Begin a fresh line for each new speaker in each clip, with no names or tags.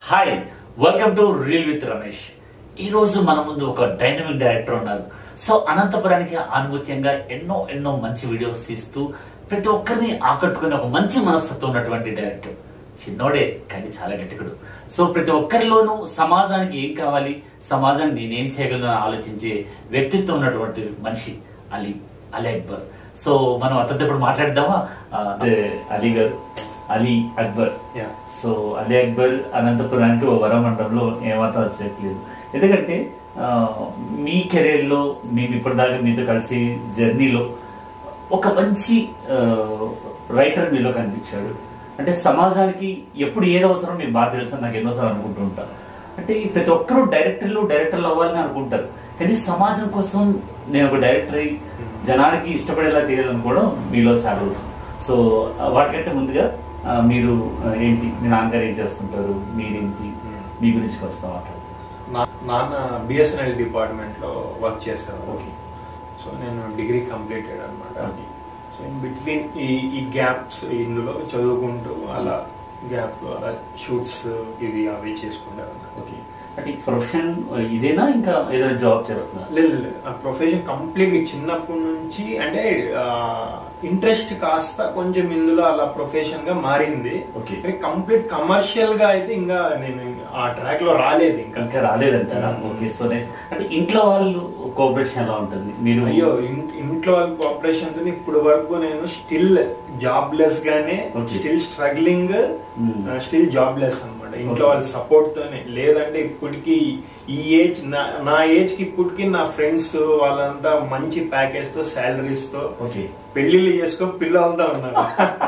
Hi welcome to reel with Ramesh ఈ రోజు మన ముందు ఒక డైనమిక్ డైరెక్టర్ ఉన్నారు సో అనంతపురానికి ఆనుభూత్యంగా ఎన్నో ఎన్నో మంచి వీడియోస్ తీస్తూ ప్రతి ఒక్కరిని ఆకట్టుకునే ఒక మంచి మనస్తత్వం ఉన్నటువంటి డైరెక్టర్ చిన్నోడే కానీ చాలా గట్టికుడు సో ప్రతి ఒక్కరిలోనూ సమాజానికి ఏం కావాలి సమాజానికి నేనేం చేయగలను అని ఆలోచించే వ్యక్తిత్వం ఉన్నటువంటి మనిషి అలీ అలీ అక్బర్ సో మనం అతనితో ఇప్పుడు మాట్లాడదామా ఆ, అదే అలీ గారు అలీ అక్బర్
Yeah.
సో అలీ అక్బర్ అనంతపురానికి ఓ వరమండలంలో ఏమాత్రం వచ్చేట్లేదు ఎందుకంటే ఆ, మీ కెరీర్ లో మేము ఇప్పటిదాకా మీతో కలిసి జర్నీలో ఒక మంచి రైటర్ మీలో కనిపించాడు అంటే సమాజానికి ఎప్పుడు ఏది అవసరం మీకు బాగా తెలుసు నాకు ఎన్నోసార్లు అనుకుంటూ ఉంటాను అంటే ఈ ప్రతి ఒక్కరూ డైరెక్టర్లు డైరెక్టర్లు అవ్వాలని అనుకుంటారు కానీ సమాజం కోసం నేను ఒక డైరెక్టర్ అయి జనానికి ఇష్టపడేలా తీయాలనుకోవడం మీలో చాలా అవసరం సో ఆ, వాటికంటే ముందుగా ఆ, మీరు ఆ, ఏంటి మీ నాన్నగారు ఏం చేస్తుంటారు మీరేంటి మీ గురించి వస్తాం మాట్లాడు
నా- నాన్న బిఎస్ఎన్ఎల్ డిపార్ట్మెంట్ లో వర్క్ చేశారు
ఓకే
సో నేను డిగ్రీ కంప్లీటెడ్ అనమాట
Okay.
సో ఇన్ బిట్వీన్ ఈ ఈ గ్యాప్స్ ఇందులో చదువుకుంటూ అలా గ్యాప్ అలా షూట్స్ ఇవి అవి చేసుకుంటారు
ఓకే అంటే ఈ ప్రొఫెషన్ ఇదేనా ఇంకా ఏదైనా జాబ్ చేస్తున్నా
లేదు లేదు. ఆ ప్రొఫెషన్ కంప్లీట్ చిన్నప్పటి నుంచి అంటే ఇంట్రెస్ట్ కాస్త కొంచెం ఇందులో అలా ప్రొఫెషన్ గా మారింది
Okay.
కానీ కంప్లీట్ కమర్షియల్ గా అయితే ఇంకా నేను ఆ ట్రాక్ లో రాలేదు ఇంకా
ఇంకా రాలేదంటారా
Mm.
ఓకే సో నైస్ అంటే ఇంట్లో వాళ్ళు కోఆపరేషన్ ఎలా ఉంటుంది మీరు
అయ్యో ఇన్- ఇంట్లో ఆపరేషన్ తో ఇప్పుడు వరకు నేను స్టిల్ జాబ్లెస్ గానే
Okay.
Still struggling
Hmm.
Still jobless అన్నమాట ఇంట్లో
Okay.
వాళ్ళ సపోర్ట్ తోనే లేదంటే ఇప్పటికి ఈ ఏజ్ నా- నా ఏజ్ కి ఇప్పటికి నా ఫ్రెండ్స్ వాళ్ళంతా మంచి ప్యాకేజ్ తో శాలరీస్ తో
ఓకే
పెళ్లిళ్ళు చేసుకొని పిల్లలతో ఉన్నారు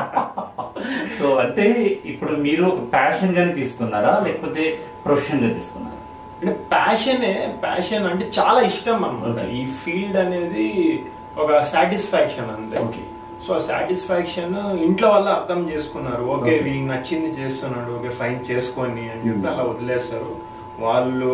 సో అంటే ఇప్పుడు మీరు ప్యాషన్ గానే తీసుకున్నారా లేకపోతే ప్రొఫెషన్ గా తీసుకున్నారా
అంటే ప్యాషనే ప్యాషన్ అంటే చాలా ఇష్టం అన్నమాట
Okay.
ఈ ఫీల్డ్ అనేది ఒక సాటిస్ఫాక్షన్ అంతే
ఓకే
సో సాటిస్ఫాక్షన్ ఇంట్లో వల్ల అర్థం చేసుకున్నారు ఓకే
Okay.
వీనికి నచ్చింది చేస్తున్నాడు ఓకే ఫైన్ చేసుకోండి అని చెప్పి
Hmm.
అలా వదిలేస్తారు వాళ్ళు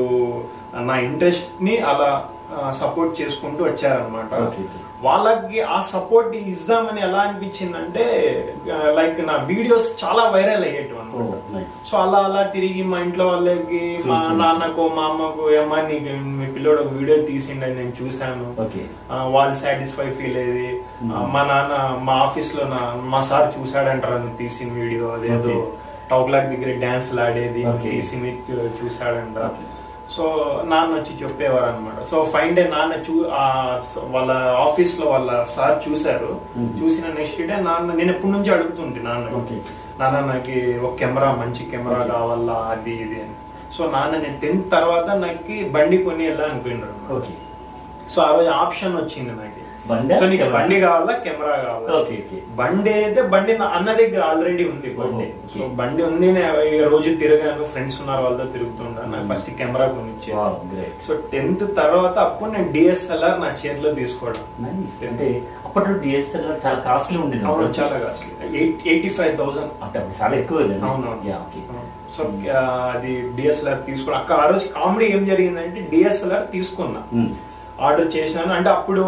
నా ఇంట్రెస్ట్ ని అలా సపోర్ట్ చేసుకుంటూ వచ్చారనమాట
Okay.
వాళ్ళకి ఆ సపోర్ట్ ఇద్దామని ఎలా అనిపించిందంటే లైక్ నా వీడియోస్ చాలా వైరల్ అయ్యేటివి
ఓ
అనమాట
నైస్
సో అలా అలా తిరిగి మా ఇంట్లో వాళ్ళకి మా
చూసి.
నాన్నకు మా అమ్మకు ఏమా నీకు మీ పిల్లోడు ఒక వీడియో తీసిండని నేను చూశాను
ఓకే
ఆ, వాళ్ళు సాటిస్ఫై ఫీల్ అయ్యేది
Hmm.
ఆ, మా నాన్న మా ఆఫీస్ లో నా మా సార్ చూసాడంటారు నువ్వు తీసిన వీడియో అదేదో
Okay.
టౌక్లాక్ దగ్గర డాన్స్ ఆడేది
Okay.
తీసి చూసాడంట
Okay.
సో నాన్న వచ్చి చెప్పేవారు అనమాట సో ఫైన్ డే నాన్న చూ ఆ, సో వాళ్ళ ఆఫీస్ లో వాళ్ళ సార్ చూశారు
Hmm.
చూసిన నెక్స్ట్ డే నాన్న నేను ఎప్పటి నుంచి అడుగుతుంటే నాన్న
Okay.
నాన్న నాకు ఒక కెమెరా మంచి కెమెరా
Okay.
కావాలా అది ఇది అని సో నాన్న నేను టెన్త్ తర్వాత నాకు బండి కొని వెళ్ళా అనుకున్నారు
ఓకే
సో ఆ రోజు ఆప్షన్ వచ్చింది నాకు
బండా?
సో నీకు
కెమెరా?
బండి కావాలా కెమెరా కావాలా
ఓకే ఓకే
బండి అయితే బండి నా అన్న దగ్గర ఆల్రెడీ ఉంది బండి
ఓహో,
సో
okay.
బండి ఉంది నేను ఈ రోజు తిరగాను ఫ్రెండ్స్ ఉన్నారు వాళ్ళతో తిరుగుతుంటాను నాకు ఫస్ట్ కెమెరా కొనిచ్చేది
వావ్ గ్రేట్
సో టెన్త్ తర్వాత అప్పుడు నేను డిఎస్ఎల్ఆర్ నా చేతిలో తీసుకోవడం
నైస్ అంటే అప్పట్లో డిఎస్ఎల్ఆర్ చాలా కాస్ట్లీ ఉండేది
అవును చాలా కాస్ట్లీ ఎయిటీ ఫైవ్ థౌసండ్
అంటే అప్పుడు చాలా ఎక్కువ కదండి?
అవునవును.
యా ఓకే
సో ఆ, అది డిఎస్ఎల్ఆర్ తీసుకోవడం అక్కడ ఆ రోజు కామెడీ ఏం జరిగిందంటే డిఎస్ఎల్ఆర్ తీసుకున్నా
మ్మ్.
ఆర్డర్ చేసినాను అంటే అప్పుడు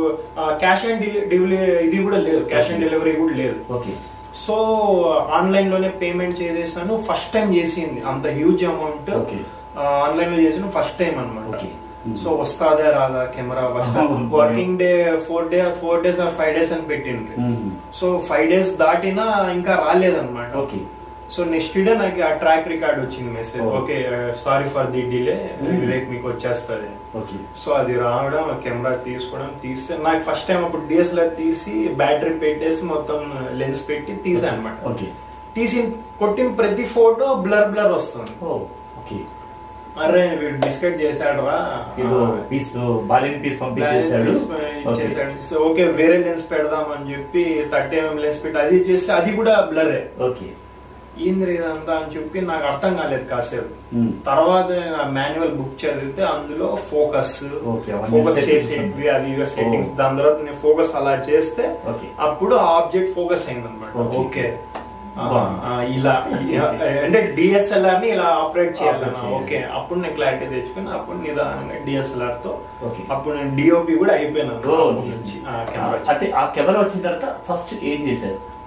క్యాష్ ఆన్ డెలివరీ ఇది కూడా లేదు క్యాష్ ఆన్ డెలివరీ కూడా లేదు
ఓకే
సో ఆన్లైన్ లోనే పేమెంట్ చేసేసాను ఫస్ట్ టైం చేసింది అంత హ్యూజ్ అమౌంట్
Okay.
ఆన్లైన్ లో చేసిన ఫస్ట్ టైం అనమాట
Okay. Hmm.
సో వస్తాదా రాదా camera working day four day four days or five days అని పెట్టిండ్రు
మ్మ్.
సో ఫైవ్ డేస్ దాటినా ఇంకా రాలేదన్నమాట
ఓకే
సో నెక్స్ట్ డే నాకు ఆ ట్రాక్ రికార్డ్ వచ్చింది message
Oh.
Okay sorry for the delay
Hmm.
రేపు మీకు వచ్చేస్తుంది
ఓకే
సో అది రావడం కెమెరా తీసుకోవడం తీస్తే నాకు ఫస్ట్ టైం అప్పుడు డిఎస్ఎల్ఆర్ తీసి బ్యాటరీ పెట్టేసి మొత్తం లెన్స్ పెట్టి తీసా అనమాట
ఓకే
తీసి కొట్టిన ప్రతి ఫోటో బ్లర్ బ్లర్ వస్తుంది
ఓ ఓకే
అరే వీడు బిస్కెట్ చేశాడు రా
ఏదో పీస్ బాలిని పీస్ పంపించేసాడు ఓకే
చేశాడు సో ఓకే వేరే లెన్స్ పెడదాం అని చెప్పి థర్టీ ఎంఎం లెన్స్ పెట్టి అది చేస్తే అది కూడా బ్లరే
ఓకే
ఏంద్ర ఇదంతా అని చెప్పి నాకు అర్థం కాలేదు కాసేపు
మ్మ్.
తర్వాత మాన్యువల్ బుక్ చదివితే అందులో ఫోకస్
Okay, అవన్నీ
ఫోకస్
settings
చేసేవి అవి సెట్టింగ్స్
Oh.
దాని తర్వాత నేను ఫోకస్ అలా చేస్తే
Okay.
అప్పుడు ఆ ఆబ్జెక్ట్ ఫోకస్ అయింది అనమాట
Okay.
ఓకే ఆ,
బాగుంది.
ఆ, ఇలా అంటే డిఎస్ఎల్ఆర్ ని ఇలా ఆపరేట్ చేయాలన్నా
Operate చేయాలి.
ఓకే అప్పుడు నేను క్లారిటీ తెచ్చుకుని అప్పుడు నిదానంగా డిఎస్ఎల్ఆర్ తో
Okay.
అప్పుడు నేను డిఓపి కూడా అయిపోయినాను
ఓ,
అప్పటి నుంచి ఆ కెమెరా
అంటే ఆ కెమెరా వచ్చిన తర్వాత ఫస్ట్ ఏం చేశారు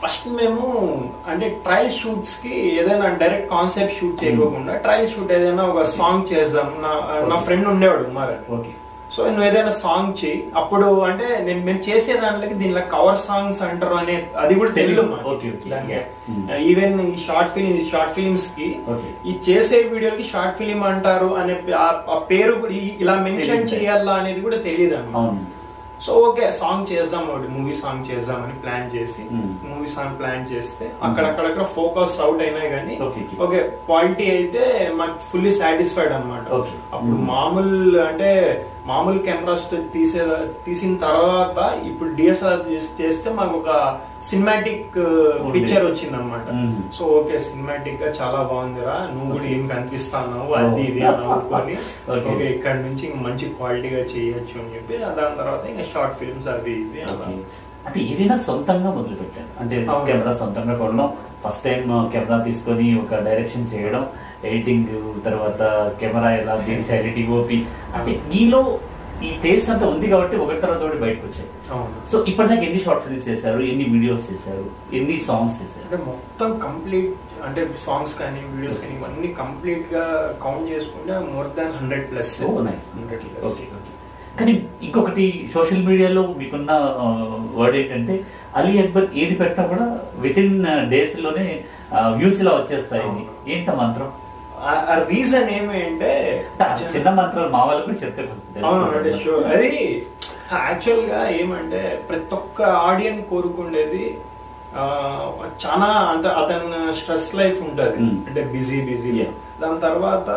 ఫస్ట్ మేము అంటే ట్రయల్ షూట్స్ కి ఏదైనా డైరెక్ట్ కాన్సెప్ట్ షూట్ చేయకోకుండా ట్రయల్ షూట్ ఏదైనా ఒక సాంగ్ చేద్దాం నా నా ఫ్రెండ్ ఉండేవాడు ఉమార్ అని.
ఓకే
సో నువ్వు ఏదైనా సాంగ్ చేయి అప్పుడు అంటే నేను మేము చేసే దాంట్లోకి దీనిలో కవర్ సాంగ్స్ అంటారు అనే అది కూడా తెలియదు మాకు.
Okay, okay.
దానికి.
Hmm.
ఈవెన్ ఈ షార్ట్ ఫిలిం షార్ట్ ఫిలిమ్స్ కి
Okay.
ఈ చేసే వీడియోకి షార్ట్ ఫిలిం అంటారు అనే పే- ఆ- ఆ పేరు కూడా ఈ- ఇలా మెన్షన్
తెలీదు.
చేయాలా అనేది కూడా తెలియదు అన్నమాట
అవును
సో ఓకే సాంగ్ చేద్దాం ఒకటి మూవీ సాంగ్ చేద్దామని ప్లాన్ చేసి
Hmm.
మూవీ సాంగ్ ప్లాన్ చేస్తే అక్కడక్కడక్కడ ఫోకస్ అవుట్ అయినాయి కానీ
Okay, okay.
ఓకే క్వాలిటీ అయితే మాకు ఫుల్లీ సాటిస్ఫైడ్ అనమాట
Okay.
అప్పుడు
Hmm.
మామూలు అంటే మామూలు కెమెరాస్ తీసే తీసిన తర్వాత ఇప్పుడు డిఎస్ఆర్ చేస్తే మాకు ఒక సినిమాటిక్
ఉంది.
పిక్చర్ వచ్చింది అనమాట
Hmm.
సో ఓకే సినిమాటిక్ గా చాలా బాగుందిరా నువ్వు కూడా ఏం కనిపిస్తావు
Oh.
అది ఇది అని అనుకొని
Okay.
ఓకే ఇక్కడ నుంచి ఇంక మంచి క్వాలిటీగా చేయొచ్చు అని చెప్పి దాని తర్వాత ఇంకా షార్ట్ ఫిల్మ్స్ అవి ఇవి అలా.
ఓకే. అంటే ఏదైనా సొంతంగా మొదలు పెట్టాను అంటే
అవును.
కెమెరా సొంతంగా కొనడం ఫస్ట్ టైం కెమెరా తీసుకొని ఒక డైరెక్షన్ చేయడం ఎడిటింగ్ తర్వాత కెమెరా ఎలా దీని ఎడిట్ ఓపి అంటే మీలో ఈ టేస్ట్ అంతా ఉంది కాబట్టి ఒకటి తర్వాత ఒకటి బయటకు వచ్చాయి
అవును
సో ఇప్పటిదాకా ఎన్ని షార్ట్ ఫిల్మ్స్ చేశారు ఎన్ని వీడియోస్ చేశారు ఎన్ని సాంగ్స్ చేశారు
అంటే మొత్తం కంప్లీట్ అంటే సాంగ్స్ కానీ వీడియోస్ కానీ ఇవన్నీ కంప్లీట్ గా కౌంట్ చేసుకుంటే more than hundred plus
oh nice
hundred
okay
plus
okay కానీ ఇంకొకటి సోషల్ మీడియాలో మీకున్న వర్డ్ ఏంటంటే అలీ అక్బర్ ఏది పెట్టినా కూడా విత్ ఇన్ డేస్ లోనే వ్యూస్ ఇలా వచ్చేస్తాయి
అవును.
ఏంట మంత్రం
ఆ రీజన్ ఏమి అంటే
అంటే ఆ చిన్న మంత్రాలు మా వాళ్ళకు కూడా చెప్తే కొంచెం
అవును అంటే
తెలుస్తుంది.
షూర్ అది యాక్చువల్ గా ఏమంటే ప్రతి ఒక్క ఆడియన్ కోరుకుండేది ఆ, చాలా అంత అతని స్ట్రెస్ లైఫ్ ఉంటది
Hmm.
అంటే బిజీ బిజీ
Yeah.
దాని తర్వాత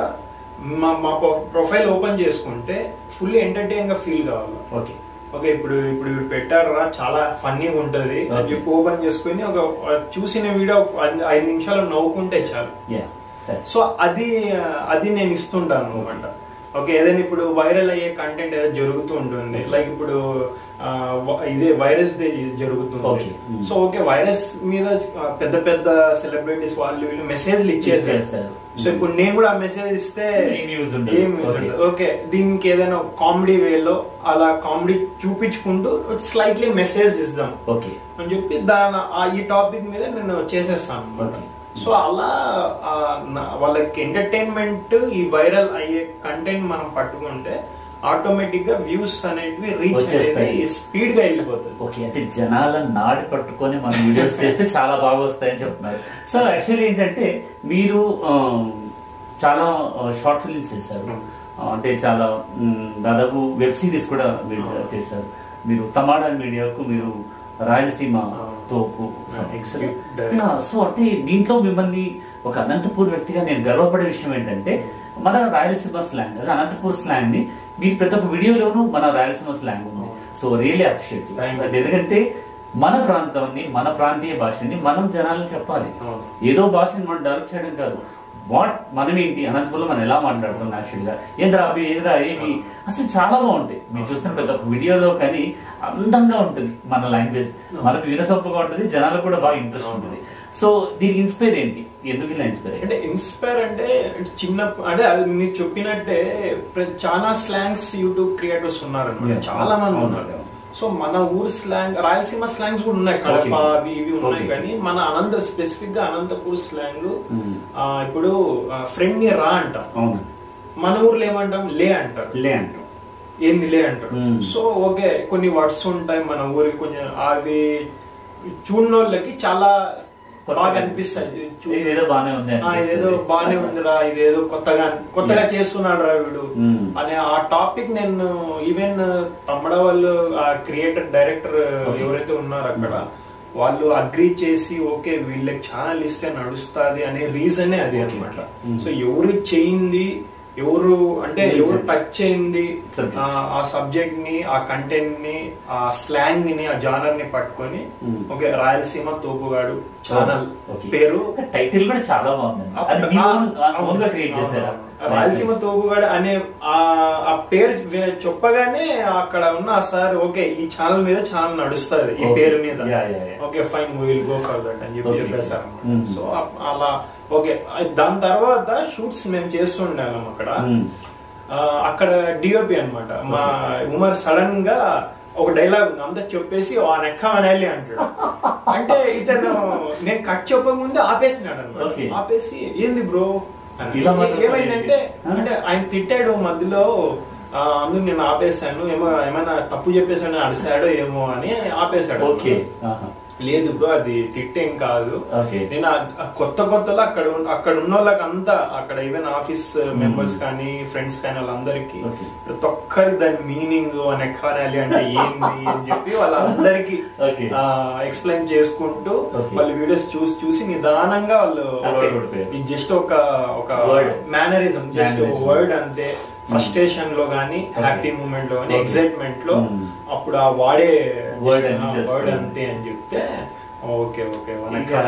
మా మా ప్రొఫైల్ ఓపెన్ చేసుకుంటే ఫుల్ ఎంటర్టైన్ గా ఫీల్ కావాలి
ఓకే
ఓకే ఇప్పుడు ఇప్పుడు ఇవి పెట్టారా చాలా ఫన్నీగా ఉంటది అని
Okay.
చెప్పి ఓపెన్ చేసుకుని ఒక చూసిన వీడియో ఒక ఐదు- ఐదు నిమిషాలు నవ్వుకుంటే చాలు
యా సరే
సో అది అది నేను ఇస్తుంటాను అనమాట ఓకే ఏదైనా ఇప్పుడు వైరల్ అయ్యే కంటెంట్ ఏదో జరుగుతూ ఉంటుంది లైక్ ఇప్పుడు ఆ, వ- ఇదే వైరస్ జరుగుతుంది
Okay. Mm.
So okay virus మీద ఆ, పెద్ద పెద్ద సెలబ్రిటీస్ వాళ్ళు వీళ్ళు మెసేజ్లు ఇచ్చేస్తారు
ఇచ్చేస్తారు.
సో ఇప్పుడు నేను కూడా ఆ మెసేజ్ ఇస్తే
ఏం use ఉండదు.
ఏం use
Okay.
ఉండదు. ఓకే దీనికి ఏదైనా కామెడీ వేలో అలా కామెడీ చూపించుకుంటూ స్లైట్లీ మెసేజ్ ఇద్దాం
ఓకే
అని చెప్పి దాని ఆ- ఈ టాపిక్ మీద నేను చేసేస్తాను అన్నమాట
Okay.
సో అలా ఆ, నా- వాళ్ళకి ఎంటర్టైన్మెంట్ ఈ వైరల్ అయ్యే కంటెంట్ మనం పట్టుకుంటే ఆటోమేటిక్ గా వ్యూస్ అనేటివి రీచ్
వచ్చేస్తాయి.
అనేది స్పీడ్ గా వెళ్ళిపోతుంది
ఓకే అంటే జనాల నాడి పట్టుకొని మనం వీడియోస్ చేస్తే చాలా బాగా వస్తాయని చెప్తున్నారు సో యాక్చువల్లీ ఏంటంటే మీరు ఆ, చాలా షార్ట్ ఫిల్మ్స్ చేశారు
Hmm.
ఆ, అంటే చాలా మ్, దాదాపు వెబ్ సిరీస్ కూడా మీరు
Hmm.
చేశారు మీరు తమాడా మీడియాకు మీరు రాయలసీమ
Hmm.
తోపు
Hmm. Excellent.
సో అంటే దీంట్లో మిమ్మల్ని ఒక అనంతపూర్ వ్యక్తిగా నేను గర్వపడే విషయం ఏంటంటే మన రాయలసీమ స్లాంగ్ అదే అనంతపూర్ స్లాంగ్ ని మీరు ప్రతి ఒక్క వీడియోలోనూ మన రాయలసీమ స్లాంగ్ ఉంది so really appreciate
Thank you.
ఎందుకంటే మన ప్రాంతాన్ని మన ప్రాంతీయ భాషని మనం జనాలకు చెప్పాలి
అవును.
ఏదో భాషని మనం డెవలప్ చేయడం కాదు వాట్ మనం ఏంటి అనంతపురంలో మనం ఎలా మాట్లాడుతాం యాక్చువల్ గా ఏంద్రా అవి ఏంద్రా ఏమి అసలు చాలా బాగుంటాయి మీరు చూస్తున్న ప్రతి ఒక్క వీడియోలో కానీ అందంగా ఉంటుంది మన లాంగ్వేజ్ మనకు వినసొప్పగా ఉంటుంది జనాలకు కూడా బాగా ఇంట్రెస్ట్ ఉంటుంది సో దీనికి ఇన్స్పైర్ ఏంటి ఎందుకు ఇలా ఇన్స్పైర్
అంటే ఇన్స్పైర్ అంటే చిన్న అంటే అది మీరు చెప్పినట్టే ప్ర- చాలా స్లాంగ్స్ యూట్యూబ్ క్రియేటర్స్ ఉన్నారన్నమాట
Yeah.
చాలా మంది
అవును.
ఉన్నారు సో మన ఊరు స్లాంగ్ రాయలసీమ స్లాంగ్స్ కూడా ఉన్నాయి కడప
Okay.
అవి ఇవి ఉన్నాయి
Okay.
కానీ మన అనంత స్పెసిఫిక్ గా అనంతపూర్ స్లాంగ్
Hmm.
ఇప్పుడు ఫ్రెండ్ ని రా అంటాం
అవును
మన ఊర్లో ఏమంటాం లే అంటారు
లే అంటాం
ఏంది లే అంటారు
Hmm.
సో ఓకే కొన్ని వర్డ్స్ ఉంటాయి మన ఊరికి కొంచెం అవి చూడనోళ్ళకి చాలా బాగా అనిపిస్తాయి చూ-
ఇదేదో బానే ఉంది
ఆ,
అనిపిస్తుంది.
ఇదేదో బానే ఉందిరా ఇదేదో కొత్తగా కొత్తగా
Yeah.
చేస్తున్నాడు రా వీడు
Hmm.
అనే ఆ టాపిక్ నేను ఈవెన్ తమ్మడ వాళ్ళు ఆ క్రియేటర్ డైరెక్టర్
Okay.
ఎవరైతే ఉన్నారో అక్కడ వాళ్ళు అగ్రి చేసి ఓకే వీళ్ళకి ఛానల్ ఇస్తే నడుస్తుంది అనే రీజనే అది
Okay,
అనమాట
okay. Hmm.
సో ఎవరు చేయింది ఎవరు అంటే
Hmm.
ఎవరు టచ్ చేయింది
Subject.
ఆ- ఆ సబ్జెక్ట్ ని ఆ కంటెంట్ ని ఆ స్లాంగ్ ని ఆ జానర్ ని పట్టుకొని
Hmm.
ఓకే రాయలసీమ తోపుగాడు ఛానల్
Okay.
పేరు
టైటిల్ కూడా చాలా బాగుంది అది మీ ఓన్ ఓన్ గా క్రియేట్ చేశారా
రాయలసీమ తోపుగాడు అనే ఆ- ఆ పేరు వే- చెప్పగానే అక్కడ ఉన్న ఆ సార్ ఓకే ఈ ఛానల్ మీద ఛానల్ నడుస్తుంది ఈ
Okay.
పేరు మీద
Yeah, yeah, yeah.
Okay fine will go for that అని చెప్పి
Okay.
చెప్పేశారు
Mm.
సో అ- అలా ఓకే దాని తర్వాత షూట్స్ మేము చేస్తుండాము అక్కడ
Mm.
ఆ, అక్కడ డిఓపి అన్నమాట మా ఉమర్ సడన్ గా ఒక డైలాగ్ ఉంది అంతా చెప్పేసి ఆ నెక్క అనేది అంటాడు అంటే ఇతను నేను కట్ చెప్పకముందే ఆపేసినాడు
Okay.
అనమాట ఆపేసి ఏంది బ్రో
ఇలా మాట్లాడతాడు
ఏమైందంటే
ఏంటి?
అంటే ఆయన తిట్టాడు మధ్యలో ఆ, అందుకు నేను ఆపేశాను ఏమో ఏమైనా తప్పు చెప్పేసాను అడిసాడో ఏమో అని ఆపేశాడు
ఓకే ఆహా.
లేదు బ్రో అది తిట్టేం కాదు
ఓకే
నేను ఆ- ఆ కొత్త కొత్తలో అక్కడ ఉన్న- అక్కడ ఉన్న వాళ్ళకి అంతా అక్కడ ఈవెన్ ఆఫీస్ మెంబర్స్ కానీ ఫ్రెండ్స్ కానీ వాళ్ళందరికీ
Okay.
ప్రతి ఒక్కరి దాని మీనింగ్ అని ఎక్కాలి అంటే ఏంది అని చెప్పి వాళ్ళందరికీ
Okay.
ఎక్స్ప్లెయిన్ చేసుకుంటూ
Okay.
వాళ్ళ వీడియోస్ చూసి చూసి నిదానంగా వాళ్ళు
అలవాటు పడిపోయారు.
ఇది జస్ట్ ఒక ఒక
Word.
Mannerism just
Mannerism.
Word అంతే ఫ్రస్ట్రేషన్ లో గానీ
Okay.
హ్యాపీ మూమెంట్ లో గానీ
Okay.
ఎక్సైట్మెంట్ లో
Hmm.
అప్పుడు ఆ వాడే
Word అని just
వర్డ్
word.
అంతే అని చెప్తే ఓకే ఓకే
ఇంకా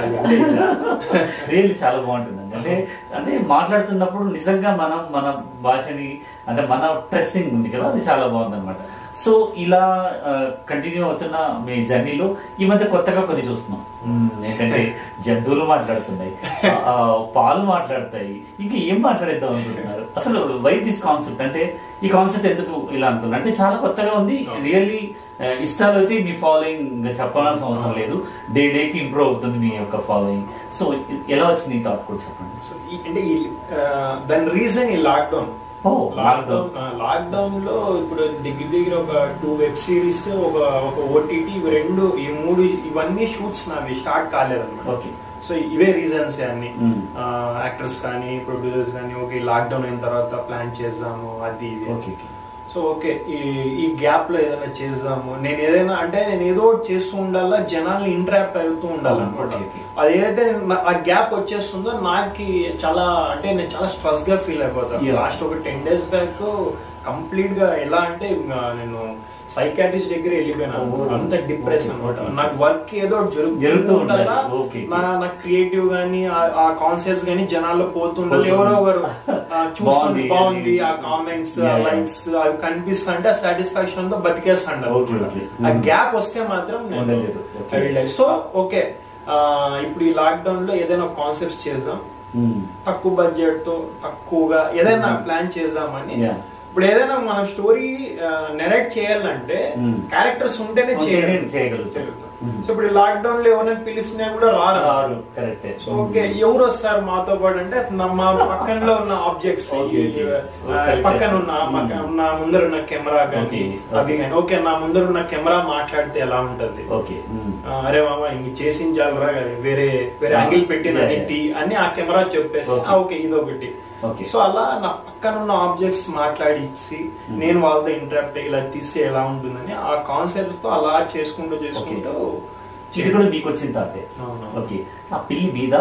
రియల్లీ చాలా బాగుంటుందండి అంటే అంటే మాట్లాడుతున్నప్పుడు నిజంగా మనం మన భాషని అంటే మన ట్రెస్సింగ్ ఉంది కదా అది చాలా బాగుంది అనమాట సో ఇలా కంటిన్యూ అవుతున్న మీ జర్నీలో ఈ మధ్య కొత్తగా కొన్ని చూస్తున్నాం మ్మ్, ఏంటంటే జంతువులు మాట్లాడుతున్నాయి ఆ, ఆ, పాలు మాట్లాడతాయి ఇంకా ఏం మాట్లాడేద్దాం అనుకుంటున్నారు అసలు వై దిస్ కాన్సెప్ట్ అంటే ఈ కాన్సెప్ట్ ఎందుకు ఇలా అనుకున్నారు అంటే చాలా కొత్తగా ఉంది రియల్లీ ఇష్టాలు అయితే మీ ఫాలోయింగ్ చెప్పాల్సిన అవసరం లేదు డే డేకి ఇంప్రూవ్ అవుతుంది మీ యొక్క ఫాలోయింగ్ సో ఎలా వచ్చింది ఈ థాట్ కూడా చెప్పండి
సో ఈ- అంటే ఈ ఆ, దాని రీజన్ ఈ లాక్డౌన్
ఓ
లాక్డౌన్ లాక్డౌన్ లో ఇప్పుడు దగ్గర దగ్గర ఒక టూ వెబ్ సిరీస్ ఒక ఒక ఓటీటీ ఇవి రెండు ఈ మూడు ఇవన్నీ షూట్స్ నావి స్టార్ట్ కాలేదన్నమాట
ఓకే
సో ఇవే రీజన్స్ అన్ని
Hmm.
యాక్టర్స్ కానీ ప్రొడ్యూసర్స్ కానీ ఓకే లాక్డౌన్ అయిన తర్వాత ప్లాన్ చేద్దాము అది ఇది
ఓకే
సో ఓకే ఈ ఈ గ్యాప్ లో ఏదైనా చేద్దాము నేను ఏదైనా అంటే నేను ఏదో ఒకటి చేస్తూ ఉండాలా జనాల్ని ఇంటరాక్ట్ అవుతూ ఉండాలన్నమాట
Okay, okay.
అది ఏదైతే నా- ఆ గ్యాప్ వచ్చేస్తుందో నాకు చాలా అంటే నేను చాలా స్ట్రెస్ గా ఫీల్ అయిపోతాను
Yeah.
లాస్ట్ ఒక టెన్ డేస్ బ్యాక్ కంప్లీట్ గా ఎలా అంటే ఇంకా నేను సైకాట్రిస్ట్ దగ్గర వెళ్ళిపోయినా
Oh,
అంత డిప్రెషన్
okay,
అనమాట
okay.
నాకు వర్క్ ఏదో ఒకటి
జరుగుతూ
జరుగుతూ
ఉండాలి.
ఉండాలా
Okay, okay.
నా నా క్రియేటివ్ గానీ ఆ- ఆ కాన్సెప్ట్స్ గానీ జనాల్లో పోతుండాలి
పోతుంది.
ఎవరో ఒకరు ఆ, చూస్తుంటే
బాగుంది,
బాగుంది ఆ
అది-
కామెంట్స్
Yeah,
ఆ
yeah.
లైక్స్ అవి కనిపిస్తుంటే ఆ సాటిస్ఫాక్షన్ తో బతికేస్తాడు
Okay, okay.
ఆ
Mm.
గ్యాప్ వస్తే మాత్రం
ఉండలేదు. Okay.
సో ఓకే ఇప్పుడు ఈ లాక్డౌన్ లో ఏదైనా కాన్సెప్ట్స్ చేద్దాం
మ్మ్.
తక్కువ బడ్జెట్ తో తక్కువగా ఏదైనా
Mm.
ప్లాన్ చేద్దామని
Yeah.
ఇప్పుడు ఏదైనా మనం స్టోరీ నెరేట్ చేయాలంటే
Mm.
క్యారెక్టర్స్ ఉంటేనే
ఉంటేనే
చేయగలం
చేయగలుగుతాం. Mm.
సో ఇప్పుడు లాక్డౌన్ లో ఎవరైనా పిలిచినా కూడా రారు
రారు కరెక్టే
సో ఓకే ఎవరు వస్తారు మాతో పాటు అంటే నా- మా పక్కనలో ఉన్న ఆబ్జెక్ట్స్
Okay, okay. ఒకసారి
పక్కన ఉన్న
Mm.
పక్క- నా ముందర ఉన్న కెమెరా కానీ
Okay,
అవి కానీ ఓకే నా ముందర ఉన్న కెమెరా మాట్లాడితే ఎలా ఉంటది
ఓకే మ్మ్.
ఆ, అరే మామ ఇంక చేసించాలరా వేరే వేరే
Ah,
యాంగిల్ పెట్టి
yeah,
నన్ను
yeah.
తీ అని ఆ కెమెరా చెప్పేసి
Okay.
ఆ, ఓకే ఇది ఒకటి
Okay.
సో అలా నా పక్కన ఉన్న ఆబ్జెక్ట్స్ మాట్లాడిచ్చి నేను వాళ్ళతో ఇంటరాక్ట్ ఇలా తీస్తే ఎలా ఉంటుందని ఆ కాన్సెప్ట్స్ తో అలా చేసుకుంటూ చేసుకుంటూ
ఇది కూడా మీకు వచ్చిన తాటే
అవును.
ఓకే ఆ పిల్లి మీద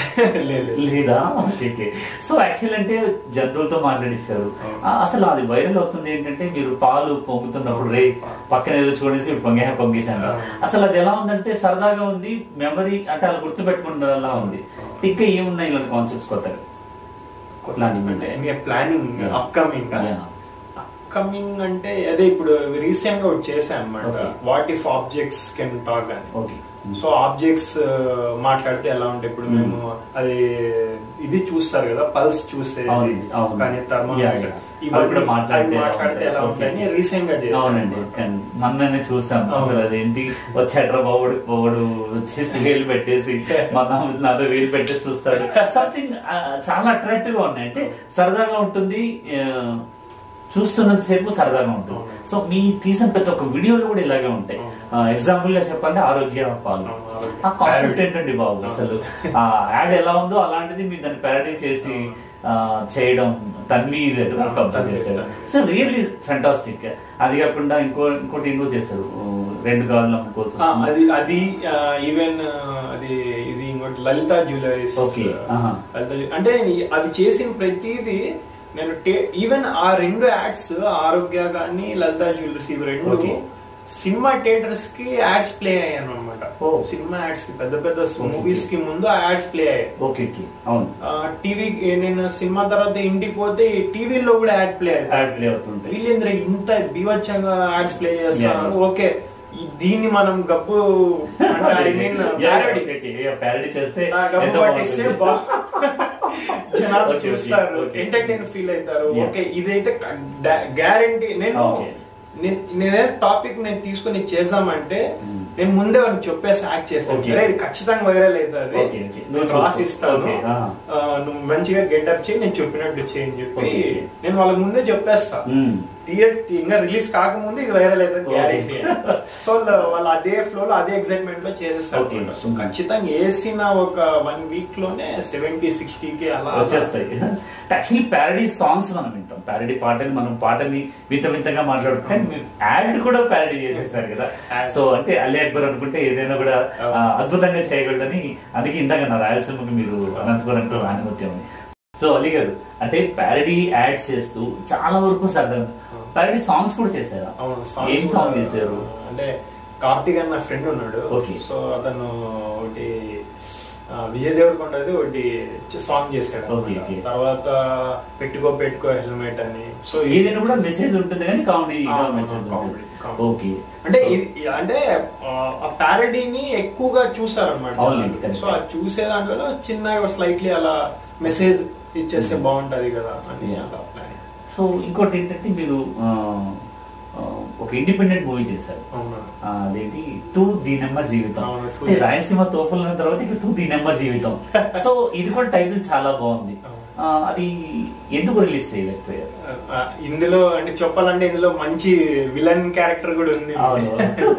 లేదు
లేదా ఓకే ఓకే సో యాక్చువల్ అంటే జంతువులతో మాట్లాడిస్తారు
అవును.
ఆ, అసలు అది వైరల్ అవుతుంది ఏంటంటే మీరు పాలు పొంగుతున్నప్పుడు రే పక్కన ఏదో చూడేసి పొంగే పొంగేసాను
అవును.
అసలు అది ఎలా ఉందంటే సరదాగా ఉంది మెమరీ అంటే అలా గుర్తుపెట్టుకునేలా ఉంది ఇంకా ఏమున్నాయి ఇలాంటి కాన్సెప్ట్స్ కొత్తగా Planning అంటే.
Planning
Yeah.
Upcoming
Yeah.
Upcoming అంటే అదే ఇప్పుడు రీసెంట్ గా ఒకటి చేశాను అనమాట
Okay.
What if objects can talk అని
ఓకే
సో ఆబ్జెక్ట్స్ మాట్లాడితే ఎలా ఉంటాయి ఇప్పుడు
Hmm.
మేము అది ఇది చూస్తారు కదా పల్స్ చూస్తే
అవునండి, అవును.
కానీ
Yeah,
థర్మామీటర్
yeah. అవి కూడా మాట్లాడితే ఎలా
మాట్లాడితే ఎలా
ఉంటాయి?
ఉంటాయని రీసెంట్ గా
అవునండి
చేశాను
కానీ మొన్ననే చూసాం
అవును.
అసలు అదేంటి వచ్చాడ్రా బావుడు బావుడు వచ్చేసి వేలు పెట్టేసి మన నాతో వేలు పెట్టేసి చూస్తాడు సంథింగ్ చాలా అట్రాక్టివ్ గా ఉన్నాయి అంటే సరదాగా ఉంటుంది ఆ, చూస్తున్నంత సేపు సరదాగా ఉంటుంది
అవును.
సో మీ తీసిన ప్రతి ఒక్క వీడియోలు కూడా ఇలాగే ఉంటాయి
అవును.
ఎగ్జాంపుల్ గా చెప్పాలంటే ఆరోగ్య పాలు
అవును, ఆరోగ్య.
ఆ కాన్సెప్ట్
Parody.
ఏంటండి బాబు
అవును.
అసలు ఆ యాడ్ ఎలా ఉందో అలాంటిది మీరు దాన్ని ప్యారడీ చేసి ఆ, చేయడం తన్వి అబ్జర్వ్
తన్వి,
చేశారు
తన్వి.
సో రియల్లీ ఫెంటాస్టిక్ అది కాకుండా ఇంకో ఇంకోటి ఇంకో చేశారు ఓ, రెండు కాళ్ళు అమ్ముకోవచ్చు
ఆ, అది అది ఈవెన్ అది ఇది ఇంకోటి లలిత జ్యువెలరీస్
Okay. ఆహా.
లలిత జ్యు- అంటే ఈ- అది చేసిన ప్రతిదీ నేను ఈవెన్ ఆ రెండు యాడ్స్ ఆరోగ్య కానీ లలిత జ్యువెలరీస్ ఇవి రెండు
Okay.
సినిమా థియేటర్స్ కి యాడ్స్ ప్లే అయ్యాను అనమాట
Oh.
సినిమా యాడ్స్ కి పెద్ద పెద్ద
Okay.
మూవీస్ కి ముందు ఆ యాడ్స్ ప్లే అయ్యాయి
ఓకే ఓకే అవును
టీవీ నేను సినిమా తర్వాత ఇంటికి పోతే టీవీలో కూడా యాడ్ ప్లే అయ్యాయి
యాడ్ ప్లే అవుతుంటాయి
వీళ్ళేంద్ర ఇంత బీవచ్చంగా యాడ్స్ ప్లే చేస్తున్నారు
Yeah.
ఓకే ఈ- దీన్ని మనం గప్పు ఐ మీన్
ప్యారడీ చేస్తే
గప్పు
ఎంతో
పట్టిస్తే
బాగుంటుంది.
జనాలు
Okay, okay,
చూస్తారు
okay.
ఎంటర్టైన్ ఫీల్ అవుతారు
Yeah.
ఓకే ఇదైతే గ్యారంటీ నేను
Okay.
నేను నేనే టాపిక్ నేను తీసుకొని చేద్దామంటే
Hmm.
నేను ముందే వాళ్ళకి చెప్పేసి యాక్ట్ చేస్తాను
Okay.
అరే ఇది ఖచ్చితంగా వైరల్ అవుతుంది
Okay, okay.
నేను
నువ్వు
రాసిస్తాను
Okay, ah.
ఆ, నువ్వు మంచిగా గెటప్ చేయి నేను చెప్పినట్టు చేయి అని చెప్పి
Okay.
నేను వాళ్ళకి ముందే చెప్పేస్తా
మ్మ్.
థియేటర్ ఇంకా రిలీజ్ కాకముందే ఇది వైరల్ అవుతుంది
Okay.
గ్యారెంటీ సో వాళ్ళు అదే ఫ్లో లో అదే ఎక్సైట్మెంట్ లో చేసేస్తారు
Okay.
సో ఖచ్చితంగా వేసిన ఒక వన్ వీక్ లోనే సెవెంటీ సిక్స్టీ కి అలా
వచ్చేస్తాయి యాక్చువల్లీ ప్యారడీ సాంగ్స్ మనం వింటాం ప్యారడీ పాటని మనం పాటని వింత వింతగా మాట్లాడుకుంటాం యాడ్ కూడా ప్యారడీ చేసేసారు కదా
Ad.
సో అంటే అలీ అక్బర్ అనుకుంటే ఏదైనా కూడా
అవును.
ఆ, అద్భుతంగా చేయగలడని అందుకే ఇందాక నా రాయలసీమకి మీరు అనంతపురంలో ఆనుమత్యం సో అలీ గారు అంటే ప్యారడీ యాడ్స్ చేస్తూ చాలా వరకు సగం ప్యారడీ సాంగ్స్ కూడా చేశారా
అవును songs
ఏం
కూడా-
సాంగ్ చేశారు
అంటే కార్తీక్ అన్న ఫ్రెండ్ ఉన్నాడు
Okay.
సో అతను ఒకటి ఆ, విజయ్ దేవరకొండది ఒకటి సాంగ్ చేశాడు
Okay,
అన్నమాట.
okay.
తర్వాత పెట్టుకో పెట్టుకో హెల్మెట్ అని సో
ఏదైనా కూడా మెసేజ్ ఉంటుంది కానీ కామెడీ
ఆ,
మెసేజ్
comedy,
ఉంటుంది
comedy.
ఓకే
అంటే ఇది అంటే ఆ, ఆ ప్యారడీని ఎక్కువగా చూసారనమాట
అవునండి, correct.
సో అది చూసే దాంట్లో చిన్నగా స్లైట్లీ అలా మెసేజ్ ఇచ్చేస్తే బాగుంటది కదా అని
Yeah.
అలా ప్లాన్
సో ఇంకోటి ఏంటంటే మీరు ఆ, ఆ, ఒక ఇండిపెండెంట్ మూవీ చేశారు
అవునా
ఆ, అదేంటి తూ దీనమ్మ జీవితం
అవును, తూ
అంటే రాయలసీమ తోపుల తర్వాత ఇక్కడ తూ దీనమ్మ జీవితం సో ఇది కూడా టైటిల్ చాలా బాగుంది
అవును.
ఆ, అది ఎందుకు రిలీజ్ చేయలేకపోయారు
ఆ, ఇందులో అంటే చెప్పాలంటే ఇందులో మంచి విలన్ క్యారెక్టర్ కూడా ఉంది
అవును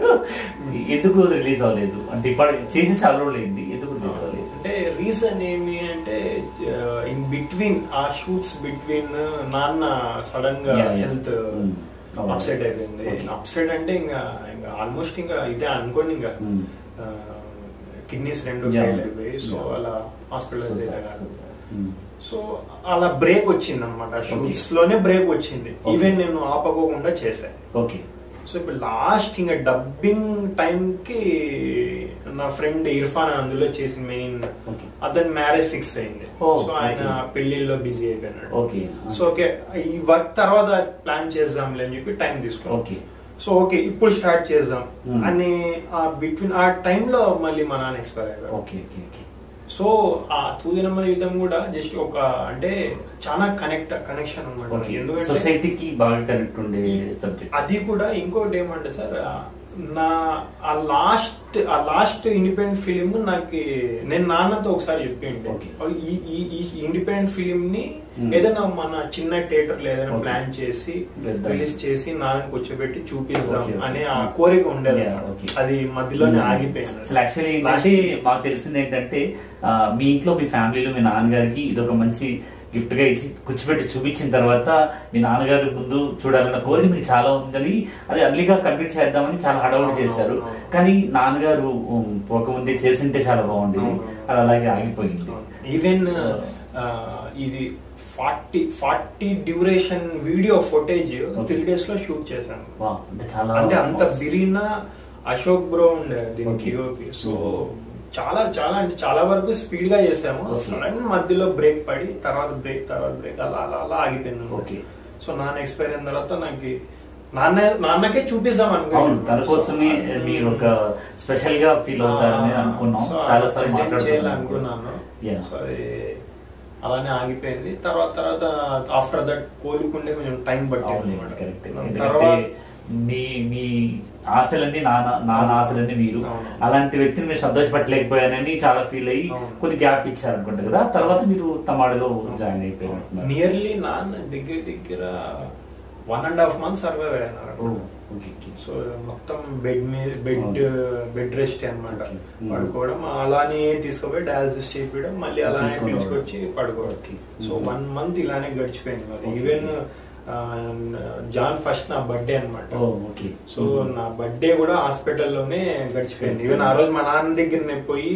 ఎందుకు రిలీజ్ అవ్వలేదు అంటే ఇప్పుడు చేసి చాలా రోజులు అయింది ఎందుకు రిలీజ్ అవ్వలేదు
అంటే రీజన్ ఏమి అంటే ఇన్ బిట్వీన్ ఆ షూట్స్ బిట్వీన్ నాన్న సడన్ గా
Yeah, yeah.
Health
Mm. అవును.
అప్సెట్ అయిపోయింది
Okay.
అప్సెట్ అంటే ఇంకా ఇంకా ఆల్మోస్ట్ ఇంకా ఇదే అనుకోండి ఇంకా
Mm.
కిడ్నీస్ రెండు
Yeah.
ఫెయిల్ అయిపోయి సో
Yeah.
అలా
So
hospital
sad, so sad. Mm.
So అలా బ్రేక్ వచ్చింది అనమాట షూట్స్ లోనే బ్రేక్ వచ్చింది
Okay.
ఈవెన్ నేను ఆపకోకుండా చేశాను
ఓకే
సో ఇప్పుడు లాస్ట్ ఇంకా డబ్బింగ్ టైం కి నా ఫ్రెండ్ ఇర్ఫాన్ అందులో చేసిన మెయిన్
Okay.
అతని మ్యారేజ్ ఫిక్స్ అయింది
Oh,
సో ఆయన
okay.
పెళ్లిలో బిజీ అయిపోయినాడు
ఓకే
సో ఓకే ఈ వర్క్ తర్వాత ప్లాన్ చేద్దాంలే అని చెప్పి టైం తీసుకున్నాం
ఓకే
సో ఓకే ఇప్పుడు స్టార్ట్ చేద్దాం
Hmm.
అని ఆ బిట్వీన్ ఆ టైంలో మళ్ళీ మా నాన్న ఎక్స్పైర్ అయ్యారు
ఓకే ఓకే ఓకే
సో ఆ తూదినమ్మ యుద్ధం కూడా జస్ట్ ఒక అంటే చాలా కనెక్ట్ కనెక్షన్ అనమాట
ఓకే
ఎందుకంటే
సొసైటీకి బాగా కనెక్ట్ ఉండే సబ్జెక్ట్
అది కూడా ఇంకోటి ఏమంటే సార్ ఆ, నా ఆ లాస్ట్ ఆ లాస్ట్ ఇండిపెండెంట్ ఫిలిం నాకు నేను నాన్నతో ఒకసారి చెప్పిండే
Okay.
ఈ ఈ ఈ ఇండిపెండెంట్ ఫిలిం ని
Hmm.
ఏదైనా మన చిన్న థియేటర్ లో ఏదైనా
Okay.
ప్లాన్ చేసి
Veddam.
రిలీజ్ చేసి నాన్నని కూర్చోబెట్టి చూపిస్తాం
Okay, okay.
అనే ఆ కోరిక ఉండేది
Yeah,
అన్నమాట.
okay.
అది మధ్యలోనే ఆగిపోయింది
అసలు యాక్చువల్లీ ఏంటంటే మాకు తెలిసింది ఏంటంటే ఆ, మీ ఇంట్లో మీ ఫ్యామిలీలో మీ నాన్నగారికి ఇది ఒక మంచి గిఫ్ట్ గా ఇచ్చి కూర్చోబెట్టి చూపించిన తర్వాత మీ నాన్నగారి ముందు చూడాలన్న కోరిక మీకు చాలా ఉందని అది అర్లీగా కంప్లీట్ చేద్దామని చాలా హడావుడి
అవును,
చేశారు
అవును.
కానీ నాన్నగారు ఉమ్, పోకముందే చేసింటే చాలా బాగుండేది
అవును, అవును.
అది అలాగే ఆగిపోయింది
ఈవెన్ ఇది forty forty duration video footage
Okay.
Three days లో షూట్ చేశాను
వా, అంటే చాలా
అంటే అంత బిరిన అశోక్ బ్రో ఉండే దీనికి
Okay.
సో చాలా చాలా అంటే చాలా వరకు స్పీడ్ గా చేసాము
Okay.
సడన్ మధ్యలో బ్రేక్ పడి తర్వాత బ్రేక్ తర్వాత బ్రేక్ అలా అలా అలా ఆగిపోయింది
Okay.
సో నాన్న ఎక్స్పైర్ అయిన తర్వాత నాకు నాన్న నాన్నకే చూపిస్తాం
అవును తన కోసమే మీరు ఒక స్పెషల్ గా ఫీల్ అవుతారని అనుకున్నాం చాలా సార్లు
చేయాలనుకున్నాను
Yeah.
సో అది అలానే ఆగిపోయింది తర్వాత తర్వాత ఆఫ్టర్ దట్ కోలుకుండే కొంచెం టైం పట్టింది
అవును
అన్నమాట.
కరెక్ట్
తర్వాత
ఎందుకంటే మీ మీ ఆశలన్నీ నాన్న నాన్న ఆశలన్నీ మీరు
అవును.
అలాంటి వ్యక్తిని మీరు సంతోషపెట్టలేకపోయానని చాలా ఫీల్ అయ్యి
అవును.
కొద్ది గ్యాప్ ఇచ్చారు అనుకుంటా కదా తర్వాత మీరు తమాడులో జాయిన్ అయిపోయారు
నియర్లీ నాన్న దగ్గర దగ్గర one and half month survive
ఓ,
అయ్యారు
ఓకే, ఓకే.
సో మొత్తం బెడ్ మీద బెడ్ బెడ్ రెస్ట్ అన్నమాట
Okay. Mm.
పడుకోవడం అలానే తీసుకుపోయి డయాలసిస్ చేపించడం మళ్ళీ అలానే
తీసుకొని
పిలుచుకొచ్చి పడుకోవడం
Okay.
So
Mm.
One month ఇలానే గడిచిపోయింది మరి
Okay.
ఈవెన్ జాన్ ఫస్ట్ నా బర్త్డే అన్నమాట
ఓ, ఓకే
సో నా బర్త్డే కూడా హాస్పిటల్లోనే గడిచిపోయింది ఈవెన్ ఆ రోజు మా నాన్న దగ్గర నేను పోయి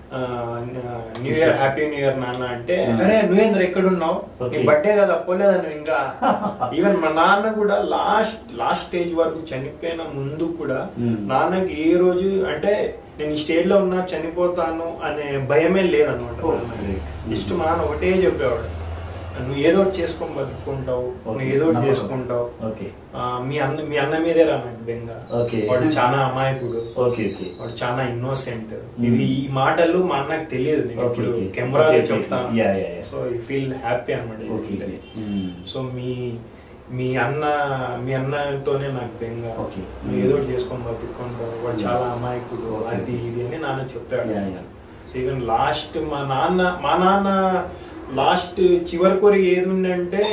new year happy new year నాన్న అంటే
Hmm.
అరే నువ్వేంద్ర ఎక్కడున్నావు
Okay.
నీ బర్త్డే కదా పోలేదా నువ్వు ఇంకా ఈవెన్ మా నాన్న కూడా లాస్ట్ లాస్ట్ స్టేజ్ వరకు చనిపోయిన ముందు కూడా
Hmm.
నాన్నకి ఏ రోజు అంటే నేను ఈ స్టేజ్ లో ఉన్నా చనిపోతాను అనే భయమే లేదనమాట
Oh,
నాన్నకి.
great.
జస్ట్ మా నాన్న ఒకటే చెప్పేవాడు నువ్వు ఏదో ఒకటి చేసుకొని బతుకుంటావు నువ్వు ఏదో ఒకటి చేసుకుంటావు
ఓకే
ఆ, మీ అన్న మీ అన్న మీదే రా నాకు బెంగ
Okay.
వాడు చాలా అమాయకుడు
ఓకే ఓకే
వాడు చాలా ఇన్నోసెంట్
Hmm.
ఇది ఈ మాటలు మా అన్నకు తెలియదు నేను
Okay,
ఇప్పుడు
okay.
Camera
Okay, okay.
చెప్తాను
Yeah, yeah, yeah.
సో ఈ ఫీల్ హ్యాపీ అనమాట
ఓకే మ్మ్.
సో మీ మీ అన్న మీ అన్నతోనే నాకు బెంగ
Okay.
నువ్వు ఏదో ఒకటి చేసుకొని బతుక్కుంటావు వాడు చాలా అమాయకుడు
Okay.
అది ఇది అని నాన్న చెప్తాడు
Yeah, yeah.
So even last మా నాన్న మా నాన్న లాస్ట్ చివరి కోరిక ఏది ఉందంటే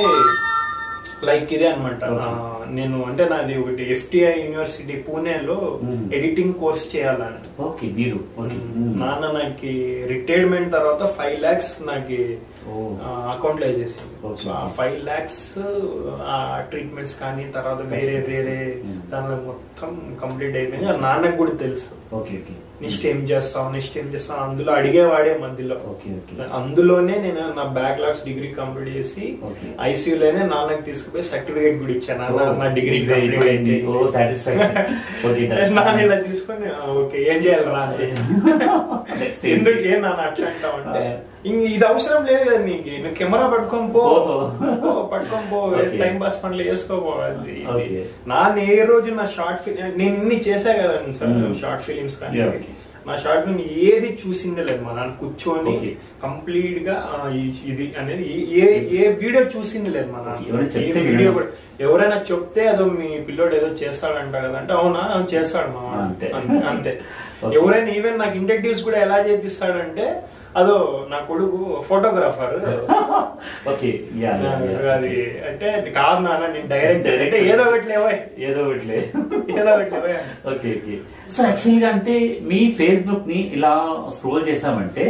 లైక్ ఇదే అనమాట
Okay.
నేను అంటే నాది ఒకటి ఎఫ్టిఐ యూనివర్సిటీ పూణేలో
Mm.
ఎడిటింగ్ కోర్స్ చేయాలని
ఓకే మీరు ఓకే
నాన్న నాకు రిటైర్మెంట్ తర్వాత ఫైవ్ లాక్స్ నాకు
ఓ.
అకౌంట్ లో వేసేసింది
Okay.
సో ఆ ఫైవ్ లాక్స్ ఆ ట్రీట్మెంట్స్ కానీ తర్వాత వేరే వేరే
Mm.
దానిలో మొత్తం కంప్లీట్ అయిపోయింది అది నాన్నకు కూడా తెలుసు
ఓకే ఓకే
నెక్స్ట్ ఏం చేస్తావు నెక్స్ట్ ఏం చేస్తావు అందులో అడిగేవాడే మధ్యలో
ఓకే ఓకే
అందులోనే నేను నా బ్యాక్ లాగ్స్ డిగ్రీ కంప్లీట్ చేసి
Okay.
ఐసీయూలోనే నాన్నకి తీసుకుపోయి సర్టిఫికేట్ కూడా ఇచ్చాను నాన్న, నా డిగ్రీ
Degree
కంప్లీట్
అయిపోయింది.
అయింది
ఓ, satisfaction. Okay, that's
నాన్న
fine.
ఇలా తీసుకొని "ఆ, ఓకే ఏం చేయాలి రా అంటే.
Next
ఎందుకు
ఏంటి?
ఏం నాన్న అట్లా అంటావు అంటే
ఆ.
ఇంక ఇది అవసరం లేదు కదా నీకు నువ్వు కెమెరా పట్టుకొని పో
పో.
పో, పట్టుకొని పో
Okay.
టైం పాస్ పనులు చేసుకోపో అది ఇది.
Okay.
నాన్న ఏ రోజు నా షార్ట్ ఫిల్మ్ నేను ఇన్ని చేసా కదండి సార్
Hmm.
షార్ట్ ఫిలిమ్స్ కానీ
Yeah, okay.
నా షార్ట్ ఫిల్మ్ ఏది చూసిందే లేదు మా నాన్న కూర్చొని
Okay.
కంప్లీట్ గా ఆ, ఈ- ఇది అనేది ఈ- ఏ ఏ వీడియో చూసింది లేదు మా
Okay. ఎవరైనా
నాన్న
చెప్తే
ఏ వీడియో
వినడం.
కూడా ఎవరైనా చెప్తే అదో మీ పిల్లోడు ఏదో చేస్తాడంట కదా అంటే అవునా అవును, చేస్తాడు మా వాడు."
అంతే.
అంతే అంతే
Okay.
ఎవరైనా ఈవెన్ నాకు ఇంటర్వ్యూస్ కూడా ఎలా చేపిస్తాడంటే అదో నా కొడుకు photographer
okay yeah yeah, yeah.
అది అంటే అది కాదు నాన్న నేను డైరెక్టర్ అంటే ఏదో ఒకటి లేవా
ఏదో ఒకటిలే
ఏదో ఒకటి లేవా
ఓకే ఓకే సో యాక్చువల్ గా అంటే మీ ఫేస్బుక్ ని ఇలా స్క్రోల్ చేసామంటే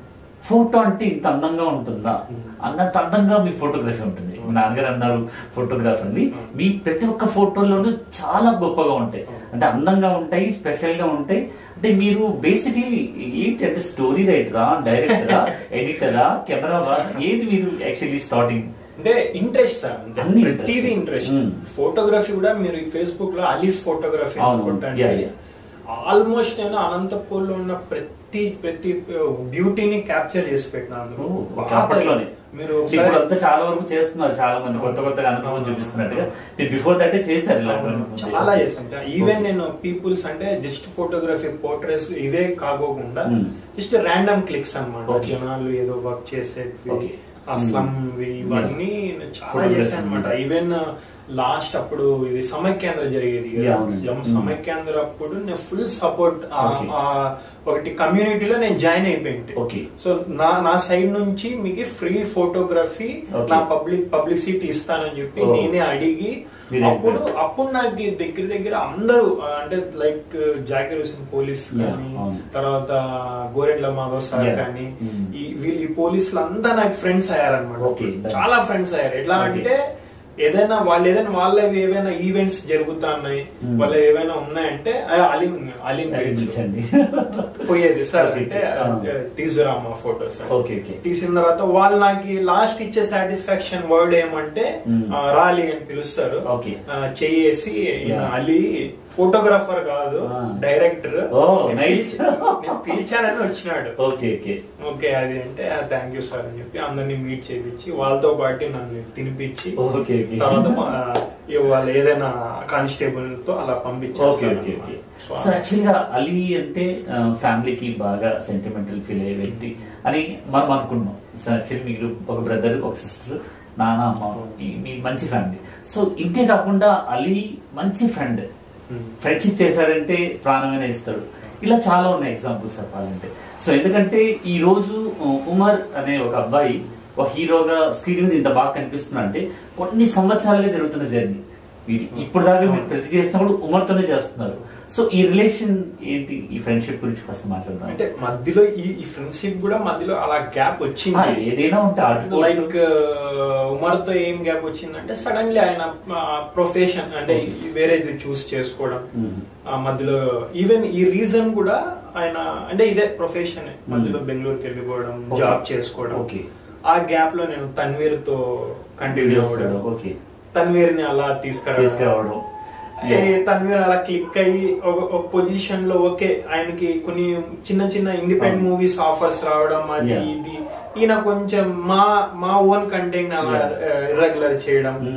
ఫోటో అంటే ఇంత అందంగా ఉంటుందా అన్నంత అందంగా మీ ఫోటోగ్రఫీ ఉంటుంది మీ నాన్నగారు అన్నారు ఫోటోగ్రాఫ్ అండి మీ ప్రతి ఒక్క ఫోటోలోనూ చాలా గొప్పగా ఉంటాయి అంటే అందంగా ఉంటాయి స్పెషల్ గా ఉంటాయి అంటే మీరు బేసిక్లీ ఏంటి అంటే స్టోరీ రైటరా డైరెక్టరా ఎడిటరా కెమెరా ఏది మీరు యాక్చువల్లీ స్టార్టింగ్
అంటే ఇంట్రెస్ట్ సార్ అంతే
అన్ని
ప్రతిదీ
interest.
Interest
Hmm.
ఫోటోగ్రఫీ కూడా మీరు ఫేస్బుక్ లో అలీస్ ఫోటోగ్రఫీ
అవును.
కొట్టండి
Yeah, yeah.
ఆల్మోస్ట్ నేను అనంతపూర్ లో ఉన్న ప్రతి ప్రతి బ్యూటీని క్యాప్చర్ చేసి పెట్టినాను
ఓ,
బాగా
ఓకే, అప్పట్లోనే
మీరు
ఇప్పుడు
ఒకసారి
అంతా చాలా వరకు చేస్తున్నారు చాలా మంది కొత్త కొత్తగా అనుభవం చూపిస్తున్నట్టుగా మీరు బిఫోర్ దట్టే చేశారు ఇలాంటివన్నీ ముందే.
చాలా చేసాం ఈవెన్
Okay.
నేను పీపుల్స్ అంటే జస్ట్ ఫోటోగ్రఫీ పోర్ట్రేట్స్ ఇవే కాకోకుండా
Hmm.
జస్ట్ ర్యాండమ్ క్లిక్స్ అన్నమాట
Okay.
జనాలు ఏదో వర్క్ చేసేవి
Okay.
ఆ స్లమ్ ఇవన్నీ నేను చాలా
Photography.
చేశాను అనమాట ఈవెన్ లాస్ట్ అప్పుడు ఇది సమైక్యాంధ్ర జరిగేది కదా.
Yeah, అవును.
జమ్
Hmm.
సమైక్యాంధ్ర అప్పుడు నేను ఫుల్ సపోర్ట్
Okay.
ఒకటి కమ్యూనిటీలో నేను జాయిన్ అయిపోయింది
Okay.
సో నా నా సైడ్ నుంచి మీకు ఫ్రీ ఫోటోగ్రఫీ
Okay.
నా పబ్లిక్ పబ్లిసిటీ ఇస్తానని చెప్పి
Oh.
నేనే అడిగి
మీరే
అప్పుడు
చెప్పారు.
అప్పుడు నాకు దగ్గర దగ్గర అందరూ ఆ, అంటే like Zakir Hussain police
Yeah,
కానీ
అవును.
తర్వాత గోరెండ్ల మాధవ్ సార్
Yeah.
కానీ
Mm.
ఈ వీళ్ళు ఈ పోలీసులు అంతా నాకు ఫ్రెండ్స్ అయ్యారనమాట
Okay, that-
చాలా ఫ్రెండ్స్ అయ్యారు ఎట్లా
Okay.
అంటే ఏదైనా వాళ్ళు ఏదైనా వాళ్ళవి ఏవైనా ఈవెంట్స్ జరుగుతున్నాయి
Mm.
వాళ్ళు ఏవైనా ఉన్నాయంటే ఆ, అలీం అలీం
అది
గురించి
ఇచ్చండి.
పోయేది సార్
Okay,
అంటే
okay. Ah.
తీసుకురా మా ఫోటోస్
Okay, okay.
తీసిన తర్వాత వాళ్ళు నాకు లాస్ట్ ఇచ్చే సాటిస్ఫాక్షన్ వర్డ్ ఏమంటే
Hmm.
ఆ, రాలి అని పిలుస్తారు
Okay.
ఆ, చెయ్యేసి ఈయన
Yeah.
అలీ ఫోటోగ్రాఫర్ కాదు
Ah.
Director
Oh, nice.
నేను పిలిచానని వచ్చినాడు
ఓకే ఓకే
ఓకే అది అంటే థ్యాంక్ యూ సార్ అని చెప్పి అందరినీ మీట్ చేయించి వాళ్ళతో పాటు నన్ను తినిపించి
ఓకే ఓకే
తర్వాత మా- ఇక వాళ్ళు ఏదైనా కానిస్టేబుల్ తో అలా పంపించారు
okay okay okay so actual గా అలీ అంటే ఫ్యామిలీకి బాగా సెంటిమెంటల్ ఫీల్ అయ్యే వ్యక్తి అని మనం అనుకున్నాం సో యాక్చువల్లీ మీరు ఒక బ్రదర్ ఒక సిస్టర్ నాన్న అమ్మ ఈ- మీ మంచి ఫ్యామిలీ సో ఇంతే కాకుండా అలీ మంచి ఫ్రెండ్ ఫ్రెండ్షిప్ చేశాడంటే ప్రాణమైన ఇస్తాడు ఇలా చాలా ఉన్నాయి ఎగ్జాంపుల్స్ చెప్పాలంటే సో ఎందుకంటే ఈ రోజు ఉ- ఉమర్ అనే ఒక అబ్బాయి ఒక హీరోగా స్క్రీన్ మీద ఇంత బాగా కనిపిస్తున్నా అంటే కొన్ని సంవత్సరాలుగా జరుగుతున్న జర్నీ ఇప్పుడు దాకా మీరు ప్రతి చేసినప్పుడు ఉమర్తోనే చేస్తున్నారు సో ఈ రిలేషన్ ఏంటి ఈ ఫ్రెండ్షిప్ గురించి కాస్త మాట్లాడదాం
అంటే మధ్యలో ఈ ఈ ఫ్రెండ్షిప్ కూడా మధ్యలో అలా గ్యాప్
ఆ,
వచ్చింది
ఏదైనా ఉంటే ఆడుకోవచ్చు.
లైక్ ఉమర్ తో ఏం గ్యాప్ వచ్చిందంటే సడన్లీ ఆయన ప్రొఫెషన్ అంటే
Okay.
ఈ వేరేది చూస్ చేసుకోవడం
Mhm.
ఆ మధ్యలో ఈవెన్ ఈ రీజన్ కూడా ఆయన అంటే ఇదే ప్రొఫెషన్ మధ్యలో బెంగళూరుకి వెళ్ళిపోవడం
Okay.
జాబ్ చేసుకోవడం
Okay.
ఆ గ్యాప్ లో నేను తన్వీర్ తో కంటిన్యూ అవ్వడం
ఓకే
తన్వీర్ ని అలా తీసుకురావడం
తీసుకురావడం
ఏ తన్వీర్ అలా క్లిక్ అయ్యి ఒక ఒక పొజిషన్ లో ఓకే ఆయనకి కొన్ని చిన్న చిన్న ఇండిపెండెంట్
అవును.
మూవీస్ ఆఫర్స్ రావడం అది
Yeah.
ఇది ఈయన కొంచెం మా మా ఓన్ కంటెంట్ అలా
Yeah.
ఇర్రెగ్యులర్ చేయడం
Mm.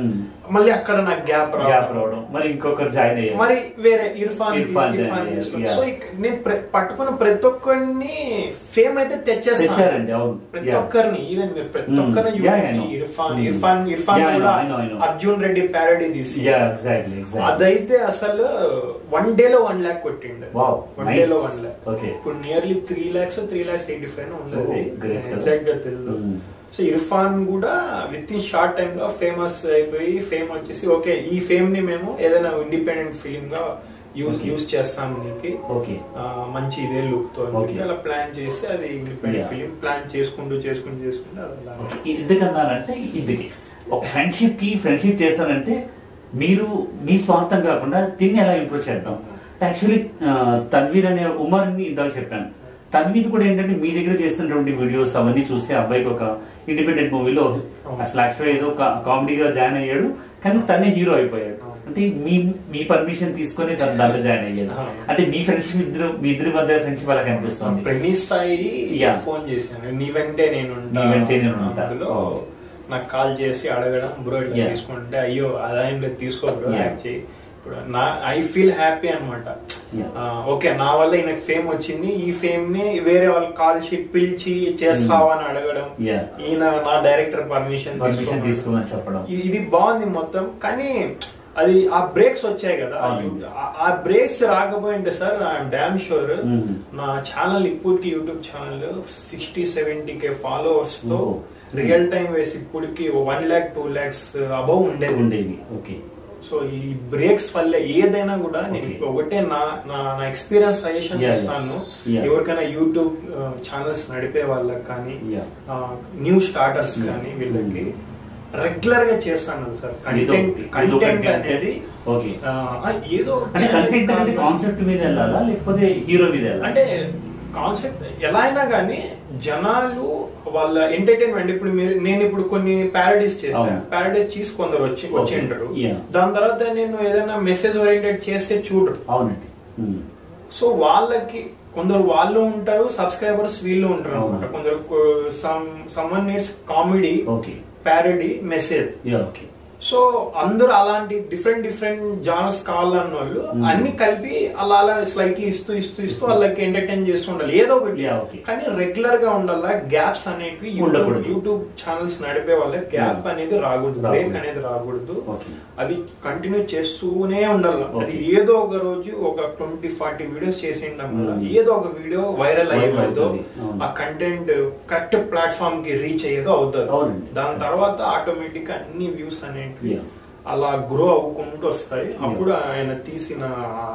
మళ్ళీ అక్కడ నాకు గ్యాప్
గ్యాప్
రావడం
రావడం మరి ఇంకొకరు జాయిన్ అయ్యారు
మరి వేరే ఇర్ఫాన్
ఇర్ఫాన్
ఇర్ఫాన్
జాయిన్
తీసుకొని
అయ్యారు.
సో ఇక నేను ప్ర- పట్టుకున్న ప్రతి ఒక్కరిని ఫేమ్ అయితే తెచ్చేస్తాను
తెచ్చారండి అవును
ప్రతి
Yeah.
ఒక్కరిని ఈవెన్ మీరు ప్రతి
Mm.
ఒక్కరిని
Yeah, I
చూడండి
know.
Irfan
Mm.
Irfan Irfan
Yeah, I
కూడా
know, I know, I know.
Arjun Reddy parody తీసి
యా ఎగ్జాక్ట్లీ ఎగ్జాక్ట్లీ
అదైతే అసలు వన్ డే లో వన్ ల్యాక్ కొట్టిండు
Wow,
వన్
nice.
డే లో వన్ ల్యాక్
Okay.
ఇప్పుడు nearly three lakhs three lakhs eighty five ఉండదు
Oh, great.
ఎగ్జాక్ట్ గా తెలియదు
Mm.
సో ఇర్ఫాన్ కూడా విత్ ఇన్ షార్ట్ టైమ్ లో ఫేమస్ అయిపోయి ఫేమ్ వచ్చేసి ఓకే ఈ ఫేమ్ ని మేము ఏదైనా ఇండిపెండెంట్ ఫిలిం గా యూజ్
Okay.
యూజ్ చేస్తాం నీకు
ఓకే
ఆ, మంచి ఇదే లుక్ తో అని
Okay.
చెప్పి అలా ప్లాన్ చేసి అది ఇండిపెండెంట్
Yeah.
ఫిలిం ప్లాన్ చేసుకుంటూ చేసుకుంటూ చేసుకుంటూ అది అలా
ఎందుకన్నానంటే ఇందుకే ఒక ఫ్రెండ్షిప్ కి ఫ్రెండ్షిప్ చేస్తానంటే మీరు మీ స్వార్థం కాకుండా దీన్ని ఎలా ఇంప్రూవ్ చేద్దాం యాక్చువల్లీ తన్వీర్ అనే ఉమర్ ని ఇందాక చెప్పాను తన్వీర్ కూడా ఏంటంటే మీ దగ్గర చేస్తున్నటువంటి వీడియోస్ అవన్నీ చూస్తే అబ్బాయికి ఒక ఇండిపెండెంట్ మూవీలో అసలు యాక్చువల్ ఏదో కామెడీగా జాయిన్ అయ్యాడు కానీ తనే హీరో అయిపోయాడు అంటే మీ మీ పర్మిషన్ తీసుకొని తను దాంట్లో జాయిన్ అయ్యాడు అంటే మీ ఫ్రెండ్షిప్ ఇద్దరు మీ ఇద్దరి మధ్య ఫ్రెండ్షిప్ అలా కనిపిస్తుంది
ప్రెమిస్ సాయి
Yeah.
ఫోన్ చేశాను నీ వెంటే నేను ఉంటా.
నీ వెంటే నేను ఉంటా.
అందులో
Oh.
నాకు కాల్ చేసి అడగడం బ్రో ఇట్లా
Yeah.
తీసుకుంటే అయ్యో ఆదాయం లేదు తీసుకో బ్రో
Yeah.
యాక్చువల్లీ ఇప్పుడు నా ఐ ఫీల్ హ్యాపీ అనమాట
Yeah.
ఓకే నా వల్ల ఈయనకు ఫేమ్ వచ్చింది ఈ ఫేమ్ ని వేరే వాళ్ళు కాల్ షీట్ పిలిచి చేస్తావా అని అడగడం
Yeah.
ఈయన నా డైరెక్టర్ పర్మిషన్
పర్మిషన్ తీసుకోమని చెప్పడం
ఇది- ఇది బాగుంది మొత్తం కానీ అది ఆ బ్రేక్స్ వచ్చాయి కదా
అవును.
ఆ- ఆ బ్రేక్స్ రాకపోయింటే sir I'm damn sure
Mhm.
నా ఛానల్ ఇప్పటికి YouTube channel sixty seventy K followers తో
Oh.
రియల్ టైం వేసి ఇప్పటికి one lakh two lakhs above ఉండేది
ఉండేవి ఓకే
సో ఈ బ్రేక్స్ వల్ల ఏదైనా కూడా నేను
Okay.
ఇప్పుడు ఒకటే నా నా నా ఎక్స్పీరియన్స్ సజెషన్
Yeah, yeah.
ఇస్తాను
Yeah.
ఎవరికైనా యూట్యూబ్ ఛానల్స్ నడిపే వాళ్ళకి కానీ
Yeah.
New starters
Yeah.
కానీ వీళ్ళకి
Mm.
రెగ్యులర్ గా చేస్తాను సార్
ఇదో-
కంటెంట్
ఇదో
కంటెంట్
content.
అనేది
Okay.
ఆ, ఏదో
అంటే కంటెంట్ అనేది కాన్సెప్ట్ మీద వెళ్ళాలా లేకపోతే హీరో మీద వెళ్ళాలా
అంటే కాన్సెప్ట్ ఎలా అయినా కానీ జనాలు వాళ్ళ ఎంటర్టైన్మెంట్ ఇప్పుడు మీరు నేను ఇప్పుడు కొన్ని ప్యారడీస్ చేశాను
అవును.
ప్యారడీస్ చేసి కొందరు వచ్చి
Okay.
వచ్చి ఉంటారు
Yeah.
దాని తర్వాత నేను ఏదైనా మెసేజ్ ఓరియంటెడ్ చేస్తే చూడరు
అవునండి ఉమ్.
సో వాళ్ళకి కొందరు వాళ్ళు ఉంటారు సబ్స్క్రైబర్స్ వీళ్ళు ఉంటారు
అవును.
అనమాట కొందరు some someone needs comedy
okay
parody message
yeah okay
so అందరూ అలాంటి డిఫరెంట్ డిఫరెంట్ జానర్స్ కావాలన్న వాళ్ళు
Hmm.
అన్ని కలిపి అలా అలా స్లైట్లీ ఇస్తూ ఇస్తూ ఇస్తూ వాళ్ళకి ఎంటర్టైన్ చేస్తూ ఉండాలి ఏదో ఒకటి
Yeah, okay.
కానీ రెగ్యులర్ గా ఉండాలా గ్యాప్స్ అనేటివి యూట్యూబ్
ఉండకూడదు.
యూట్యూబ్ ఛానల్స్ నడిపే వాళ్ళకి గ్యాప్
Yeah.
అనేది రాకూడదు
రాకూడదు.
బ్రేక్ అనేది రాకూడదు
ఓకే
అవి కంటిన్యూ చేస్తూనే ఉండాలి
Okay.
అది ఏదో ఒక రోజు ఒక ట్వంటీ ఫార్టీ వీడియోస్ చేసి ఉండడం వల్ల
Hmm.
ఏదో ఒక వీడియో వైరల్
Viral
అయ్యేదో
అవుతుంది. అవును.
ఆ కంటెంట్ కరెక్ట్ ప్లాట్ఫామ్ కి రీచ్ అయ్యేదో అవుతుంది
అవునండి.
దాని తర్వాత ఆటోమేటిక్ అన్ని వ్యూస్ అనేటివి
Yeah.
అలా గ్రో అవ్వుకుంటూ వస్తాయి అప్పుడు ఆయన తీసిన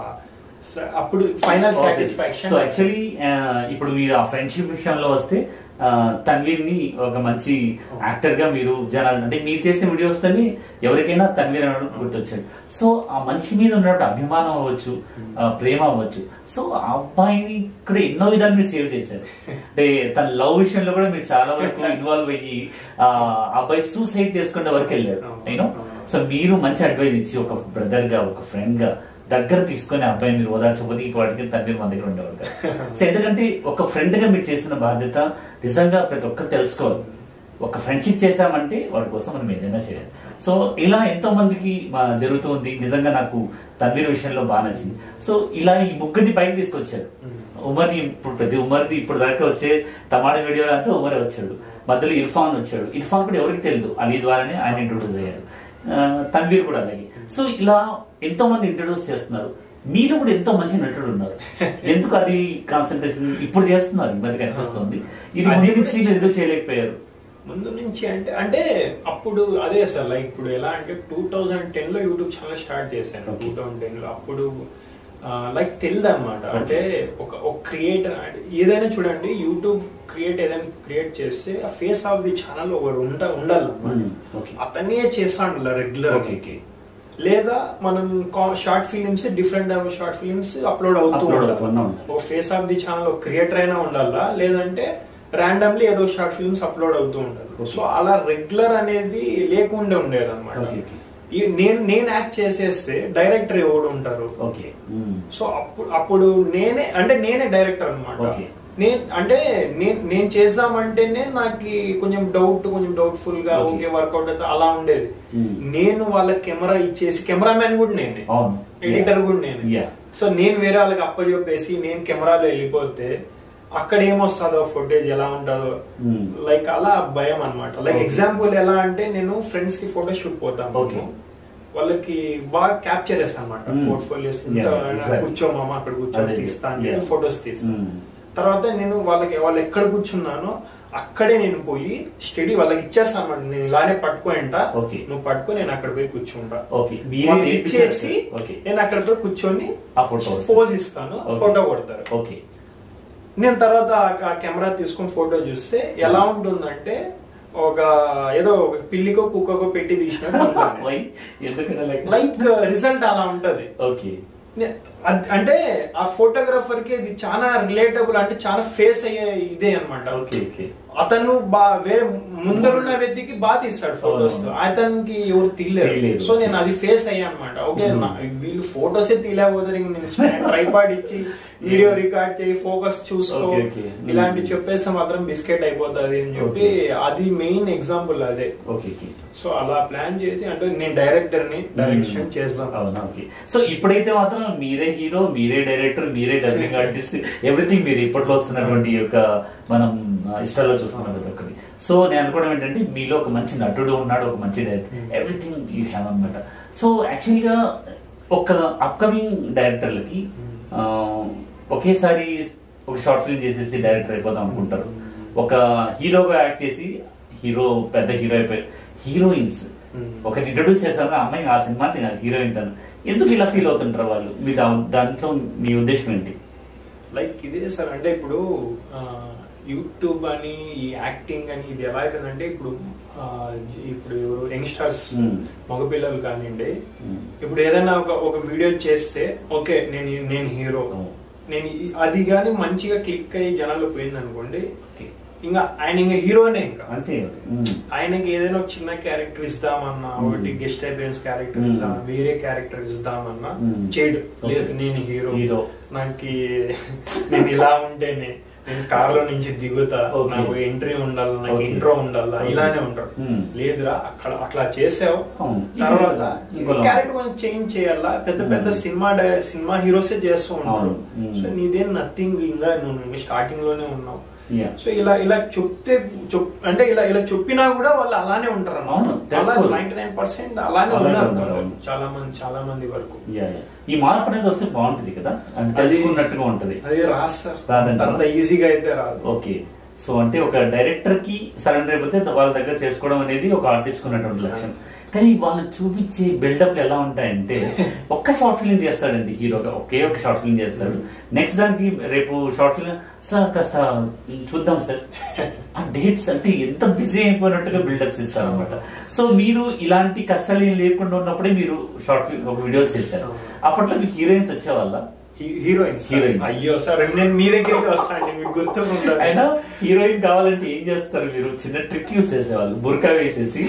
స- అప్పుడు ఫైనల్ సాటిస్ఫాక్షన్
సో యాక్చువల్లీ ఇప్పుడు మీరు ఆ ఫ్రెండ్షిప్ విషయంలో వస్తే తన్వీర్ ని ఒక మంచి యాక్టర్ గా మీరు జనాలు అంటే మీరు చేసిన వీడియోస్ తోని ఎవరికైనా తన్వీర్ అనడం గుర్తొచ్చాడు సో ఆ మనిషి మీద ఉన్నటువంటి అభిమానం అవ్వచ్చు ఆ, ప్రేమ అవ్వచ్చు సో ఆ అబ్బాయిని ఇక్కడ ఎన్నో విధాలు మీరు సేవ్ చేశారు అంటే తన లవ్ విషయంలో కూడా మీరు చాలా వరకు ఇన్వాల్వ్ అయ్యి ఆ అబ్బాయి సూసైడ్ చేసుకునే వరకు వెళ్ళారు యూనో సో మీరు మంచి అడ్వైజ్ ఇచ్చి ఒక బ్రదర్ గా ఒక ఫ్రెండ్ గా దగ్గర తీసుకొని ఆ అబ్బాయిని మీరు ఓదార్చకపోతే ఈ వాటికి తండ్రి మన దగ్గర ఉండేవాడు కాదు. సో ఎందుకంటే ఒక ఫ్రెండ్ గా మీరు చేసిన బాధ్యత నిజంగా ప్రతి ఒక్కరు తెలుసుకోవాలి ఒక ఫ్రెండ్షిప్ చేశామంటే వాడి కోసం మనం ఏదైనా చేయాలి సో ఇలా ఎంతో మందికి మా జరుగుతుంది నిజంగా నాకు తన్వీర్ విషయంలో బాగా నచ్చింది సో ఇలా ఈ ముగ్గురిని పైకి తీసుకొచ్చారు ఉమర్ని ఇప్పుడు ప్రతి ఉమర్ది ఇప్పుడు దాకా వచ్చే టమాటా వీడియోలు అంతా ఉమరే వచ్చాడు మధ్యలో ఇర్ఫాన్ వచ్చాడు ఇర్ఫాన్ కూడా ఎవరికి తెలియదు అలీ ద్వారానే ఆయన ఇంట్రొడ్యూస్ అయ్యారు ఆ, తన్వీర్ కూడా అలాగే సో ఇలా ఎంతో మంది ఇంట్రొడ్యూస్ చేస్తున్నారు మీరు కూడా ఎంతో మంచి నటుడు ఉన్నారు ఎందుకు అది కాన్సన్ట్రేషన్ ఇప్పుడు చేస్తున్నారు ఈ మధ్య కనిపిస్తుంది ఇది
అది
ముందు
కూడా
నుంచి మీరు ఎందుకు చేయలేకపోయారు
ముందు నుంచి అంటే అంటే అప్పుడు అదే సార్ లైక్ ఇప్పుడు ఎలా అంటే టూ థౌజండ్ టెన్ లో యూట్యూబ్ ఛానల్ స్టార్ట్ చేశాను
Okay.
టూ థౌజండ్ టెన్ లో అప్పుడు లైక్ తెలియదు అనమాట
Okay.
అంటే ఒక ఒక క్రియేటర్ ఏదైనా చూడండి యూట్యూబ్ క్రియేట్ ఏదైనా క్రియేట్ చేస్తే ఆ ఫేస్ ఆఫ్ ది ఛానల్ ఒకడు ఉంట ఉండాలి
ఓకే
అతనే చేస్తాడు రెగ్యులర్
ఓకే ఓకే
లేదా మనం short films different short films upload అవుతూ
Upload
ఉండాలి
అవుతూనే ఉండాలి.
ఒక ఫేస్ ఆఫ్ ది ఛానల్ ఒక క్రియేటర్ అయినా ఉండాలా లేదంటే ర్యాండమ్లీ ఏదో షార్ట్ ఫిల్మ్స్ అప్లోడ్ అవుతూ ఉండాలి
Okay.
సో అలా రెగ్యులర్ అనేది లేకుండా ఉండేది అనమాట
Okay, okay.
నేను నేను యాక్ట్ చేసేస్తే డైరెక్టర్ ఎవడు ఉంటారు
ఓకే
సో అప్పుడు అప్పుడు నేనే అంటే నేనే డైరెక్టర్ అనమాట
Okay.
నేను అంటే నేను నేను చేద్దామంటేనే నాకు కొంచెం డౌట్ కొంచెం డౌట్ఫుల్ గా
Okay.
ఓకే వర్కౌట్ అయితే అలా ఉండేది
Hmm.
నేను వాళ్ళ కెమెరా ఇచ్చేసి కెమెరామ్యాన్ కూడా నేనే
అవును
ఎడిటర్ కూడా నేను
Yeah.
సో నేను వేరే వాళ్ళకి అప్పచెప్పేసి నేను కెమెరాలో వెళ్ళిపోతే అక్కడ ఏమొస్తుందో ఫుటేజ్ ఎలా ఉంటుందో
Hmm.
లైక్ అలా భయం అన్నమాట లైక్
Okay.
ఎగ్జాంపుల్ ఎలా అంటే నేను ఫ్రెండ్స్ కి ఫోటో షూట్ పోతాను
Okay.
వాళ్ళకి బాగా క్యాప్చర్ చేస్తాను అనమాట
Hmm.
Portfolios
Yeah, exactly.
కూర్చో మామ అక్కడ కూర్చొని
అదే.
తీస్తా అని
Yeah.
చెప్పి ఫొటోస్ తీస్తాను
Hmm.
తర్వాత నేను వాళ్ళకి వాళ్ళు ఎక్కడ కూర్చున్నానో అక్కడే నేను పోయి స్టడీ వాళ్ళకి ఇచ్చేస్తాను అనమాట నేను ఇలానే పట్టుకోంట
Okay.
నువ్వు పట్టుకో నేను అక్కడ పోయి కూర్చుంటా
ఓకే మీరే
వాళ్ళు
నేర్పించారు
ఇచ్చేసి
ఓకే
నేను అక్కడ పోయి కూర్చొని
ఆ ఫోటో
పోజ్ ఇస్తాను
Okay.
ఫోటో కొడతారు
ఓకే
నేను తర్వాత ఆ- ఆ కెమెరా తీసుకుని ఫోటో చూస్తే ఎలా ఉంటుందంటే ఒక ఏదో ఒక పిల్లికో కుక్కకో పెట్టి తీసినట్టు ఉంటుంది.
వై ఎందుకన్నా లైక్
లైక్ రిజల్ట్ అలా ఉంటది
ఓకే
నే- అద్- అంటే ఆ ఫోటోగ్రాఫర్ కి ఇది చాలా రిలేటబుల్ అంటే చాలా ఫేస్ అయ్యే ఇదే అన్నమాట
ఓకే ఓకే
అతను బా వేరే ముందరున్న వ్యక్తికి బాగా తీస్తాడు ఫోటోస్
అవును.
అతనికి ఎవరు తీయలేరు
తీయలేరు.
సో నేను అది ఫేస్ అయ్యా అనమాట ఓకే
Hmm.
నా- వీళ్ళు ఫోటోసే తీయలేకపోతే ఇంక నేను ట్రైపాడ్ ఇచ్చి వీడియో రికార్డ్ చేయి ఫోకస్ చూసుకో
Okay, okay. Hmm.
ఇలాంటి చెప్పేస్తే మాత్రం బిస్కెట్ అయిపోతుంది అని చెప్పి అది మెయిన్ ఎగ్జాంపుల్ అదే
ఓకే ఓకే
సో అలా ప్లాన్ చేసి అంటే నేను డైరెక్టర్ ని డైరెక్షన్ చేస్తాం
అవునా ఓకే సో ఇప్పుడైతే మాత్రం మీరే హీరో మీరే డైరెక్టర్ మీరే డబ్బింగ్ ఆర్టిస్ట్ ఎవ్రీథింగ్ మీరు ఇప్పట్లో వస్తున్నటువంటి యొక్క మనం ఇష్టాల్లో చూస్తున్నాం కదా ఒకటి సో నేను అనుకోవడం ఏంటంటే మీలో ఒక మంచి నటుడు ఉన్నాడు ఒక మంచి director
Hmm.
Everything you have అనమాట సో యాక్చువల్ గా ఒక అప్కమింగ్ డైరెక్టర్లకి ఆ, ఒకేసారి ఒక షార్ట్ ఫిల్మ్ చేసేసి డైరెక్టర్ అయిపోదాం అనుకుంటారు ఒక హీరోగా యాక్ట్ చేసి హీరో పెద్ద హీరో అయిపోయి హీరోయిన్స్
Hmm.
ఒకరిని ఇంట్రొడ్యూస్ చేశారు అమ్మాయి ఆ సినిమా తినాలి హీరోయిన్ తను ఎందుకు ఇలా ఫీల్ అవుతుంటారు వాళ్ళు మీ దా- దాంట్లో మీ ఉద్దేశం ఏంటి
లైక్ ఇదే సార్ అంటే ఇప్పుడు ఆ, యూట్యూబ్ అని ఈ యాక్టింగ్ అని ఇది ఎలా అయిపోయిందంటే ఇప్పుడు ఆ, ఇప్పుడు ఎవరు యంగ్స్టర్స్
Hmm.
మగపిల్లలు కానివ్వండి
Hmm.
ఇప్పుడు ఏదైనా ఒక ఒక వీడియో చేస్తే ఓకే నేను నేను హీరో
Oh.
నేను ఈ- అది కానీ మంచిగా క్లిక్ అయ్యి జనాలు పోయింది అనుకోండి
Okay.
ఇంకా ఆయన ఇంకా హీరోనే ఇంకా
అంతే ఉమ్.
ఆయనకి ఏదైనా ఒక చిన్న క్యారెక్టర్ ఇస్తామన్నా
Hmm.
ఒకటి గెస్ట్ అపియరెన్స్ క్యారెక్టర్
Hmm.
ఇస్తాం వేరే క్యారెక్టర్ ఇస్తామన్నా
Hmm.
చేయడు
Okay.
లేదు నేను హీరో
Hero.
నాకు నేను ఇలా ఉంటేనే నేను కార్ లో నుంచి దిగుతా
Okay.
నాకు ఎంట్రీ ఉండాలి నాకు
Okay.
ఇంట్రో ఉండాలి
Okay.
ఇలానే ఉంటాడు
Hmm.
లేదురా అక్కడ అట్లా చేసావు
అవును.
తర్వాత
ఇంకోలా.
క్యారెక్టర్ కొంచెం చేంజ్ చేయాలా పెద్ద పెద్ద
Hmm.
సినిమా డై- సినిమా హీరోసే చేస్తూ ఉంటారు
అవును. Hmm.
సో నీదేం నథింగ్ ఇంకా నువ్వు స్టార్టింగ్ లోనే ఉన్నావు
Yeah.
సో ఇలా ఇలా చెప్తే చెప్- అంటే ఇలా ఇలా చెప్పినా కూడా వాళ్ళు అలానే ఉంటారు
అవును, that's all.
Ninety nine percent అలానే
అలానే
ఉన్నారు
ఉన్నారు,
వాళ్ళు.
అవును.
చాలా మంది చాలా మంది వరకు
Yeah, yeah. ఈ మార్పు అనేది వస్తే బాగుంటుంది కదా అది
అది-
తెలుసుకున్నట్టుగా ఉంటది
అది రాదు సార్
రాదంటారా?
అంత ఈజీగా అయితే రాదు
ఓకే సో అంటే ఒక డైరెక్టర్ కి సరెండర్ అయిపోతే వాళ్ళ దగ్గర చేసుకోవడం అనేది ఒక ఆర్టిస్ట్ ఉన్నటువంటి లక్ష్యం కానీ వాళ్ళు చూపించే బిల్డప్ ఎలా ఉంటాయంటే ఒక్క షార్ట్ ఫిల్మ్ చేస్తాడండి హీరోగా ఒకే ఒక షార్ట్ ఫిల్మ్ చేస్తాడు నెక్స్ట్ దానికి రేపు షార్ట్ ఫిల్మ్ సార్ కాస్త చూద్దాం సార్ ఆ డేట్స్ అంటే ఎంత బిజీ అయిపోయినట్టుగా బిల్డప్స్ ఇస్తారు అనమాట సో మీరు ఇలాంటి కష్టాలు ఏం లేకుండా ఉన్నప్పుడే మీరు షార్ట్ ఫిల్మ్ ఒక వీడియోస్ చేశారు అప్పట్లో మీకు హీరోయిన్స్ వచ్చేవాళ్ళ
హీరోయిన్
Heroines.
అయ్యో సార్ నేను మీ దగ్గరికి వస్తాను మీకు గుర్తుకుంటాను
అయినా హీరోయిన్ కావాలంటే ఏం చేస్తారు మీరు చిన్న ట్రిక్ యూస్ చేసేవాళ్ళు బుర్కా వేసేసి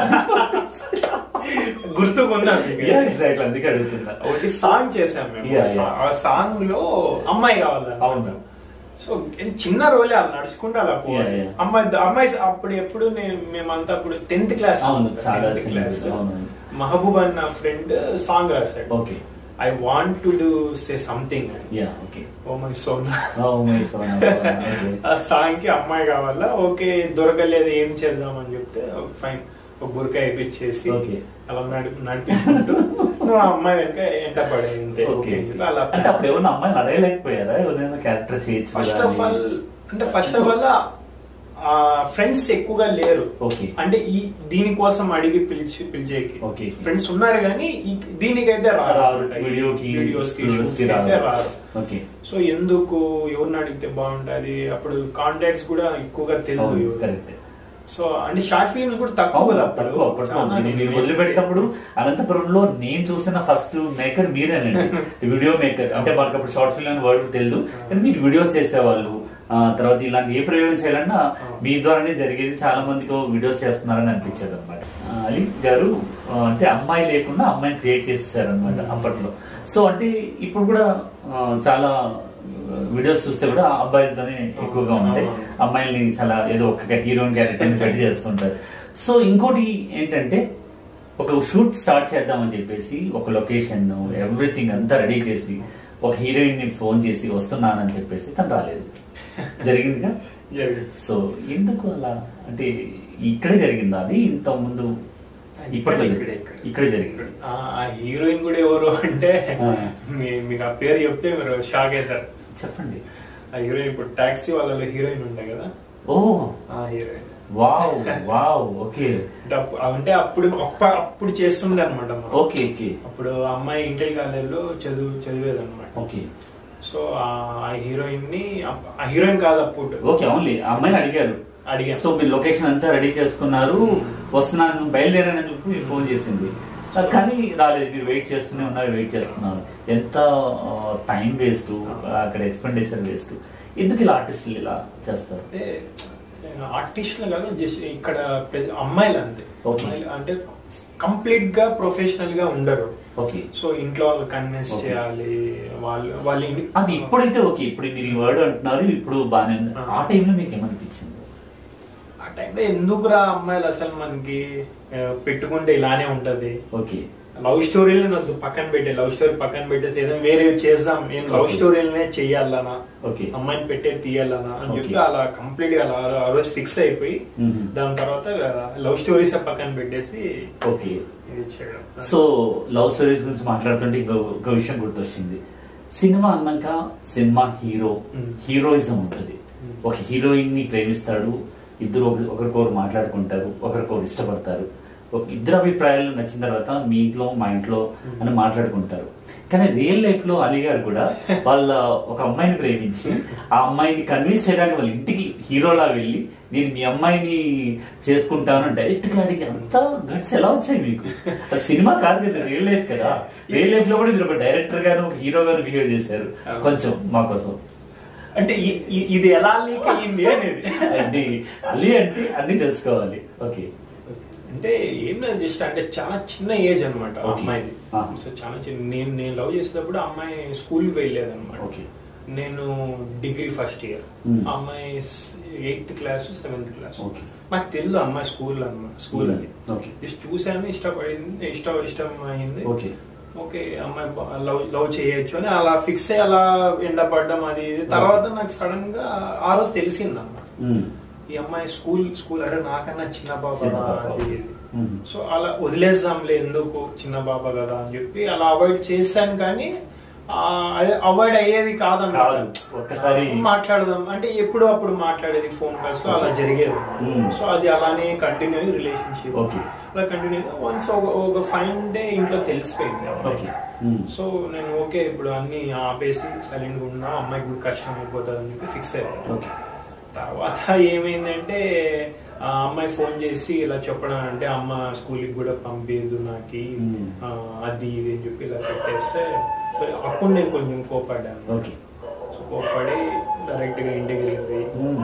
గుర్తుకుందా మీకు?
ఎగ్జాక్ట్ అందుకే అడుగుతున్నా
ఒకటి సాంగ్ చేసాం మేము
Yeah, yeah.
ఆ సాంగ్ లో అమ్మాయి కావాలి
అవును
సో ఇది చిన్న రోలే అలా నడుచుకుంటూ అలా పోవాలి
Yeah, yeah.
అమ్మాయి అమ్మాయి అప్పుడు ఎప్పుడు నేను మేమంతా అప్పుడు టెన్త్ క్లాస్
అవును చాలా
క్లాస్
అవును
మహబూబ్ అన్న ఫ్రెండ్ సాంగ్ రాశాడు
okay
I want to do say something అని
yeah okay
oh my Sona
oh my Sona
ఆ సాంగ్ కి అమ్మాయి కావాలా ఓకే దొరకలేదు ఏం చేద్దామని చెప్తే ఫైన్ ఒక బురక వేయించేసి
Okay.
అలా నడి నడిపించుకుంటూ నువ్వు ఆ అమ్మాయి వెనక ఎంట పడే అంతే
ఓకే
Okay. అలా
అంటే అప్పుడు ఏమన్నా అమ్మాయిని అడగలేకపోయారా ఎవరైనా క్యారెక్టర్ చేయొచ్చు
ఫస్ట్
కదా
ఆఫ్
అని?
ఆల్ అంటే ఫస్ట్ ఆఫ్ ఆల్ ఫ్రెండ్స్ ఎక్కువగా లేరు
ఓకే
అంటే ఈ దీనికోసం అడిగి పిలిచి పిలిచేకి
ఓకే.
ఫ్రెండ్స్ ఉన్నారు కానీ ఈ- దీనికైతే రారు
రారు. వీడియోకి
వీడియోస్ కి
videos
shoots
కి
కి అయితే
రారు.
రారు
ఓకే
సో ఎందుకు ఎవరిని అడిగితే బాగుంటది అప్పుడు కాంటాక్ట్స్ కూడా ఎక్కువగా తెలియదు
అవును
ఎవరు.
కరెక్ట్
సో అంటే షార్ట్ ఫిల్మ్స్ కూడా తక్కువ
అవును,
కదా
తక్కువ అప్పట్లో
చాలా
నేను మీరు వదిలిపెట్టినప్పుడు అనంతపురంలో నేను చూసిన ఫస్ట్ మేకర్ మీరేనండి వీడియో మేకర్ అంటే మాకు అప్పుడు షార్ట్ ఫిల్మ్ అని వర్డ్ తెలియదు కానీ మీరు వీడియోస్ చేసేవాళ్ళు ఆ, తర్వాత ఇలాంటి ఏ ప్రయోగం చేయాలన్నా మీ ద్వారానే జరిగేది చాలా మందికి వీడియోస్ చేస్తున్నారని అనిపించేది అనమాట అలీ గారు ఆ, అంటే అమ్మాయి లేకుండా అమ్మాయిని క్రియేట్ చేసేసారు అనమాట అప్పట్లో సో అంటే ఇప్పుడు కూడా ఆ, చాలా వీడియోస్ చూస్తే కూడా అబ్బాయిలతోనే ఎక్కువగా ఉంటాయి
అవును.
అమ్మాయిల్ని చాలా ఏదో ఒక హీరోయిన్ క్యారెక్టర్ పెట్టి చేస్తుంటారు సో ఇంకోటి ఏంటంటే ఒక షూట్ స్టార్ట్ చేద్దామని చెప్పేసి ఒక లొకేషన్ ఎవ్రీథింగ్ అంతా రెడీ చేసి ఒక హీరోయిన్ ని ఫోన్ చేసి వస్తున్నానని చెప్పేసి తను రాలేదు జరిగిందిగా
జరిగింది.
సో ఎందుకు అలా అంటే ఇక్కడే జరిగిందా అది ఇంత ముందు ఇప్పటిలో
ఇక్కడే, ఇక్కడే.
ఇక్కడే జరిగింది
ఆ ఆ హీరోయిన్ కూడా ఎవరు అంటే
ఆ.
మీ- మీకు ఆ పేరు చెప్తే మీరు షాక్ అవుతారు
చెప్పండి
ఆ హీరోయిన్ ఇప్పుడు టాక్సీ వాళ్ళలో హీరోయిన్ ఉండే కదా
ఓ
ఆ హీరోయిన్
వావ్ వావ్ ఓకే
అంటే అప్పు- అంటే అప్పుడు అప్ప- అప్పుడు చేస్తుండే అనమాట
ఓకే ఓకే
అప్పుడు ఆ అమ్మాయి ఇంటర్ కాలేజీలో చదువు చదివేది అనమాట
ఓకే
సో ఆ హీరోయిన్ ని అప్ప- ఆ హీరోయిన్ కాదు అప్పుడు
ఓకే ఓన్లీ అమ్మాయిని అడిగారు
అడిగాను.
సో మీరు లొకేషన్ అంతా రెడీ చేసుకున్నారు వస్తున్నాను బయలుదేరానని చెప్పి మీరు ఫోన్ చేసింది కానీ రాలేదు మీరు వెయిట్ చేస్తూనే ఉన్నారు వెయిట్ చేస్తున్నారు ఎంత టైం వేస్ట్ అక్కడ ఎక్స్పెండిచర్ వేస్ట్ ఎందుకు ఇలా ఆర్టిస్టులు ఇలా చేస్తారు
అంటే ఆర్టిస్టులు కాదు జస్ట్ ఇక్కడ ప్రెస్- అమ్మాయిలు అంతే
Okay.
అమ్మాయిలు అంటే కంప్లీట్ గా ప్రొఫెషనల్ గా ఉండరు
ఓకే
సో ఇంట్లో వాళ్ళు కన్విన్స్
Okay.
చేయాలి వాళ్ళు వాళ్ళు ఇన్-
అది ఇప్పుడైతే ఓకే ఇప్పుడు మీరు ఈ వర్డ్ అంటున్నారు ఇప్పుడు బాగానే ఉంది
ఆ.
ఆ టైంలో మీకు ఏమనిపించింది
ఆ టైంలో ఎందుకురా అమ్మాయిలు అసలు మనకి ఆ, పెట్టుకుంటే ఇలానే ఉంటది
ఓకే
లవ్ స్టోరీలు వద్దు పక్కన పెట్టే లవ్ స్టోరీ పక్కన పెట్టేసి ఏదైనా వేరే చేద్దాం నేను లవ్
Okay.
స్టోరీలనే చెయ్యాలనా
ఓకే
అమ్మాయిని పెట్టే తీయాలనా అని చెప్పి
Okay.
అలా కంప్లీట్ గా అలా ఆ రోజు ఫిక్స్ అయిపోయి
Mhm.
దాని తర్వాత లవ్ స్టోరీస్ పక్కన పెట్టేసి
ఓకే
ఇది చేయడం
సో లవ్ స్టోరీస్ గురించి మాట్లాడుతుంటే ఇంకో ఒక విషయం గుర్తొచ్చింది సినిమా అన్నాక సినిమా హీరో
Mm.
హీరోయిజం ఉంటుంది
Mm.
ఒక హీరోయిన్ ని ప్రేమిస్తాడు ఇద్దరు ఒకరి- ఒకరికొకరు మాట్లాడుకుంటారు ఒకరికొకరు ఇష్టపడతారు ఒక ఇద్దరు అభిప్రాయాలు నచ్చిన తర్వాత మీ ఇంట్లో మా ఇంట్లో అని మాట్లాడుకుంటారు కానీ రియల్ లైఫ్ లో అలీ గారు కూడా వాళ్ళ ఒక అమ్మాయిని ప్రేమించి ఆ అమ్మాయిని కన్విన్స్ చేయడానికి వాళ్ళ ఇంటికి హీరోలా వెళ్ళి నేను మీ అమ్మాయిని చేసుకుంటాను డైరెక్ట్ గా అడిగి అంత గట్స్ ఎలా వచ్చాయి మీకు అది సినిమా కాదు కదా రియల్ లైఫ్ కదా రియల్ లైఫ్ లో కూడా మీరు ఒక డైరెక్టర్ గాను ఒక హీరో గాను బిహేవ్ చేశారు కొంచెం మా కోసం
అంటే ఇ- ఇ- ఇది ఎలా లీక్ అయ్యింది అనేది
అది అలీ అంటే అన్ని తెలుసుకోవాలి ఓకే
అంటే ఏం లేదు జస్ట్ అంటే చాలా చిన్న ఏజ్ అనమాట
Okay.
అమ్మాయిది
Ah.
సో చాలా చిన్న నేను నేను లవ్ చేసేటప్పుడు ఆ అమ్మాయి స్కూల్ వెళ్ళలేదు అనమాట
Okay.
నేను డిగ్రీ ఫస్ట్ ఇయర్
Hmm.
అమ్మాయి eighth class seventh class
Okay.
నాకు తెలియదు అమ్మాయి స్కూల్ అనమాట స్కూల్ అని
ఓకే
జస్ట్ చూసాను ఇష్టపడింది ఇష్టం ఇష్టం అయింది
ఓకే
ఓకే అమ్మాయి బా- లవ్ లవ్ చేయొచ్చు అని అలా ఫిక్స్ అయ్యి అలా ఎండపడ్డం అది ఇది తర్వాత నాకు సడన్ గా ఆ రోజు తెలిసింది అన్నమాట ఈ అమ్మాయి స్కూల్ స్కూల్ అంటే నాకన్నా చిన్న బాబా
చిన్న పాప.
అది ఇది.
మ్మ్.
సో అలా వదిలేద్దాంలే ఎందుకు చిన్న బాబా కదా అని చెప్పి అలా అవాయిడ్ చేశాను కానీ ఆ, అదే అవాయిడ్ అయ్యేది కాదన్నమాట
కాదు. ఒక్కసారి
మాట్లాడదాం అంటే ఎప్పుడు అప్పుడు మాట్లాడేది ఫోన్ కాల్స్ లో అలా జరిగేది
మ్మ్.
సో అది అలానే కంటిన్యూ అయ్యి రిలేషన్షిప్
Okay.
అలా కంటిన్యూ వన్స్ ఒక ఫైవ్ డే ఇంట్లో తెలిసిపోయింది
ఓకే మ్మ్.
సో నేను ఓకే ఇప్పుడు అన్ని ఆపేసి సైలెంట్ గా ఉన్నా అమ్మాయి కూడా కష్టం అయిపోతుంది అని చెప్పి ఫిక్స్ అయిపోయాను
ఓకే
తర్వాత ఏమైందంటే ఆ అమ్మాయి ఫోన్ చేసి ఇలా చెప్పడం అంటే అమ్మ స్కూల్కి కూడా పంపించదు నాకు
Hmm.
ఆ, అది ఇది అని చెప్పి ఇలా పెట్టేస్తే సో అప్పుడు నేను కొంచెం కోపడ్డాను
ఓకే
సో కోపడి డైరెక్ట్ గా ఇంటికి వెళ్ళిపోయి
మ్మ్.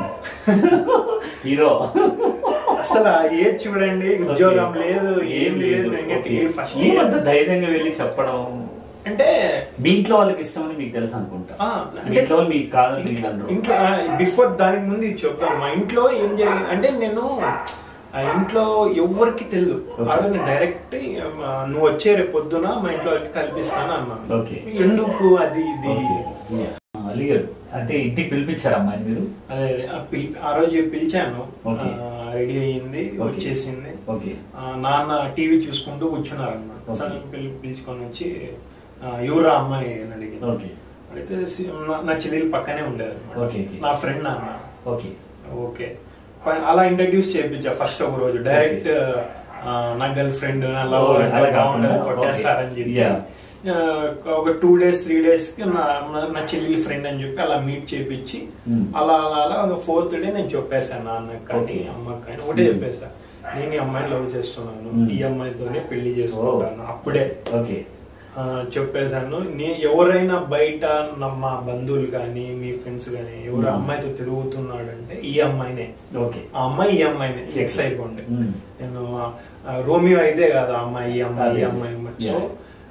హీరో
అసలు ఆ ఏజ్ చూడండి ఉద్యోగం
ఓకే.
లేదు ఏం లేదు
ఓకే.
ఫస్ట్
ఏమంత ధైర్యంగా వెళ్ళి చెప్పడం
అంటే
మీ ఇంట్లో వాళ్ళకి ఇష్టమని మీకు తెలుసు అనుకుంటా
ఆ,
మీ
అంటే
ఇంట్లో వాళ్ళు మీకు కాదని మీకు అనరు.
ఇంట్లో బిఫోర్ దానికి ముందు ఇది చెప్తాను మా ఇంట్లో ఏం జరిగింది అంటే నేను ఆ ఇంట్లో ఎవరికి తెలియదు
Okay.
అదే నేను డైరెక్ట్ నువ్వు వచ్చే రేపు పొద్దున మా ఇంట్లో వాళ్ళకి కల్పిస్తాను అన్నాను
Okay.
ఎందుకు అది ఇది
ఓకే. ఆ, అలీ గారు అంటే ఇంటికి పిలిపించారు అమ్మాయిని మీరు
అదే అదే, ఆ పిలి- ఆ రోజు పిలిచాను
Okay.
రెడీ అయింది
Okay.
వచ్చేసింది
ఓకే
ఆ, నాన్న టీవీ చూసుకుంటూ కూర్చున్నారు అనమాట
Okay.
సరే పిలి పిలుచుకొని వచ్చి ఆ, ఎవరా అమ్మాయి అని అడిగింది
ఓకే
అయితే సి- నా- నా చెల్లెలు పక్కనే ఉండేది
Okay, okay.
నా ఫ్రెండ్ అన్న
ఓకే
ఓకే ప- అలా ఇంట్రడ్యూస్ చేయించా ఫస్ట్ ఒక రోజు డైరెక్ట్ నా గర్ల్ ఫ్రెండ్ నా లవర్
Oh, అలా కాకుండా,
కొట్టేస్తారని
okay.
చెప్పి
Yeah.
ఆ, ఒక టూ డేస్ త్రీ డేస్ కి నా నా- నా చెల్లి ఫ్రెండ్ అని చెప్పి అలా మీట్ చేపించి
Hmm.
అలా అలా అలా ఒక ఫోర్త్ డే నేను చెప్పేశాను నాన్నకి కానీ
Okay.
అమ్మకి కానీ ఒకటే
Hmm.
చెప్పేసా నేను ఈ అమ్మాయిని లవ్ చేస్తున్నాను
Hmm.
ఈ అమ్మాయితోనే పెళ్లి చేసుకుంటాను అప్పుడే
ఓకే
ఆ, చెప్పేశాను నే ఎవరైనా బయట నా- మా బంధువులు కానీ మీ ఫ్రెండ్స్ కానీ ఎవరు
Hmm.
అమ్మాయితో తిరుగుతున్నాడంటే ఈ అమ్మాయినే
ఓకే
ఆ అమ్మాయి ఈ అమ్మాయినే ఫిక్స్ అయిపోండి
Hmm.
నేను ఆ, రోమియో అయితే కాదు ఆ అమ్మాయి ఈ అమ్మాయి ఈ
అదే.
అమ్మాయి అమ్మాయి.
Yeah.
సో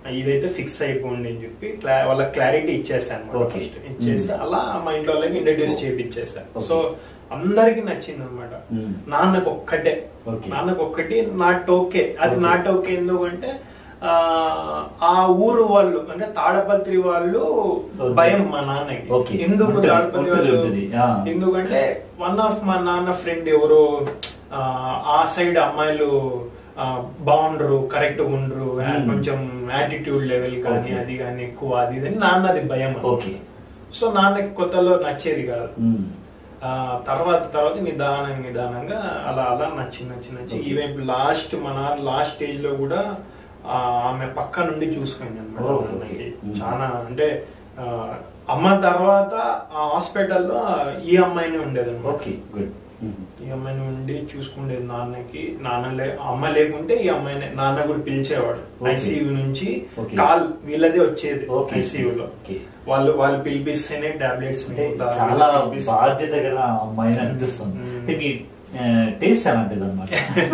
ఇదైతే ఫిక్స్ అయిపోండి అని చెప్పి క్లా- వాళ్ళ క్లారిటీ ఇచ్చేసాను
Okay.
ఫస్ట్ ఇచ్చేసి
Mm.
అలా మా ఇంట్లో వాళ్ళకి ఇంట్రడ్యూస్ చేపించేసాను
Okay.
సో అందరికి నచ్చింది అనమాట
Mm.
నాన్నకు ఒక్కటే
Okay.
నాన్నకు ఒక్కటి నాట్ ఓకే అది
Okay.
నాట్ ఓకే ఎందుకంటే ఆ, ఆ ఊరు వాళ్ళు అంటే తాడపత్రి వాళ్ళు
Okay.
భయం మా నాన్నకి
Okay.
ఎందుకు
ఉంటుంది,
తాడపత్రి
ఉంటుంది,
వాళ్ళు
ఉంటుంది. ఆ.
ఎందుకంటే వన్ ఆఫ్ మా నాన్న ఫ్రెండ్ ఎవరో ఆ, ఆ సైడ్ అమ్మాయిలు ఆ, బాగుండరు కరెక్ట్ ఉండరు
Hmm.
కొంచెం యాటిట్యూడ్ లెవెల్ కానీ
Okay.
అది కానీ ఎక్కువ అది ఇది అని నాన్నది భయం అన్నమాట.
ఓకే
సో నాన్నకి కొత్తలో నచ్చేది కాదు
ఉమ్.
ఆ తర్వాత తర్వాత నిదానంగా నిదానంగా అలా అలా నచ్చి నచ్చి నచ్చి
Okay.
ఈవెన్ లాస్ట్ మన లాస్ట్ స్టేజ్ లో కూడా ఆ, ఆమె పక్క నుండి చూసుకుంది అనమాట
Oh, okay. Mm.
చాలా అంటే ఆ, అమ్మ తర్వాత ఆ హాస్పిటల్లో ఈ అమ్మాయిని ఉండేది
ఓకే గుడ్ ఉమ్.
ఈ అమ్మాయిని ఉండి చూసుకునేది నాన్నకి నాన్న లే అమ్మ లేకుంటే ఈ అమ్మాయిని నాన్న కూడా పిలిచేవాడు
Okay.
ఐసీయూ నుంచి
Okay.
కాల్ వీళ్ళదే వచ్చేది
Okay.
ఐసీయూలో
Okay.
వాళ్ళు వాళ్ళు పిలిపిస్తేనే టాబ్లెట్స్
అంటే చాలా బాధ్యత గల అమ్మాయిని అనిపిస్తుంది
మ్మ్.
అంటే మీ టేస్ట్ అలాంటిది అనమాట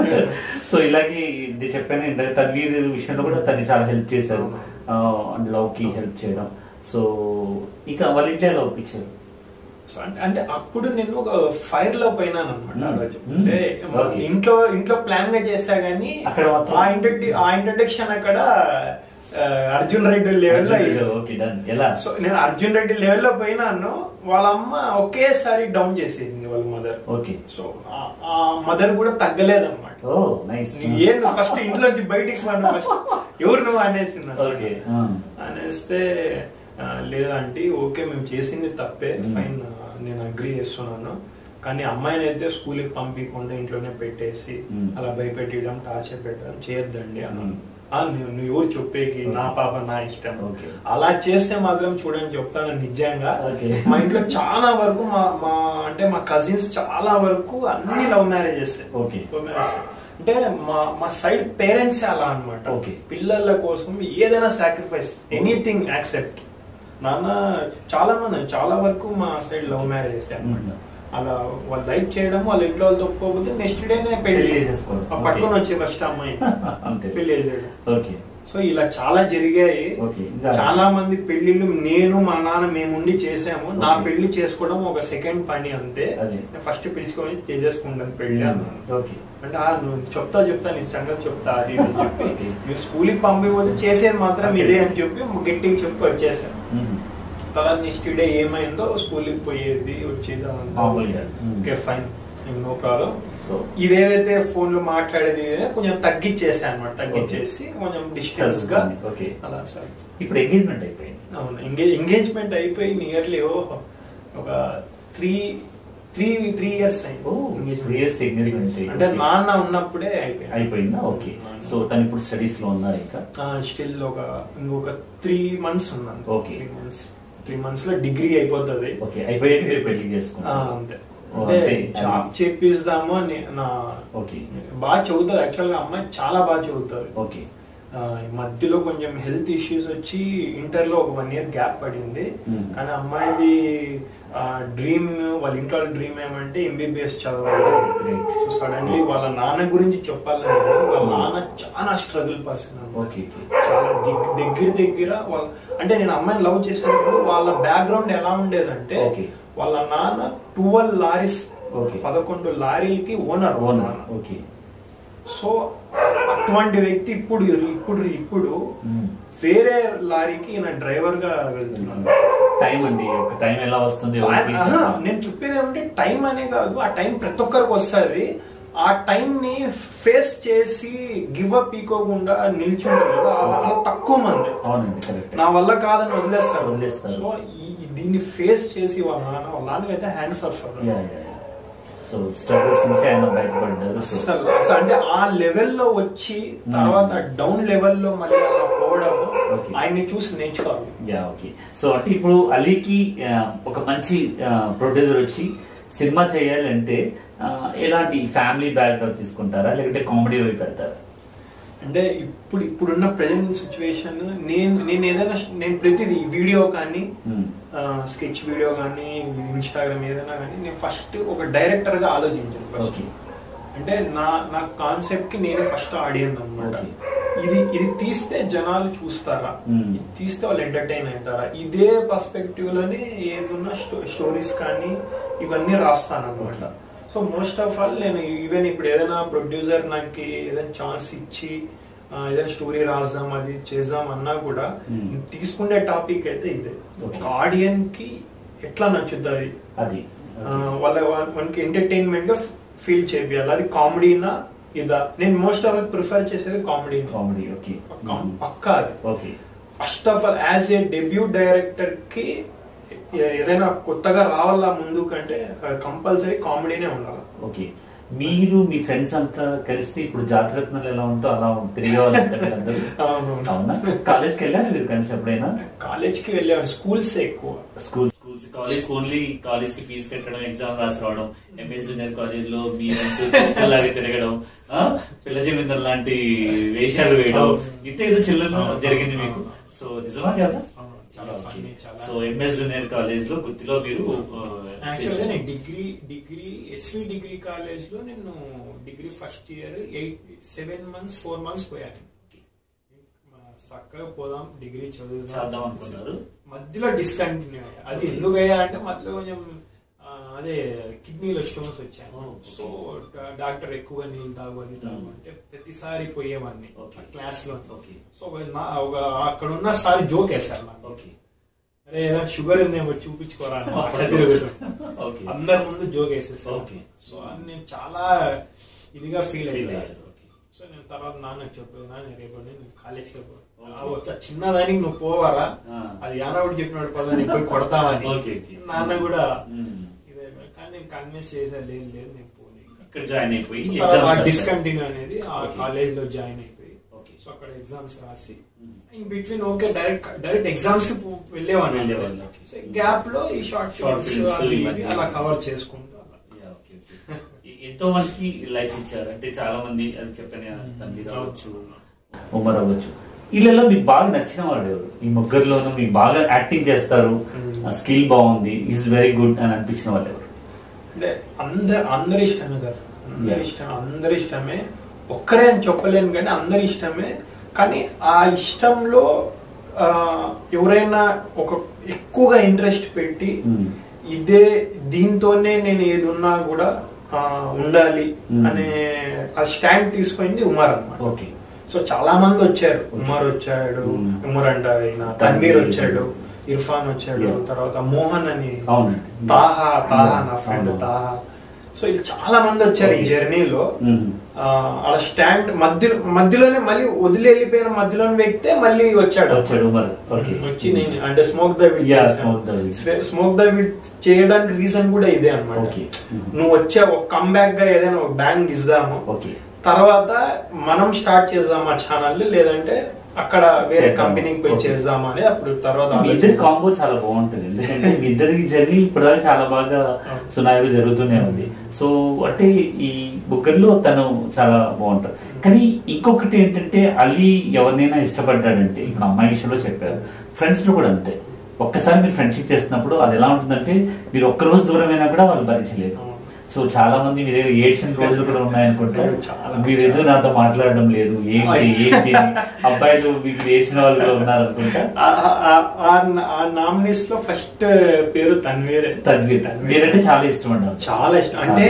సో ఇలాగే ఇది చెప్పాను ఇందాక తన్వీర్ విషయంలో కూడా తను చాలా హెల్ప్ చేశారు లవ్ కి హెల్ప్ చేయడం సో ఇక వాళ్ళ ఇంట్లో లవ్ ఇచ్చారు
సో అంటే అంటే అప్పుడు నేను ఒక ఫైర్ లో పోయినాను అనమాట ఆ రోజు
మ్మ్.
అంటే మా
Okay.
ఇంట్లో ఇంట్లో ప్లాన్ గా చేసా గానీ
అక్కడ మాత్రం-
ఆ ఇంట్రడ్యూ ఆ ఇంట్రడక్షన్ అక్కడ ఆ, అర్జున్ రెడ్డి లెవెల్ లో అయ్యింది.
ఓకే డన్ ఎలా
సో నేను అర్జున్ రెడ్డి లెవెల్ లో పోయినాను వాళ్ళ అమ్మ ఒకేసారి డౌన్ చేసేసింది వాళ్ళ మదర్
ఓకే
సో ఆ- ఆ మదర్ కూడా తగ్గలేదన్నమాట
ఓ నైస్
నువ్వు ఏం నువ్వు ఫస్ట్ ఇంట్లోంచి బయటికి మనం ఫస్ట్ ఎవరు నువ్వు అనేసింది అన్నమాట.
ఓకే
అనేస్తే ఆ, లేదంటే ఓకే మేము చేసింది తప్పే
Hmm.
ఫైన్ నేను అగ్రి చేస్తున్నాను కానీ అమ్మాయిని అయితే స్కూల్కి పంపించకుండా ఇంట్లోనే పెట్టేసి
Hmm.
అలా భయపెట్టడం టార్చర్ పెట్టడం చేయొద్దండి అన్నాను
Hmm.
"ఆ, నువ్వు నువ్వు ఎవరు చెప్పేకి నా
Okay.
పాప నా ఇష్టం
Okay.
అలా చేస్తే మాత్రం చూడండి చెప్తాను నిజంగా
Okay.
మా ఇంట్లో చాలా వరకు మా మా అంటే మా కజిన్స్ చాలా వరకు అన్ని love marriages
Okay.
Love marriage అంటే మా మా సైడ్ పేరెంట్స్ అలా అన్నమాట
Okay.
పిల్లల కోసం ఏదైనా సాక్రిఫైస్ ఎనీథింగ్ యాక్సెప్ట్ నాన్న చాలా మంది చాలా వరకు మా సైడ్ లవ్ మ్యారేజెస్ అన్నమాట
Mhm.
అలా వాళ్ళు లైక్ చేయడం వాళ్ళ ఇంట్లో వాళ్ళతో ఒప్పుకోకపోతే నెక్స్ట్ డేనే పెళ్లి
పెళ్లి చేసేసుకోవడం.
ఆ పట్టుకొని
Okay.
వచ్చే ఫస్ట్ అమ్మాయి
అంతే
పెళ్లి చేసేయడం
ఓకే
సో ఇలా చాలా జరిగాయి
Okay. ఇంకా-
చాలా మంది పెళ్లిళ్ళు నేను మా నాన్న మేము ఉండి చేసాము నా
Okay.
పెళ్లి చేసుకోవడం ఒక సెకండ్ పని అంతే
అదే.
నేను ఫస్ట్ పిలుచుకొని చేసేసుకుంటాను పెళ్లి అన్నాను
ఓకే
అంటే "ఆ, నువ్వు చెప్తా చెప్తా నీ సంగతి చెప్తా అది ఇది" అని చెప్పి
Okay.
మీరు స్కూల్కి పంపిపోతే చేసేది మాత్రం
Okay.
ఇదే అని చెప్పి గట్టిగా చెప్పి వచ్చేసాను
మ్మ్.
తర్వాత నెక్స్ట్ డే ఏమైందో స్కూల్కి పోయేది వచ్చేది అదంతా
మామూలుగా. Hmm.
Okay fine no problem
so
ఇదేదైతే ఫోన్ లో మాట్లాడేది కొంచెం తగ్గించేసాను అనమాట తగ్గించేసి కొంచెం డిస్టెన్స్ గా
ఓకే
అలా సార్
ఇప్పుడు ఎంగేజ్మెంట్ అయిపోయింది
అవును ఎంగేజ్ ఎంగేజ్మెంట్ అయిపోయి నియర్లీ ఒక త్రీ త్రీ త్రీ ఇయర్స్
ఓ, three years engagement అయింది.
అంటే
Okay.
నాన్న ఉన్నప్పుడే అయిపోయింది
అయిపోయిందా ఓకే సో తను ఇప్పుడు స్టడీస్ లో ఉన్నారు ఇంకా
స్టిల్ ఒక ఇంకొక త్రీ మంత్స్ ఉన్నాను
Okay.
Three months three months లో డిగ్రీ అయిపోతుంది
ఓకే అయిపోయాక మీరు పెళ్లి
ఆ,
చేసుకున్నారు
అంతే
ఓ,
అంటే
అంతే.
జాబ్ చేపిస్తాము అని నా
ఓకే
బాగా చదువుతుంది యాక్చువల్ గా అమ్మాయి చాలా బాగా చదువుతుంది
ఓకే
ఆ, ఈ మధ్యలో కొంచెం హెల్త్ ఇష్యూస్ వచ్చి ఇంటర్ లో ఒక వన్ ఇయర్ గ్యాప్ పడింది
Hmm.
కానీ అమ్మాయిది డ్రీమ్ వాళ్ళ ఇంట్లో డ్రీమ్ ఏమంటే ఎంబీబీఎస్ చదవాలి
Great.
సో సడన్లీ వాళ్ళ నాన్న గురించి చెప్పాలని వాళ్ళ నాన్న చాలా స్ట్రగుల్ పర్సన్
ఓకే ఓకే
చాలా దిగ్- దగ్గర దగ్గర వాళ్ళ అంటే నేను అమ్మాయిని లవ్ చేసినప్పుడు వాళ్ళ బ్యాక్గ్రౌండ్ ఎలా ఉండేదంటే
Okay.
వాళ్ళ నాన్న ట్వెల్వ్ లారీస్
Okay.
పదకొండు లారీలకి ఓనర్
ఓనర్ ఓకే
సో అటువంటి వ్యక్తి ఇప్పుడు ఇప్పుడు ఇప్పుడు
మ్మ్.
వేరే లారీకి నా డ్రైవర్ గా వెళ్తున్నాను
టైం అండి ఒక టైం ఎలా వస్తుంది
సో
ఎవరికి
ఆయన- ఆహా, నేను చెప్పేది ఏమంటే టైం అనే కాదు ఆ టైం ప్రతి ఒక్కరికి వస్తుంది ఆ టైం ని ఫేస్ చేసి గివ్ అప్ ఈకోకుండా నిల్చుంటారు కదా అలా అలా తక్కువ మంది
అవునండి కరెక్ట్
నా వల్ల కాదని వదిలేస్తారు
వదిలేస్తారు.
సో ఈ దీన్ని ఫేస్ చేసి వాళ్ళ నాన్న వాళ్ళ నాన్నకైతే హ్యాండ్స్ ఆఫ్
సో స్ట్రగుల్స్ నుంచి ఆయన బయటపడ్డారు సో
అసలు అసలు అంటే ఆ లెవెల్లో వచ్చి తర్వాత డౌన్ లెవెల్లో మళ్ళీ అలా పోవడం
Okay.
ఆయన్ని చూసి నేర్చుకోవాలి
యా ఓకే సో అంటే ఇప్పుడు అలీకి ఆ, ఒక మంచి ప్రొడ్యూసర్ వచ్చి సినిమా చేయాలంటే ఆ, ఎలాంటి ఫ్యామిలీ బ్యాక్గ్రౌండ్ తీసుకుంటారా లేకుంటే కామెడీ వైపు పెడతారా
అంటే ఇప్పుడు ఇప్పుడున్న ప్రజెంట్ సిచ్యువేషన్ నేను నేను ఏదైనా నేను ప్రతిదీ వీడియో కానీ
మ్మ్.
స్కెచ్ వీడియో కానీ ఇన్స్టాగ్రామ్ ఏదైనా కానీ నేను ఫస్ట్ ఒక డైరెక్టర్ గా ఆలోచించాను ఫస్ట్
ఓకే
అంటే నా నా కాన్సెప్ట్ కి నేనే ఫస్ట్ ఆడియన్ అనమాట
Okay.
ఇది ఇది తీస్తే జనాలు చూస్తారా
Hmm.
ఇది తీస్తే వాళ్ళు ఎంటర్టైన్ అవుతారా ఇదే పర్స్పెక్టివ్ లోనే ఏదున్నా స్టోరీస్ కానీ ఇవన్నీ రాస్తాను అనమాట
అట్లా.
సో మోస్ట్ ఆఫ్ ఆల్ నేను ఈవెన్ ఇప్పుడు ఏదైనా ప్రొడ్యూసర్ నాకు ఏదైనా ఛాన్స్ ఇచ్చి ఆ, ఏదైనా స్టోరీ రాద్దాం అది చేద్దాం అన్నా కూడా
Hmm.
నేను తీసుకునే టాపిక్ అయితే ఇదే
Okay.
ఒక ఆడియన్స్ కి ఎట్లా నచ్చుతుంది
అది
ఆ, వాళ్ళ మనకి ఎంటర్టైన్మెంట్ గా ఫీల్ చేయాలి అది కామెడీనా ఇదా నేను మోస్ట్ ఆఫ్ ప్రిఫర్ చేసేది కామెడీ
కామెడీ ఓకే
పక్కా అది
okay
first of all as a debut director కి ఏ- ఏదైనా కొత్తగా రావాలా ముందు కంటే కంపల్సరీ కామెడీనే ఉండాలి
ఓకే మీరు మీ ఫ్రెండ్స్ అంతా కలిస్తే ఇప్పుడు జాతరత్నాలు ఎలా ఉంటో అలా తిరిగే వాళ్ళు ఉంటారు అందరూ
అవును.
అవునా కాలేజ్కి వెళ్ళారు మీరు ఫ్రెండ్స్ ఎప్పుడైనా
కాలేజ్ కి వెళ్ళాను స్కూల్స్ ఎక్కువ
school schools college only college కి ఫీజు కట్టడం ఎగ్జామ్ రాసి రావడం ఎంఎస్ జూనియర్ కాలేజ్ లో మీ లాగా తిరగడం ఆ, పిల్ల జమీందర్ లాంటి వేషాలు వేయడం ఇంత ఏదో చిల్లర జరిగింది మీకు సో నిజమా కదా
అవును, చాలా funny, చాలా.
సో ఎంఎస్ జూనియర్ కాలేజ్ లో గుత్తిలో మీరు ఆ,
యాక్చువల్గా
చేశారు.
నేను degree degree SV degree college లో నేను degree first year eight seven months four months పోయాను చక్కగా పోదాం డిగ్రీ
చేద్దాం
చదువుదాం
అనుకున్నారు
మధ్యలో డిస్కంటిన్యూ అయ్యా అది ఎందుకు అయ్యా అంటే మధ్యలో కొంచెం ఆ, అదే కిడ్నీలో స్టోన్స్ వచ్చాయి
Oh,
సో డాక్టర్ ఎక్కువ నీళ్ళు తాగు అది తాగు
Hmm.
అంటే ప్రతిసారి పోయేవాడిని
Okay.
క్లాస్ లో
ఓకే
సో ఒక నా- ఒక అక్కడ ఉన్న సారి జోక్ వేశారు నాకు
ఓకే
అరే ఏదైనా షుగర్ ఉందేమో చూపించుకోరా అని అట్లా తిరుగుతాం
ఓకే
అందరి ముందు జోక్ వేసేసారు
Okay.
సో అది నేను చాలా ఇదిగా ఫీల్
Feel
అయ్యాను
అయ్యారు, okay.
సో నేను తర్వాత నాన్నకి చెప్పాను నాన్న రేపు నేను కాలేజ్కి పో
Okay.
ఆ వచ్చా చిన్నదానికి నువ్వు పోవాలా
ఆ.
అది యానవుడు చెప్పినాడు పద నేను పోయి కొడతావని
Okay, okay.
నాన్న కూడా
మ్మ్.
ఇదే కానీ నేను కన్విన్స్ చేసా లేదు లేదు నేను పోను ఇంకా.
ఇక్కడ జాయిన్ అయిపోయి
తర్వాత
ఎగ్జామ్స్
ఆ
రాశారు.
డిస్కంటిన్యూ అనేది ఆ
Okay.
కాలేజ్ లో జాయిన్ అయిపోయి
Okay.
సో అక్కడ ఎగ్జామ్స్ రాసి
మ్మ్.
In between okay direct direct exams కి పో- వెళ్ళేవాడిని
వెళ్ళేవాళ్ళు, okay.
సో గ్యాప్ లో ఈ షార్ట్
Short
ఫిల్మ్స్
films
అవి ఇవి
ఇవన్నీ.
అలా కవర్ చేసుకుంటూ అలా
Yeah, okay, okay. ఎ- ఎంతో మందికి లైఫ్ ఇచ్చారు అంటే చాలా మంది అది చెప్పాను కదా, తండ్రి కావచ్చు ఉమర్ అవ్వచ్చు వీళ్ళలో మీకు బాగా నచ్చిన వాడు ఎవరు ఈ ముగ్గురులోనూ మీకు బాగా యాక్టింగ్ చేస్తారు
Hmm.
స్కిల్ బాగుంది ఈజ్ వెరీ గుడ్ అని అనిపించిన వాళ్ళు ఎవరు
అంటే అందరు అందరి ఇష్టమే సార్ అందరి
Yeah.
ఇష్టం అందరి ఇష్టమే ఒక్కరే అని చెప్పలేను కానీ అందరి ఇష్టమే కానీ ఆ ఇష్టంలో ఆ, ఎవరైనా ఒక ఎక్కువగా ఇంట్రెస్ట్ పెట్టి
Hmm.
ఇదే దీంతోనే నేను ఏది ఉన్నా కూడా ఆ, ఉండాలి
Hmm.
అనే ఆ స్టాండ్ తీసుకుంది ఉమర్ అన్నమాట
ఓకే
సో చాలా మంది వచ్చారు ఉమర్ వచ్చాడు
Hmm.
ఉమర్ అంటారు ఆయన తన్వీర్ వచ్చాడు ఇర్ఫాన్ వచ్చాడు
Yeah.
తర్వాత మోహన్ అని
అవునండి.
తాహా తాహా నా
అవును.
ఫ్రెండ్ తాహా సో ఇది చాలా మంది వచ్చారు ఈ
Okay.
జర్నీలో
మ్మ్.
అలా స్టాండ్ మధ్య మధ్యలోనే మళ్ళీ వదిలి వెళ్ళిపోయిన మధ్యలోనే వ్యక్తే మళ్ళీ వచ్చాడు
వచ్చాడు ఉమర్ ఓకే
వచ్చి నేను అంటే smoke the
Yeah, Smoke the Weed.
Smoke the weed చేయడానికి రీజన్ కూడా ఇదే అన్నమాట
Okay. Mhm.
నువ్వు వచ్చే ఒక కమ్బ్యాక్ గా ఏదైనా ఒక బ్యాంగ్ ఇద్దాము
ఓకే
తర్వాత మనం స్టార్ట్ చేద్దాం ఆ ఛానల్ లేదంటే అక్కడ వేరే
చేద్దాం.
కంపెనీకి పోయి
Okay.
చేద్దాం అనేది అప్పుడు తర్వాత
మీ ఇద్దరి
ఆలోచిస్తాం.
కాంబో చాలా బాగుంటుంది ఎందుకంటే మీ ఇద్దరి జర్నీ ఇప్పటిదాకా చాలా బాగా సునాయాగా జరుగుతూనే ఉంది సో అంటే ఈ బుక్కర్లో తను చాలా బాగుంటారు కానీ ఇంకొకటి ఏంటంటే అలీ ఎవరినైనా ఇష్టపడ్డాడంటే ఇప్పుడు అమ్మాయి విషయంలో చెప్పారు ఫ్రెండ్స్ లో కూడా అంతే ఒక్కసారి మీరు ఫ్రెండ్షిప్ చేస్తున్నప్పుడు అది ఎలా ఉంటుందంటే మీరు ఒక్క రోజు దూరమైనా కూడా వాళ్ళు భరించలేరు
అవును.
సో చాలా మంది మీ దగ్గర ఏడ్చిన రోజులు కూడా ఉన్నాయనుకుంటా
చాలా.
మీరు ఏదో నాతో మాట్లాడడం లేదు ఏంటి ఏంటి అని. అబ్బాయిలు మీకు ఏడ్చిన వాళ్ళు కూడా ఉన్నారనుకుంటా
ఆ- ఆ- ఆ- ఆ నామినీస్ లో ఫస్ట్ పేరు తన్వీరే
తద్వీర్ మీరంటే చాలా ఇష్టం అన్నారు
చాలా ఇష్టం అంటే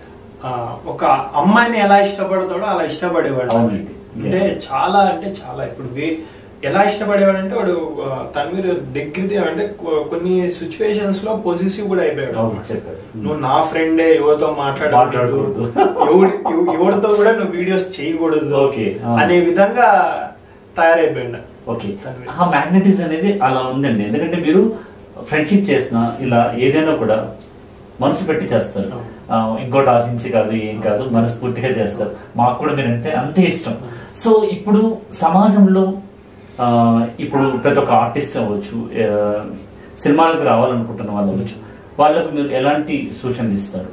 ఆ, ఒక అమ్మాయిని ఎలా ఇష్టపడతాడో అలా ఇష్టపడేవాడు
అవునండి.
అంటే చాలా అంటే చాలా ఇప్పుడు వే- ఎలా ఇష్టపడేవాడు అంటే వాడు ఆ, తన్వీర్ దగ్గరది అంటే కొ- కొన్ని సిచ్యువేషన్స్ లో పొజిటివ్ కూడా అయిపోయాడు
అవును, చెప్పారు.
నువ్వు నా ఫ్రెండే ఎవరితో మాట్లాడకూడదు
మాట్లాడకూడదు.
ఎవడి ఎవ- ఎవరితో కూడా నువ్వు వీడియోస్ చేయకూడదు
Okay. ఆ.
అనే విధంగా తయారైపోయాడు
ఓకే
తన్వీర్.
ఆ మ్యాగ్నెటిస్ అనేది అలా ఉందండి ఎందుకంటే మీరు ఫ్రెండ్షిప్ చేసిన ఇలా ఏదైనా కూడా మనసు పెట్టి చేస్తారు
అవును.
ఆ, ఇంకోటి ఆశించి కాదు ఏం కాదు మనస్ఫూర్తిగా చేస్తారు మాకు కూడా మీరంటే అంతే ఇష్టం సో ఇప్పుడు సమాజంలో ఆ, ఇప్పుడు ప్రతి ఒక్క ఆర్టిస్ట్ అవ్వచ్చు ఆ, సినిమాలకు రావాలనుకుంటున్న వాళ్ళు అవ్వచ్చు వాళ్ళకు మీరు ఎలాంటి సూచనలు ఇస్తారు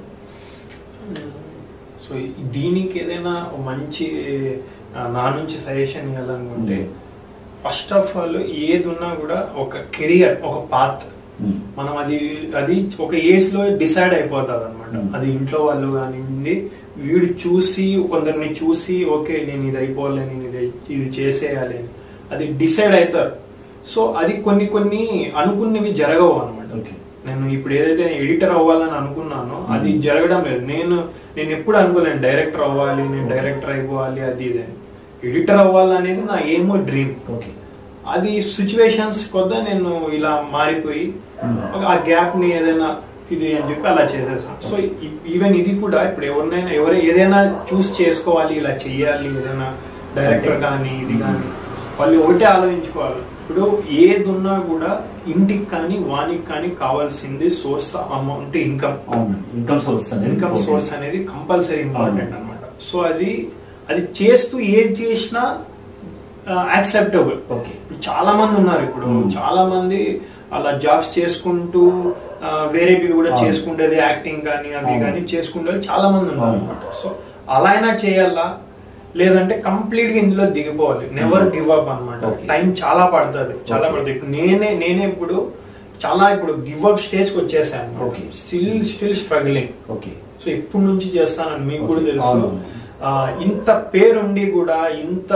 సో దీనికి ఏదైనా ఒక మంచి ఆ, నా నుంచి సజెషన్ ఇవ్వాలనుకుంటే ఫస్ట్ ఆఫ్ ఆల్ ఏది ఉన్నా కూడా ఒక కెరియర్ ఒక పాత్
ఉమ్.
మనం అది అది ఒక ఏజ్ లో డిసైడ్ అయిపోతుంది అనమాట
Hmm.
అది ఇంట్లో వాళ్ళు కానివ్వండి వీడు చూసి కొందరిని చూసి ఓకే నేను ఇది అయిపోవాలి నేను ఇది ఇది చేసేయాలి అని అది డిసైడ్ అవుతారు సో అది కొన్ని కొన్ని అనుకున్నవి జరగవు అనమాట
Okay.
నేను ఇప్పుడు ఏదైతే ఎడిటర్ అవ్వాలని అనుకున్నానో అది జరగడం లేదు నేను నేను ఎప్పుడు అనుకోలేను డైరెక్టర్ అవ్వాలి నేను డైరెక్టర్ అయిపోవాలి అది ఇది అని ఎడిటర్ అవ్వాలనేది నా ఏమో డ్రీమ్
ఓకే
అది సిచ్యువేషన్స్ కొద్దా నేను ఇలా మారిపోయి
Hmm.
ఒక ఆ గ్యాప్ ని ఏదైనా ఇది అని చెప్పి అలా చేసేసాను సో ఈవెన్ ఇది కూడా ఇప్పుడు ఎవరినైనా ఎవరు ఏదైనా చూస్ చేసుకోవాలి ఇలా చెయ్యాలి ఏదైనా డైరెక్టర్ కానీ ఇది కానీ వాళ్ళు ఒకటే ఆలోచించుకోవాలి ఇప్పుడు ఏది ఉన్నా కూడా ఇంటికి కానీ వానికి కానీ కావాల్సింది సోర్స్ అమౌంట్ ఇన్కమ్
అవును ఇన్కమ్ సోర్స్ అనేది
ఇన్కమ్
important.
సోర్స్ అనేది కంపల్సరీ ఇంపార్టెంట్
అవును.
అనమాట సో అది అది చేస్తూ ఏది చేసినా యాక్సెప్టబుల్
ఓకే
చాలా మంది ఉన్నారు ఇప్పుడు
Hmm.
చాలా మంది అలా జాబ్స్ చేసుకుంటూ ఆ, వేరేవి కూడా
అవును.
చేసుకుంటేది యాక్టింగ్ కానీ అవి
అవును.
కానీ చేసుకుంటే చాలా మంది ఉన్నారు
అవును.
అనమాట సో అలా అయినా చేయాలా లేదంటే కంప్లీట్ గా ఇందులో దిగిపోవాలి నెవర్
Hmm.
గివ్ అప్ అనమాట
Okay.
టైం చాలా పడుతుంది చాలా
Okay.
పడుతుంది ఇప్పుడు నేనే నేనే ఇప్పుడు చాలా ఇప్పుడు గివ్ అప్ స్టేజ్ కి వచ్చేసాను
Okay.
Still still struggling
okay
so ఎప్పటి నుంచి చేస్తానని మీకు కూడా
Okay.
తెలుసు
అవును.
ఆ, ఇంత పేరుండి కూడా ఇంత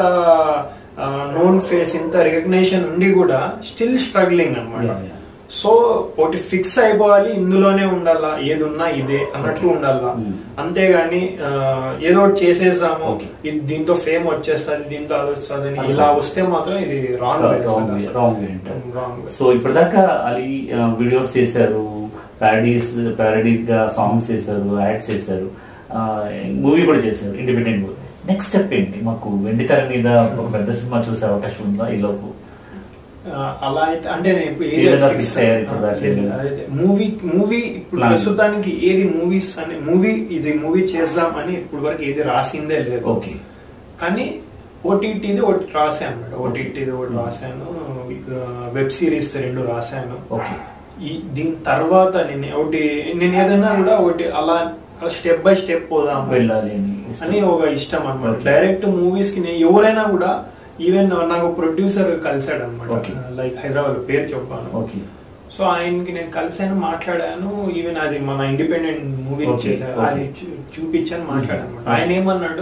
నోన్ ఫేస్ ఇంత రికగ్నేషన్ ఉండి కూడా స్టిల్ స్ట్రగ్లింగ్ అన్నమాట
Yeah, yeah.
సో ఒకటి ఫిక్స్ అయిపోవాలి ఇందులోనే ఉండాలా ఏది ఉన్నా ఇదే అన్నట్టు
Okay.
ఉండాలా
Hmm.
అంతేగాని ఆ, ఏదో ఒకటి చేసేసాము
Okay.
ఇది దీంతో ఫేమ్ వచ్చేస్తుంది దీంతో అది వస్తుంది
Okay.
ఇలా వస్తే మాత్రం ఇది రాంగ్
రాంగ్ రాంగ్ ఏంటారు
రాంగ్
సో ఇప్పటిదాకా అది వీడియోస్ చేశారు ప్యారడీస్ ప్యారడీగా సాంగ్స్ చేశారు యాడ్స్ చేశారు మూవీ కూడా చేశారు ఇండిపెండెంట్ మూవీ నెక్స్ట్ స్టెప్ ఏంటి మాకు వెండి తెర మీద ఒక పెద్ద సినిమా చూసే అవకాశం ఉందా ఈ లోపు
ఆ, అలా అయితే అంటే నేను ఇప్పుడు
ఏ విధంగా fix అయ్యారు ఇప్పుడు దాకా?
మూవీ మూవీ ఇప్పుడు
Plan.
ప్రస్తుతానికి ఏది మూవీస్ అని మూవీ ఇది మూవీ చేద్దాం అని ఇప్పుడు వరకు ఏది రాసిందే లేదు
ఓకే
కానీ ఓటీటీది ఒకటి రాశాను మేడం ఓటీటీది ఒకటి రాశాను వెబ్ సిరీస్ రెండు రాశాను
ఓకే
ఈ దీని తర్వాత నేను ఒకటి నేను ఏదైనా కూడా ఒకటి అలా స్టెప్ బై స్టెప్ పోదాం
వెళ్ళాలి అని ఇష్టం.
అని ఒక ఇష్టం అనమాట
Okay.
డైరెక్ట్ మూవీస్ కి నేను ఎవరైనా కూడా ఈవెన్ నాకు ప్రొడ్యూసర్ కలిసాడు అనమాట
Okay.
లైక్ హైదరాబాద్ పేరు చెప్పాను
ఓకే
సో ఆయనకి నేను కలిసాను మాట్లాడాను ఈవెన్ అది మన ఇండిపెండెంట్ మూవీ
Okay, okay.
అది చూ- చూపించాను మాట్లాడాను
Okay.
ఆయన ఏమన్నాడు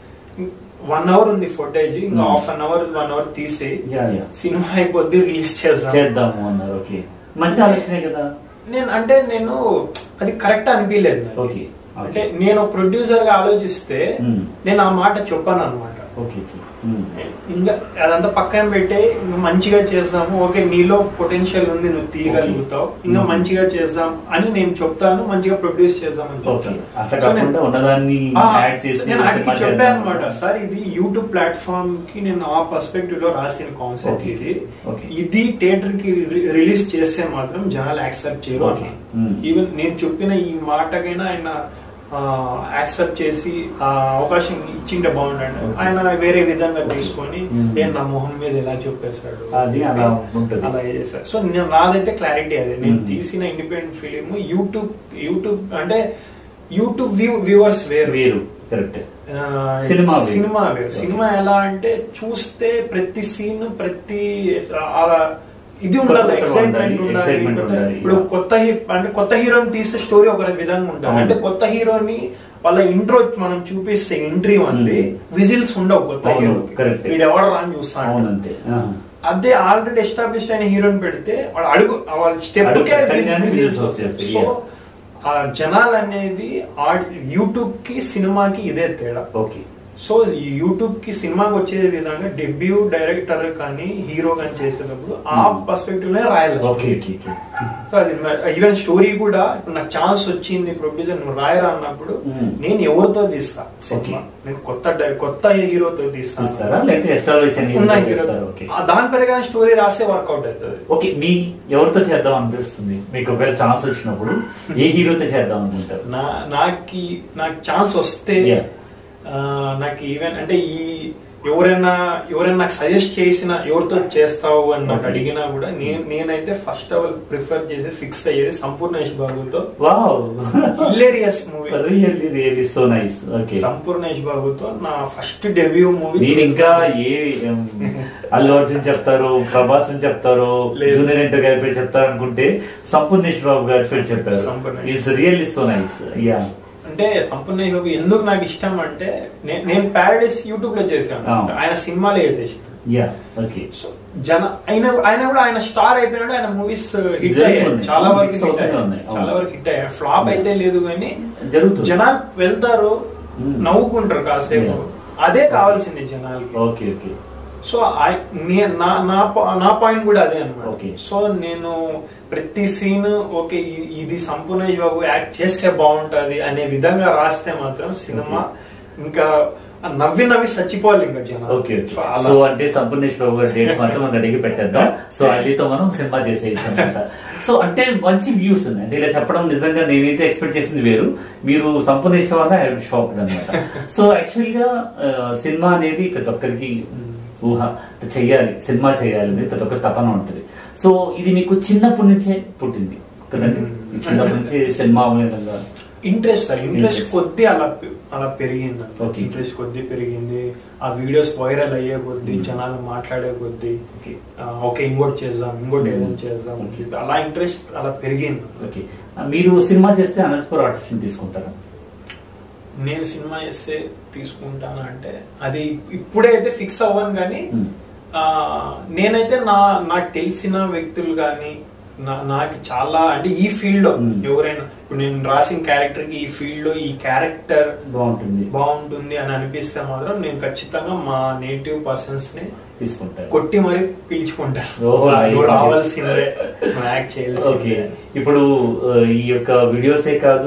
వన్ అవర్ ఉంది ఫుటేజ్ ఇంకా
Hmm.
Half an hour one hour తీసి
యా యా
సినిమా అయిపోద్ది రిలీజ్ చేద్దాం
చేద్దాము అన్నారు ఓకే మంచి ఆలోచనే కదా
నేను అంటే నేను అది కరెక్ట్ అనిపించలేదు నాకు.
ఓకే
అంటే నేను ప్రొడ్యూసర్ గా ఆలోచిస్తే
Hmm.
నేను ఆ మాట చెప్పాను అనమాట
ఓకే ఉమ్.
ఇంకా అదంతా పక్కన పెట్టి నువ్వు మంచిగా చేద్దాము ఓకే నీలో పొటెన్షియల్ ఉంది నువ్వు తీయగలుగుతావు ఇంకా
Hmm.
మంచిగా చేద్దాం అని నేను చెప్తాను మంచిగా ప్రొడ్యూస్ చేద్దాం అని
ఓకే
చెప్తాను
అట్లా
So నేను-
కాకుండా ఉన్నదాన్ని
ఆ,
యాడ్ చేసి
నేను ఆయనకి
సినిమా
చెప్పాను
చేద్దాం.
అనమాట సార్ ఇది యూట్యూబ్ ప్లాట్ఫామ్ కి నేను ఆ పర్స్పెక్టివ్ లో రాసిన కాన్సెప్ట్
Okay.
ఇది
Okay.
ఇది థియేటర్ కి రి- రిలీజ్ చేస్తే మాత్రం జనాలు యాక్సెప్ట్ చేయరు
Okay. Hmm.
ఈవెన్ నేను చెప్పిన ఈ మాటకైనా ఆయన యాక్సెప్ట్ చేసి ఆ అవకాశం ఇచ్చింటే బాగుండండి
Okay.
ఆయన వేరే విధంగా తీసుకొని
Hmm.
నేను నా మొహం మీద ఎలా చెప్పేశాడు
అది అలా ఉంటుంది.
అలా చేశారు సో నేను నాదైతే క్లారిటీ అదే నేను
Hmm.
తీసిన ఇండిపెండెంట్ ఫిలిం యూట్యూబ్ యూట్యూబ్ అంటే యూట్యూబ్ వ్యూ వ్యూవర్స్ వేరు
వేరు కరెక్ట్
ఆ,
సినిమా వేరు.
సినిమా వేరు సినిమా ఎలా అంటే చూస్తే ప్రతి సీన్ ప్రతి అలా ఇది ఉండాలి
కొత్తగా
ఎక్సైట్మెంట్
ఉండాలి,
ఉండాలి
excitement
కొత్త-
ఉండాలి.
ఇప్పుడు కొత్త హీ- అంటే కొత్త హీరోని తీస్తే స్టోరీ ఒక విధంగా ఉంటుంది
అవును.
అంటే కొత్త హీరోని వాళ్ళ ఇంట్రో మనం చూపిస్తే ఎంట్రీ ఉంది
Hmm.
విజిల్స్ ఉండవు కొత్త
అవును,
హీరో
correct.
వీడు ఎవడ రాని చూస్తాను
అవునంతే ఆ.
అదే ఆల్రెడీ ఎస్టాబ్లిష్డ్ అయిన హీరోని పెడితే వాడు అడుగు వాళ్ళ స్టెప్
అడుగు పెట్టగానే whistles వచ్చేస్తాయి,
సో
yeah.
ఆ జనాలు అనేది యూట్యూబ్ కి సినిమాకి ఇదే తేడా
ఓకే
సో ఈ యూట్యూబ్ కి సినిమాకి వచ్చే విధంగా డెబ్యూ డైరెక్టర్ కానీ హీరో కానీ చేసేటప్పుడు ఆ
Hmm.
పర్స్పెక్టివ్ లో రాయాలి
ఓకే ఓకే ఓకే
సో అది ఈవెన్ స్టోరీ కూడా ఇప్పుడు నాకు ఛాన్స్ వచ్చింది ప్రొడ్యూసర్ నువ్వు రాయరా అన్నప్పుడు
Hmm.
నేను ఎవరితో తీస్తా సినిమా
Okay.
నేను కొత్త డై- కొత్త హీరోతో తీస్తాను
చూస్తారా లేకపోతే ఎస్టాబ్లిషన్
ఉన్న హీరో
ఓకే
దాని పెరగా స్టోరీ రాసే వర్కౌట్ అవుతుంది
ఓకే మీ ఎవరితో చేద్దాం అనిపిస్తుంది మీకు ఒకవేళ ఛాన్స్ వచ్చినప్పుడు ఏ హీరోతో చేద్దాం అనుకుంటారు
నా నాకు నాకు ఛాన్స్ వస్తే
Yeah.
ఆ, నాకు ఈవెన్ అంటే ఈ ఎవరైనా ఎవరైనా నాకు సజెస్ట్ చేసిన ఎవరితో చేస్తావు అని నాకు
Okay.
అడిగినా కూడా నేను నేనైతే ఫస్ట్ ఆఫ్ ఆల్ ప్రిఫర్ చేసి ఫిక్స్ అయ్యేది సంపూర్ణేష్ బాబుతో
wow
hilarious movie
really really so nice okay
Sampoornesh బాబుతో నా ఫస్ట్ డెబ్యూ మూవీ
నేను ఇంకా ఏ em, అల్లు అర్జున్ చెప్తారు ప్రభాస్ అని చెప్తారు
లేదు.
జూనియర్ ఎన్టీఆర్ గారి పేరు చెప్తారు అనుకుంటే సంపూర్ణేష్ బాబు గారి పేరు చెప్పారు
Sampoornesh.
Is really so nice yeah
అంటే సంపూర్ణ బాబు ఎందుకు నాకు ఇష్టం అంటే నే- నేను ప్యారడైస్ యూట్యూబ్ లో చేశాను
ఆ.
ఆయన సినిమాలో వేసేసి
యా ఓకే
సో జన ఆయన ఆయన కూడా ఆయన స్టార్ అయిపోయినాడు ఆయన మూవీస్ హిట్
నిజంగా
అయ్యాయి
ఉన్నాయి.
చాలా వరకు
Hits
హిట్
అవుతూనే
అయ్యాయి
ఉన్నాయి. అవును.
చాలా వరకు హిట్ అయ్యాయి ఫ్లాప్ అయితే లేదు కానీ
జరుగుతుంది
జనాలు వెళ్తారు
Hmm.
నవ్వుకుంటారు కాసేపు
Yeah.
అదే కావాల్సింది జనాలకి
ఓకే ఓకే
సో ఐ- నే- నా నా పా- నా పాయింట్ కూడా అదే అనమాట
Okay.
సో నేను ప్రతి సీన్ ఓకే ఇ- ఇది సంపూర్ణ బాబు యాక్ట్ చేస్తే బాగుంటది అనే విధంగా రాస్తే మాత్రం సినిమా ఇంకా నవ్వి నవ్వి చచ్చిపోవాలి ఇంకా జనాలు
ఓకే ఓకే
సో అలా.
సో అంటే సంపూర్ణేష్ బాబు గారి డేట్స్ మాత్రం మనం అడిగి పెట్టేద్దాం సో అదితో మనం సినిమా చేసేయచ్చు అనమాట సో అంటే మంచి వ్యూస్ ఉన్నాయి అంటే ఇలా చెప్పడం నిజంగా నేనైతే ఎక్స్పెక్ట్ చేసింది వేరు మీరు సంపూర్ణేష్ వల్ల షాక్ అనమాట సో యాక్చువల్ గా ఆ, సినిమా అనేది ప్రతి ఒక్కరికి ఊహ అంటే చెయ్యాలి సినిమా చేయాలి అనేది ప్రతి ఒక్కరి తపన ఉంటుంది సో ఇది మీకు చిన్నప్పటి నుంచే పుట్టింది కదండి
మ్మ్.
చిన్నప్పటి నుంచి సినిమా విధంగా
ఇంట్రెస్ట్ సార్ ఇంట్రెస్ట్
Interest.
కొద్ది అలా పె- అలా పెరిగింది
Okay.
ఇంట్రెస్ట్ కొద్ది పెరిగింది ఆ వీడియోస్ వైరల్ అయ్యే కొద్ది
Hmm.
జనాలు మాట్లాడే కొద్ది
ఓకే
ఆ, ఓకే ఇంకోటి చేద్దాం ఇంకోటి
Hmm.
ఏదైనా చేద్దాం
Okay.
అలా ఇంట్రెస్ట్ అలా పెరిగింది
ఓకే మీరు సినిమా చేస్తే అనంతపురం ఆర్టిస్ట్ తీసుకుంటారా
నేను సినిమా చేస్తే తీసుకుంటాను అంటే అది ఇప్పుడే అయితే ఫిక్స్ అవ్వను కానీ
Hmm.
ఆ, నేనైతే నా నాకు తెలిసిన వ్యక్తులు కానీ నాకు చాలా అంటే ఈ ఫీల్డ్ లో
Hmm.
ఎవరైనా ఇప్పుడు నేను రాసిన క్యారెక్టర్ కి ఈ ఫీల్డ్ లో ఈ క్యారెక్టర్
బాగుంటుంది
బాగుంటుంది అని అనిపిస్తే మాత్రం నేను ఖచ్చితంగా మా నేటివ్ పర్సన్స్ ని
తీసుకుంటారు
కొట్టి మరి పిలుచుకుంటాను
ఓహో, nice,
నువ్వు
nice.
రావాల్సిందే నువ్వు యాక్ట్
ఓకే
చేయాల్సిందే
ఇప్పుడు ఆ, ఈ యొక్క వీడియోసే కాదు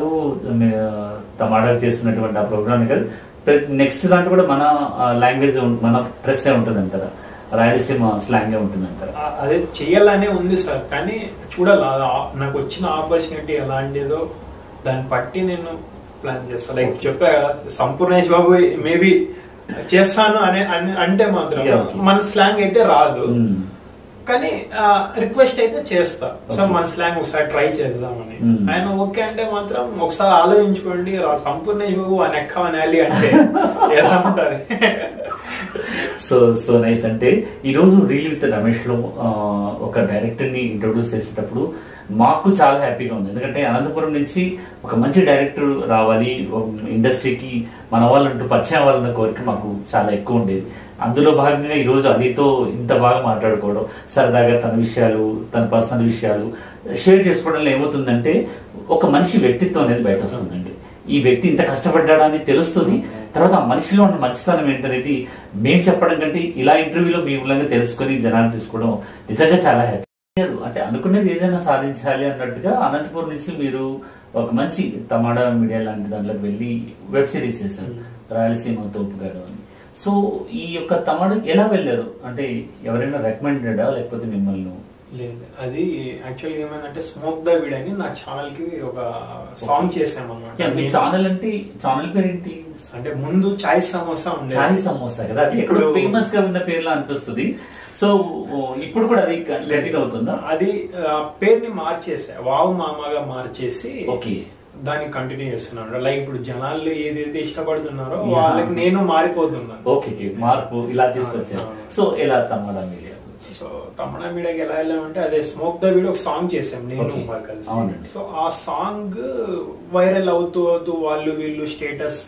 తమాడా చేస్తున్నటువంటి ఆ ప్రోగ్రామ్ కాదు నెక్స్ట్ దాంట్లో కూడా మన లాంగ్వేజ్ మన ప్రెస్ ఉంటుంది అంటారా రాయలసీమ స్లాంగ్ ఉంటుంది అంటారా
ఆ- అదే చెయ్యాలనే ఉంది సార్ కానీ చూడాలి ఆ- ఆ- నాకు వచ్చిన ఆపర్చునిటీ ఎలాంటిదో దాన్ని బట్టి నేను ప్లాన్ చేస్తాను లైక్ చెప్పా కదా సంపూర్ణేష్ బాబు మేబీ చేస్తాను అనే అని- అంటే మాత్రం
Yeah, okay.
మన స్లాంగ్ అయితే రాదు
మ్మ్.
కానీ రిక్వెస్ట్ అయితే చేస్తా సార్
Okay.
మన స్లాంగ్ ఒకసారి ట్రై చేద్దామని
Hmm.
ఆయన ఓకే అంటే మాత్రం ఒకసారి ఆలోచించుకోండి రా- సంపూర్ణేష్ బాబు అని ఎక్క అనాలి అంటే ఎలా ఉంటది
సో సో నైస్ అంటే ఈ రోజు రీల్ విత్ రమేష్ లో ఆ, ఒక డైరెక్టర్ ని ఇంట్రొడ్యూస్ చేసేటప్పుడు మాకు చాలా హ్యాపీగా ఉంది ఎందుకంటే అనంతపురం నుంచి ఒక మంచి డైరెక్టర్ రావాలి ఇండస్ట్రీకి మన వాళ్ళంటూ పరిచయం అవ్వాలన్న కోరిక మాకు చాలా ఎక్కువ ఉండేది అందులో భాగంగా ఈ రోజు అదితో ఇంత బాగా మాట్లాడుకోవడం సరదాగా తన విషయాలు తన పర్సనల్ విషయాలు షేర్ చేసుకోవడంలో ఏమవుతుందంటే ఒక మనిషి వ్యక్తిత్వం అనేది బయట వస్తుందండి ఈ వ్యక్తి ఇంత కష్టపడ్డాడని తెలుస్తుంది తర్వాత ఆ మనిషిలో ఉన్న మంచితనం ఏంటనేది మేము చెప్పడం కంటే ఇలా ఇంటర్వ్యూలో మీ మూలంగా తెలుసుకొని జనాలు తీసుకోవడం నిజంగా చాలా హ్యాపీ అంటే అనుకునేది ఏదైనా సాధించాలి అన్నట్టుగా అనంతపురం నుంచి మీరు ఒక మంచి తమాడా మీడియా లాంటి దాంట్లోకి వెళ్ళి వెబ్ సిరీస్ చేశారు రాయలసీమ తోపుగాడు అని సో ఈ యొక్క తమాడా ఎలా వెళ్ళారు అంటే ఎవరైనా రికమెండెడా లేకపోతే మిమ్మల్ని
లేదు అది యాక్చువల్గా ఏమైందంటే స్మోక్ ద వీడ్ అని నా ఛానల్ కి ఒక సాంగ్ చేసాం
యా, మీ
అనమాట
ఛానల్ అంటే ఛానల్ పేరు ఏంటి
అంటే ముందు చాయ్ సమోసా ఉండే
చాయ్ సమోసా కదా అది ఇప్పుడు
ఇప్పుడు-
ఫేమస్ గా ఉన్న పేర్లా అనిపిస్తుంది సో ఇప్పుడు కూడా అది కంటిన్యూ అవుతుందా
అది ఆ, పేరుని మార్చేసా వావ్ మామగా మార్చేసి
ఓకే
దాన్ని కంటిన్యూ చేస్తున్నాడు లైక్ ఇప్పుడు జనాలు ఏదైతే ఇష్టపడుతున్నారో
Yeah.
వాళ్ళకి నేను మారిపోతున్నాను
ఓకే ఓకే మార్పు ఇలా తీసుకొచ్చారు
అవును.
సో ఎలా తమ్మడా మీడియా
సో తమిళ మీడియాకి ఎలా వెళ్ళామంటే అదే స్మోక్ ద వీడియో ఒక సాంగ్ చేసాం నేను
Okay.
వాళ్ళు కలిసి
అవునండి.
సో ఆ సాంగ్ వైరల్ అవుతూ అవుతూ వాళ్ళు వీళ్ళు స్టేటస్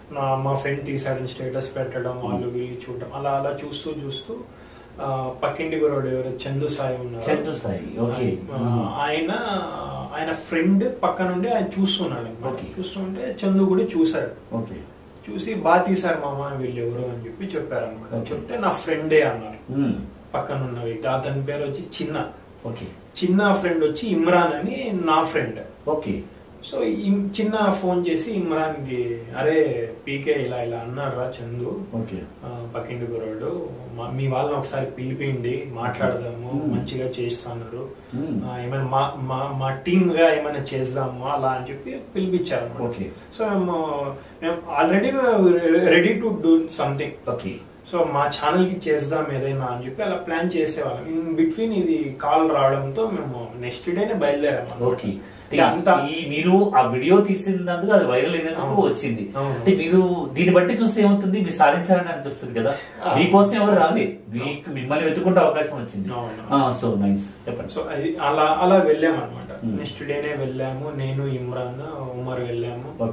మా ఫ్రెండ్ తీసాడని స్టేటస్ పెట్టడం వాళ్ళు వీళ్ళు చూడడం అలా అలా చూస్తూ చూస్తూ ఆ, పక్కింటి గురోడు ఎవరు చందు సాయి ఉన్నారు
చందు సాయి ఓకే
ఆ, ఆయన ఆయన ఫ్రెండ్ పక్క నుండి ఆయన చూస్తున్నాడు అన్నమాట.
Okay.
చూస్తుంటే చందు కూడా చూసాడు
ఓకే
చూసి బాగా తీసారు మామ వీళ్ళు ఎవరు అని చెప్పి చెప్పారు అనమాట
Okay.
చెప్తే నా ఫ్రెండే అన్నారు పక్కన ఉన్న వ్యక్తి అతని పేరు వచ్చి చిన్న
ఓకే
చిన్న ఫ్రెండ్ వచ్చి ఇమ్రాన్ అని నా ఫ్రెండ్
ఓకే
సో ఈ- చిన్న ఫోన్ చేసి ఇమ్రాన్ కి అరే పీకే ఇలా ఇలా అన్నారా చందు
ఓకే
ఆ, పక్కింటి గురోడు మా- మీ వాళ్ళని ఒకసారి పిలిపిండి మాట్లాడదాము
Hmm.
మంచిగా చేస్తున్నారు
Hmm.
ఆ, ఏమైనా మా మా మా టీమ్ గా ఏమైనా చేద్దాము అలా అని చెప్పి పిలిపించారు అన్నమాట.
Okay.
సో మేము మేము already ready to do something
okay
so మా ఛానల్ కి చేద్దాం ఏదైనా అని చెప్పి అలా ప్లాన్ చేసేవాళ్ళం ఇన్ బిట్వీన్ ఇది కాల్ రావడంతో మేము నెక్స్ట్ డేనే బయలుదేరాం అన్నమాట.
ఓకే
అంటే అంతా
ఈ మీరు ఆ వీడియో తీసినందుకు అది వైరల్ అయినందుకు
అవును.
వచ్చింది
అవును.
అంటే మీరు దీన్ని బట్టి చూస్తే ఏమవుతుంది మీరు సాధించారని అనిపిస్తుంది కదా
ఆ.
మీకోసం ఎవరు రాలే మీకు మిమ్మల్ని వెతుకుంటే అవకాశం వచ్చింది
అవును.
సో నైస్ చెప్పండి
సో అది అలా అలా వెళ్ళాము అనమాట
Hmm.
నెక్స్ట్ డేనే వెళ్ళాము నేను ఇమ్రాన్ ఉమర్ వెళ్ళాము
ఓకే
ఆ,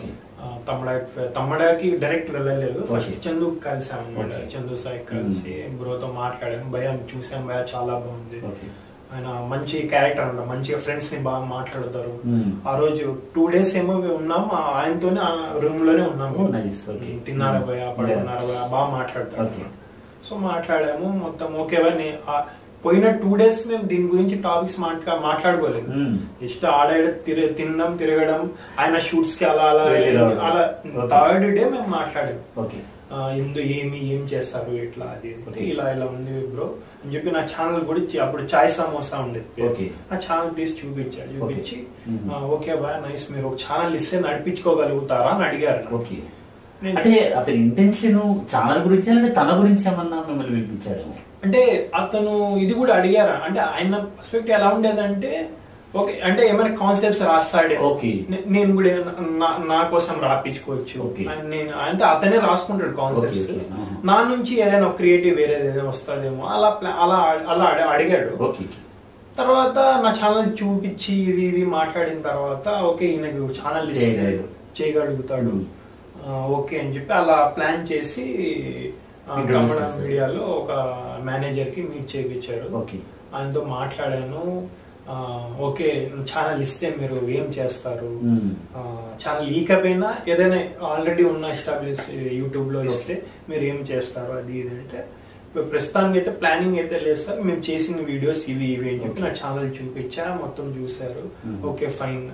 ఆ, తమ్ముడా తమ్ముడాకి డైరెక్ట్ వెళ్ళలేదు ఫస్ట్
Okay.
చందు కలిసాం అనమాట
Okay.
చందు సాయి కలిసి బ్రోతో మాట్లాడాను భయ చూసాం భయ చాలా బాగుంది
ఓకే
ఆయన మంచి క్యారెక్టర్ అనమాట మంచిగా ఫ్రెండ్స్ ని బాగా మాట్లాడతారు
Hmm.
ఆ రోజు టూ డేస్ ఏమో ఉన్నాం ఆ ఆయనతోనే ఆ రూమ్ లోనే ఉన్నాము
Oh, nice. Okay.
తిన్నారా భయ పడుకున్నారా భయ బాగా మాట్లాడతారు
Okay.
సో మాట్లాడాము మొత్తం ఓకే అని పోయిన టూ డేస్ మేము దీని గురించి టాపిక్స్ మాట్లా మాట్లాడుకోలేదు
Hmm.
జస్ట్ ఆడ ఈడ తిర తినడం తిరగడం ఆయన షూట్స్ కి అలా అలా
వెళ్ళి రావడం.
అలా
Okay.
థర్డ్ డే మేము మాట్లాడాము
ఓకే
ఆ, ఇందు ఏమి ఏం చేస్తారు ఇట్లా అది ఇది.
Okay.
ఇలా ఇలా ఉంది బ్రో అని చెప్పి నా ఛానల్ కూడా ఇచ్చి- అప్పుడు చాయ్ సమోసా ఉండేది
Okay.
ఆ ఛానల్ తీసి చూపించాడు చూపించి
Mhm.
ఆ, ఓకే బాయ్ నైస్ మీరు ఒక ఛానల్ ఇస్తే నడిపించుకోగలుగుతారా అని అడిగారు నన్ను.
ఓకే
నేను-
అంటే అతని ఇంటెన్షన్ ఛానల్ గురించి అంటే తన గురించి ఏమన్నా మిమ్మల్ని పిలిపించాడు
అంటే అతను ఇది కూడా అడిగారా అంటే ఆయన పర్స్పెక్టివ్ ఎలా ఉండేదంటే ఓకే అంటే ఏమైనా కాన్సెప్ట్స్ రాస్తాడే
Okay.
నే- నేను కూడా నా- నా కోసం రాపించుకోవచ్చు
Okay.
ఆయన నేను అంటే అతనే రాసుకుంటాడు కాన్సెప్ట్స్
Okay, okay. Uh-huh.
నా నుంచి ఏదైనా క్రియేటివ్ వేరేది ఏదైనా వస్తుందేమో అలా ప్లా- అలా అలా అడి- అడిగాడు
ఓకే
తర్వాత నా ఛానల్ చూపించి ఇది ఇది మాట్లాడిన తర్వాత ఓకే ఈయనకు ఛానల్ ఇస్తే
చేయగలడు.
చేయగలుగుతాడు
Hmm.
ఆ, ఓకే అని చెప్పి అలా ప్లాన్ చేసి ఆ,
Introduce
కన్నడ
చేశారు.
మీడియాలో ఒక మేనేజర్ కి మీట్ చేయించారు
ఓకే
ఆయనతో మాట్లాడాను ఆ, ఓకే ఛానల్ ఇస్తే మీరు ఏం చేస్తారు
Hmm.
ఛానల్ ఈకపోయినా ఏదైనా ఆల్రెడీ ఉన్న ఎస్టాబ్లిష్ యూట్యూబ్ లో ఇస్తే మీరు ఏం చేస్తారు అది ఇది అంటే ఇప్పుడు ప్రస్తుతానికి అయితే ప్లానింగ్ అయితే లేదు సార్ మేము చేసిన వీడియోస్ ఇవి ఇవి అని చెప్పి
Okay.
నా ఛానల్ చూపించా మొత్తం చూశారు
Mhm.
ఓకే ఫైన్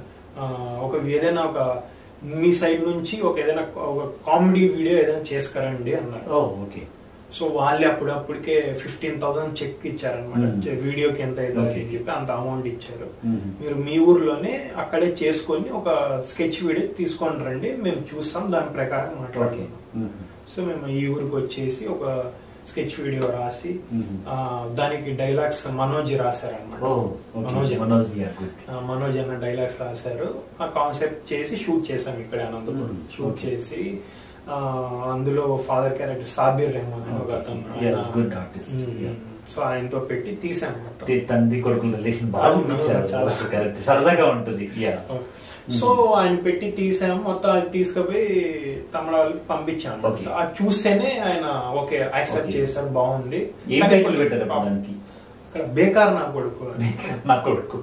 ఒక ఏదైనా ఒక మీ సైడ్ నుంచి ఒక ఏదైనా ఒక కామెడీ వీడియో ఏదైనా చేసుకురండి అన్నారు
ఓ ఓకే
సో వాళ్ళే అప్పుడు అప్పటికే ఫిఫ్టీన్ థౌసండ్ చెక్ ఇచ్చారనమాట
Hmm.
వీడియోకి ఎంత అవుతుంది
Okay.
అని చెప్పి అంత అమౌంట్ ఇచ్చారు
Hmm.
మీరు మీ ఊర్లోనే అక్కడే చేసుకొని ఒక స్కెచ్ వీడియో తీసుకొని రండి మేము చూస్తాం దాని ప్రకారం
ఓకే
మాట్లాడుతున్నాం
Hmm.
సో మేము ఈ ఊరికి వచ్చేసి ఒక స్కెచ్ వీడియో రాసి
Hmm.
ఆ, దానికి డైలాగ్స్ మనోజ్ రాశారనమాట
ఓ okay
Manoj
Manoj yeah good
ఆ, మనోజ్ అన్న డైలాగ్స్ రాశారు ఆ కాన్సెప్ట్ చేసి షూట్ చేసాం ఇక్కడ అనంతపురం
Hmm.
Shoot
Okay.
చేసి ఆ, అందులో ఫాదర్ క్యారెక్టర్ సాబిర్ రెహమాన్ అని ఒక
Okay.
అతను
Yes,
ఆయన-
good artist.
Hmm.
Yeah.
So ఆయనతో పెట్టి తీసాం మొత్తం
తే- తండ్రి కొడుకుల రిలేషన్ బాగా
అవును,
చూపించారు
చాలా.
కరెక్ట్ సరదాగా ఉంటుంది యా
సో ఆయన పెట్టి తీసాము మొత్తం అది తీసుకుపోయి తమిళ వాళ్ళకి పంపించాము
Okay.
అది చూస్తేనే ఆయన ఓకే యాక్సెప్ట్
Okay.
చేశారు బాగుంది
ఏం
కానీ
టైటిల్ పెట్టారు అప్పుడు దానికి
ఇక్కడ బేకార్ నా కొడుకు అని.
నా కొడుకు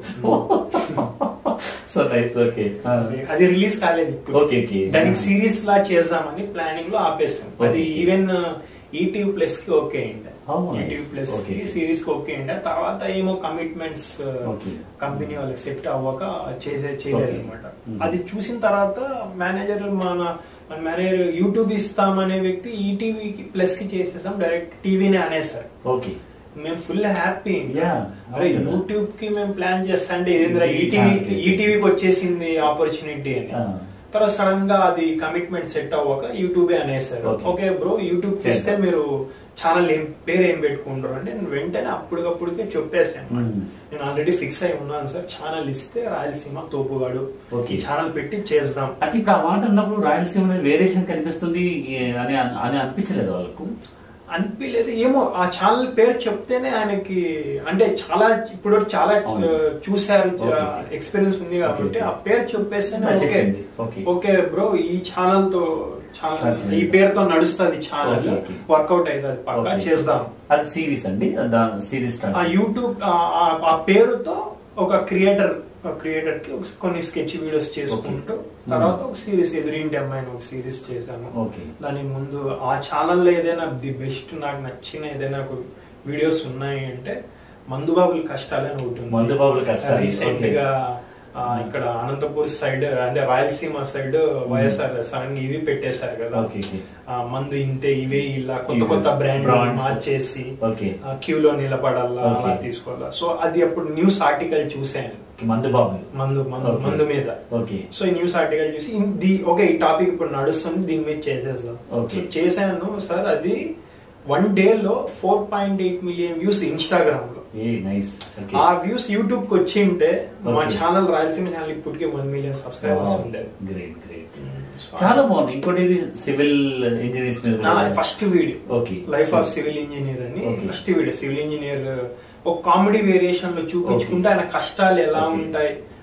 సో నైస్ ఓకే
అది రిలీజ్ కాలేదు ఇప్పుడు
Okay, okay.
దానికి సిరీస్ లా చేద్దామని ప్లానింగ్ లో ఆపేసాం అది
Okay.
ఈవెన్ ఈటీవీ ప్లస్ కి ఓకే అయింది
Oh, nice.
ఈటీవీ ప్లస్ కి
Okay.
సిరీస్ కి ఓకే అయింది తర్వాత ఏమో కమిట్మెంట్స్
Okay.
కంపెనీ వాళ్ళకి సెట్ అవ్వక చేసే చేయలేదు
Okay.
అనమాట
Hmm.
అది చూసిన తర్వాత మేనేజర్ మన మన మేనేజర్ యూట్యూబ్ ఇస్తామనే వ్యక్తి ఈటీవీ ప్లస్ కి చేసేసాం డైరెక్ట్ టీవీనే అనేసారు
ఓకే
మేము ఫుల్ హ్యాపీ
Yeah.
అరే
అవును కదా.
యూట్యూబ్ కి మేము ప్లాన్ చేస్తా అంటే ఏంద్రా
ఈటీవీ
ఈటీవీ
ఛానల్.
ఈటీవీకి వచ్చేసింది ఆపర్చునిటీ అని
Ah.
తర్వాత సడన్ గా అది కమిట్మెంట్ సెట్ అవ్వక యూట్యూబే అనేసారు
Okay.
ఓకే బ్రో యూట్యూబ్ ఇస్తే
చేద్దాం.
మీరు ఛానల్ ఏం పేరు ఏం పెట్టుకుంటారు అంటే నేను వెంటనే అప్పటికప్పుడుకే చెప్పేసాను
Hmm.
నేను ఆల్రెడీ ఫిక్స్ అయి ఉన్నాను సార్ ఛానల్ ఇస్తే రాయలసీమ తోపుగాడు
Okay.
ఈ ఛానల్ పెట్టి చేద్దాం
అంటే ఇప్పుడు ఆ మాట అన్నప్పుడు రాయలసీమ వేరియేషన్ కనిపిస్తుంది అని అని అనిపించలేదు వాళ్ళకు
అనిపించలేదు ఏమో ఆ ఛానల్ పేరు చెప్తేనే ఆయనకి అంటే చాలా ఇప్పుడు వరకు చాలా
అవును.
చూశారు
Okay.
ఎక్స్పీరియన్స్ ఉంది కాబట్టి
Okay.
ఆ పేరు చెప్పేస్తేనే ఓకే
నచ్చేసింది. Okay.
ఓకే బ్రో ఈ ఛానల్ తో ఛానల్
Start చేయండి.
ఈ పేరుతో నడుస్తుంది ఛానల్
Okay, okay.
వర్కౌట్ అవుతుంది పక్కా
Okay.
చేద్దాం
అది సిరీస్ అండి దాని సిరీస్
ఆ యూట్యూబ్ ఆ- ఆ- ఆ పేరుతో ఒక క్రియేటర్ క్రియేటర్ కి ఒక కొన్ని స్కెచ్ వీడియోస్ చేసుకుంటూ
Okay.
తర్వాత ఒక సిరీస్ ఎదురింటి అమ్మాయిని ఒక సిరీస్ చేశాను
ఓకే
దాని ముందు ఆ ఛానల్లో ఏదైనా ది బెస్ట్ నాకు నచ్చిన ఏదైనా ఒక వీడియోస్ ఉన్నాయి అంటే మందుబాబుల కష్టాలు అని ఒకటి ఉంది.
మందుబాబుల కష్టాలు,
రీసెంట్
okay.
గా ఆ, ఇక్కడ అనంతపూర్ సైడ్ అంటే రాయలసీమ సైడ్ వైఎస్ఆర్ సడన్ ఇవి పెట్టేశారు కదా
ఓకే ఓకే
ఆ, మందు ఇంతే ఇవే ఇలా కొత్త
ఇవే.
కొత్త బ్రాండ్
Brands.
మార్చేసి
ఓకే
క్యూలో నిలబడాలా
Okay.
అలా తీసుకోవాలా సో అది అప్పుడు న్యూస్ ఆర్టికల్ చూసాను
మందు బాబు
మందు మందు
Okay.
మందు మీద
ఓకే
సో ఈ న్యూస్ ఆర్టికల్ చూసి ఇన్- ది ఓకే ఈ టాపిక్ ఇప్పుడు నడుస్తుంది దీని మీద చేసేద్దాం
Okay.
సో చేశాను సార్ అది వన్ డే లో four point eight million views Instagram లో
ఏ నైస్ ఓకే
ఆ వ్యూస్ యూట్యూబ్ కి వచ్చి ఉంటే మా
Okay.
ఛానల్ రాయలసీమ ఛానల్ ఇప్పటికే వన్ మిలియన్ సబ్స్క్రైబర్స్ ఉండేది
గ్రేట్ గ్రేట్
సో
చాలా బాగుంది ఇంకోటి ఇది సివిల్ ఇంజనీర్స్ మీద
నా
కూడా.
First video
okay
life of civil engineer అని
Okay.
First video civil engineer ఒక కామెడీ వేరియేషన్ లో చూపించుకుంటే ఆయన కష్టాలు ఎలా
Okay.
ఉంటాయి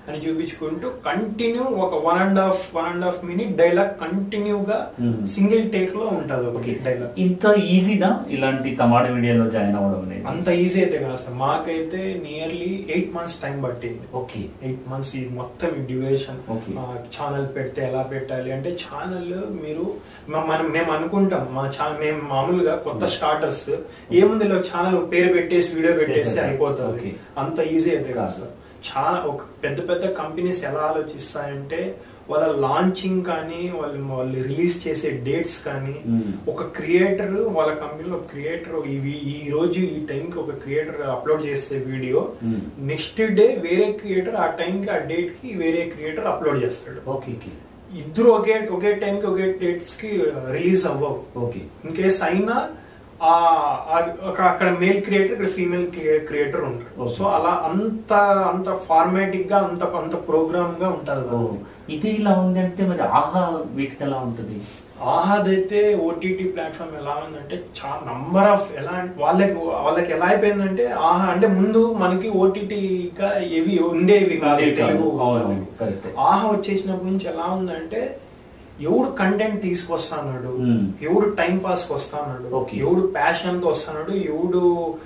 అని చూపించుకుంటూ కంటిన్యూ ఒక one and half one and half minute dialogue కంటిన్యూగా
Hmm.
సింగిల్ టేక్ లో ఉంటది ఒక
ఓకే
డైలాగ్
ఇంత ఈజీనా ఇలాంటి తమాడ మీడియాలో జాయిన్ అవ్వడం అనేది
అంత ఈజీ అయితే కాదు సార్ మాకైతే నియర్లీ ఎయిట్ మంత్స్ టైం పట్టింది
ఓకే
ఎయిట్ మంత్స్ ఈ మొత్తం ఈ డ్యూరేషన్
Okay.
ఛానల్ పెడితే ఎలా పెట్టాలి అంటే ఛానల్ మీరు మ- మనం మేము అనుకుంటాం మా ఛానల్ మేము మామూలుగా కొత్త స్టార్టర్స్ ఏముంది ఇలా ఛానల్ పేరు పెట్టేసి వీడియో పెట్టేసి
చేసేద్దాం.
అయిపోతుంది
Okay.
అంత ఈజీ అయితే కాదు
కాదు.
సార్ చాలా ఒక పెద్ద పెద్ద కంపెనీస్ ఎలా ఆలోచిస్తాయంటే వాళ్ళ లాంచింగ్ కానీ వాళ్ళు వాళ్ళు రిలీజ్ చేసే డేట్స్ కానీ
Hmm.
ఒక క్రియేటర్ వాళ్ళ కంపెనీలో క్రియేటర్ ఇవి ఈ రోజు ఈ టైంకి ఒక క్రియేటర్ అప్లోడ్ చేసే వీడియో
Hmm.
నెక్స్ట్ డే వేరే క్రియేటర్ ఆ టైంకి ఆ డేట్ కి వేరే క్రియేటర్ అప్లోడ్ చేస్తాడు
ఓకే ఓకే
ఇద్దరు ఒకే ఒకే టైంకి ఒకే డేట్స్ కి రిలీజ్ అవ్వవు
ఓకే
ఇన్ కేస్ అయినా ఆ ఆ- ఒక అక్కడ మేల్ క్రియేటర్ ఇక్కడ ఫీమేల్ క్రియేటర్ ఉంటారు
Okay.
సో అలా అంత అంత ఫార్మాటిక్ గా అంత అంత ప్రోగ్రామ్ గా ఉంటది
ఓ, ఇది ఇలా ఉంది అంటే మరి ఆహా వీటికి ఎలా ఉంటది
ఆహాద్ అయితే ఓటీటీ ప్లాట్ఫామ్ ఎలా ఉందంటే చాలా నంబర్ ఆఫ్ ఎలా అంటే వాళ్ళకి వాళ్ళకి ఎలా అయిపోయిందంటే ఆహా అంటే ముందు మనకి ఓటీటీగా ఏవి ఉండేవి కాదు
ఉండేవి కాదు.
తెలుగు
అవును,
వాళ్ళకి.
correct.
ఆహా వచ్చేసినప్పటి నుంచి ఎలా ఉందంటే ఎవడు కంటెంట్ తీసుకొస్తాడు
Hmm.
ఎవడు టైం పాస్ కి వస్తాడు
Okay.
ఎవడు ప్యాషన్ తో వస్తాడు ఎవడు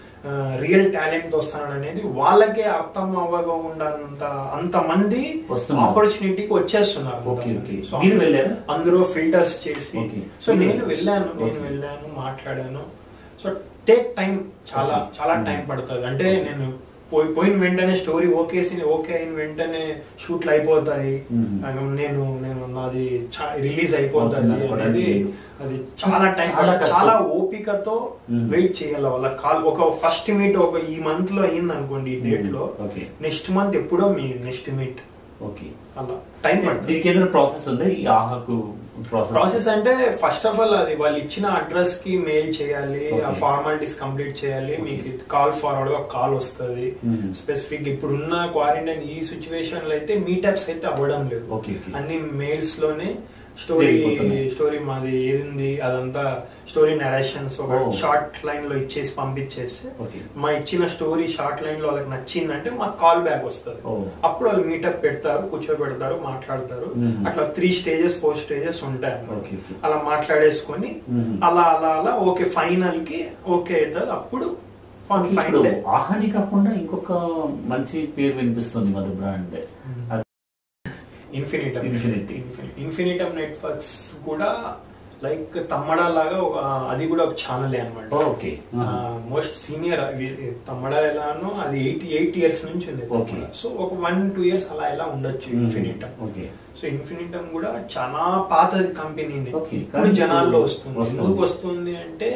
రియల్ టాలెంట్ తో వస్తాడు అనేది వాళ్ళకే అర్థం అవ్వకుండా అంత మంది
వస్తున్నారు.
ఆపర్చునిటీకి వచ్చేస్తున్నారు
Okay, okay.
సో
మీరు వెళ్ళారా?
అందరూ ఫిల్టర్స్ చేసి
Okay.
సో నేను వెళ్ళాను నేను
Okay.
వెళ్ళాను మాట్లాడాను సో టేక్ టైం చాలా
Okay.
చాలా
Hmm.
టైం పడుతుంది అంటే నేను పోయి పోయిన వెంటనే స్టోరీ ఓకేసి ఓకే అయిన వెంటనే షూట్లు అయిపోతాయి
Hmm.
అండ్ నేను నేను నాది రిలీజ్ అయిపోతుంది
అవుతుంది
అనేది
అనుకోవడానికి.
అది చాలా టైం
చాలా కష్టం.
చాలా ఓపికతో
Hmm.
వెయిట్ చేయాలి వాళ్ళ కాల్ ఒక ఫస్ట్ మీట్ ఒక ఈ మంత్ లో అయింది అనుకోండి ఈ డేట్ లో
ఓకే
నెక్స్ట్ మంత్ ఎప్పుడో మీ నెక్స్ట్ మీట్
ఓకే
అలా టైం పడుతుంది
దీనికి ఏదైనా ప్రాసెస్ ఉంది ఈ ఆహాకు ప్రాసెస్
ప్రాసెస్ అంటే ఫస్ట్ ఆఫ్ ఆల్ అది వాళ్ళు ఇచ్చిన అడ్రస్ కి మెయిల్ చేయాలి ఆ
Okay.
ఫార్మాలిటీస్ కంప్లీట్ చేయాలి
Okay.
మీకు కాల్ ఫార్వర్డ్ గా కాల్ వస్తుంది
Hmm.
స్పెసిఫిక్ ఇప్పుడున్న క్వారంటైన్ ఈ సిచ్యువేషన్ లో అయితే మీటప్స్ అయితే అవ్వడం లేదు
Okay, okay.
అన్ని మెయిల్స్ లోనే స్టోరీ
జరిగిపోతున్నాయి.
స్టోరీ మాది ఏది అదంతా స్టోరీ నరేషన్స్ ఒక
Oh.
షార్ట్ లైన్ లో ఇచ్చేసి పంపించేసి
Okay.
మా ఇచ్చిన స్టోరీ షార్ట్ లైన్ లో వాళ్ళకి నచ్చిందంటే మాకు కాల్ బ్యాక్ వస్తుంది
Oh.
అప్పుడు వాళ్ళు మీటప్ పెడతారు కూర్చోబెడతారు మాట్లాడతారు
Mhm.
అట్లా త్రీ స్టేజెస్ ఫోర్ స్టేజెస్ ఉంటాయి అన్నమాట.
Okay, okay.
అలా మాట్లాడేసుకొని
Mhm.
అలా అలా అలా ఓకే ఫైనల్ కి ఓకే అవుతుంది అప్పుడు ఫన్ ఫైన్
ఇప్పుడు
డే
ఆహాని కాకుండా ఇంకొక మంచి పేరు వినిపిస్తుంది మన brand
Infinitum
Infinity.
Infinitum networks కూడా లైక్ తమ్మడా లాగా ఒక అది కూడా ఒక ఛానల్ అనమాట
ఓకే
మోస్ట్ సీనియర్ తమ్మడా ఎలానో అది ఎయిట్ ఎయిట్ ఇయర్స్ నుంచి ఉంది
Okay.
సో ఒక వన్ టూ ఇయర్స్ అలా ఎలా ఉండొచ్చు ఇన్ఫినిటమ్
ఓకే
సో ఇన్ఫినిటమ్ కూడా చాలా పాతది కంపెనీ
Okay.
ఇప్పుడు జనాల్లో వస్తుంది
వస్తుంది.
ఎందుకు వస్తుంది అంటే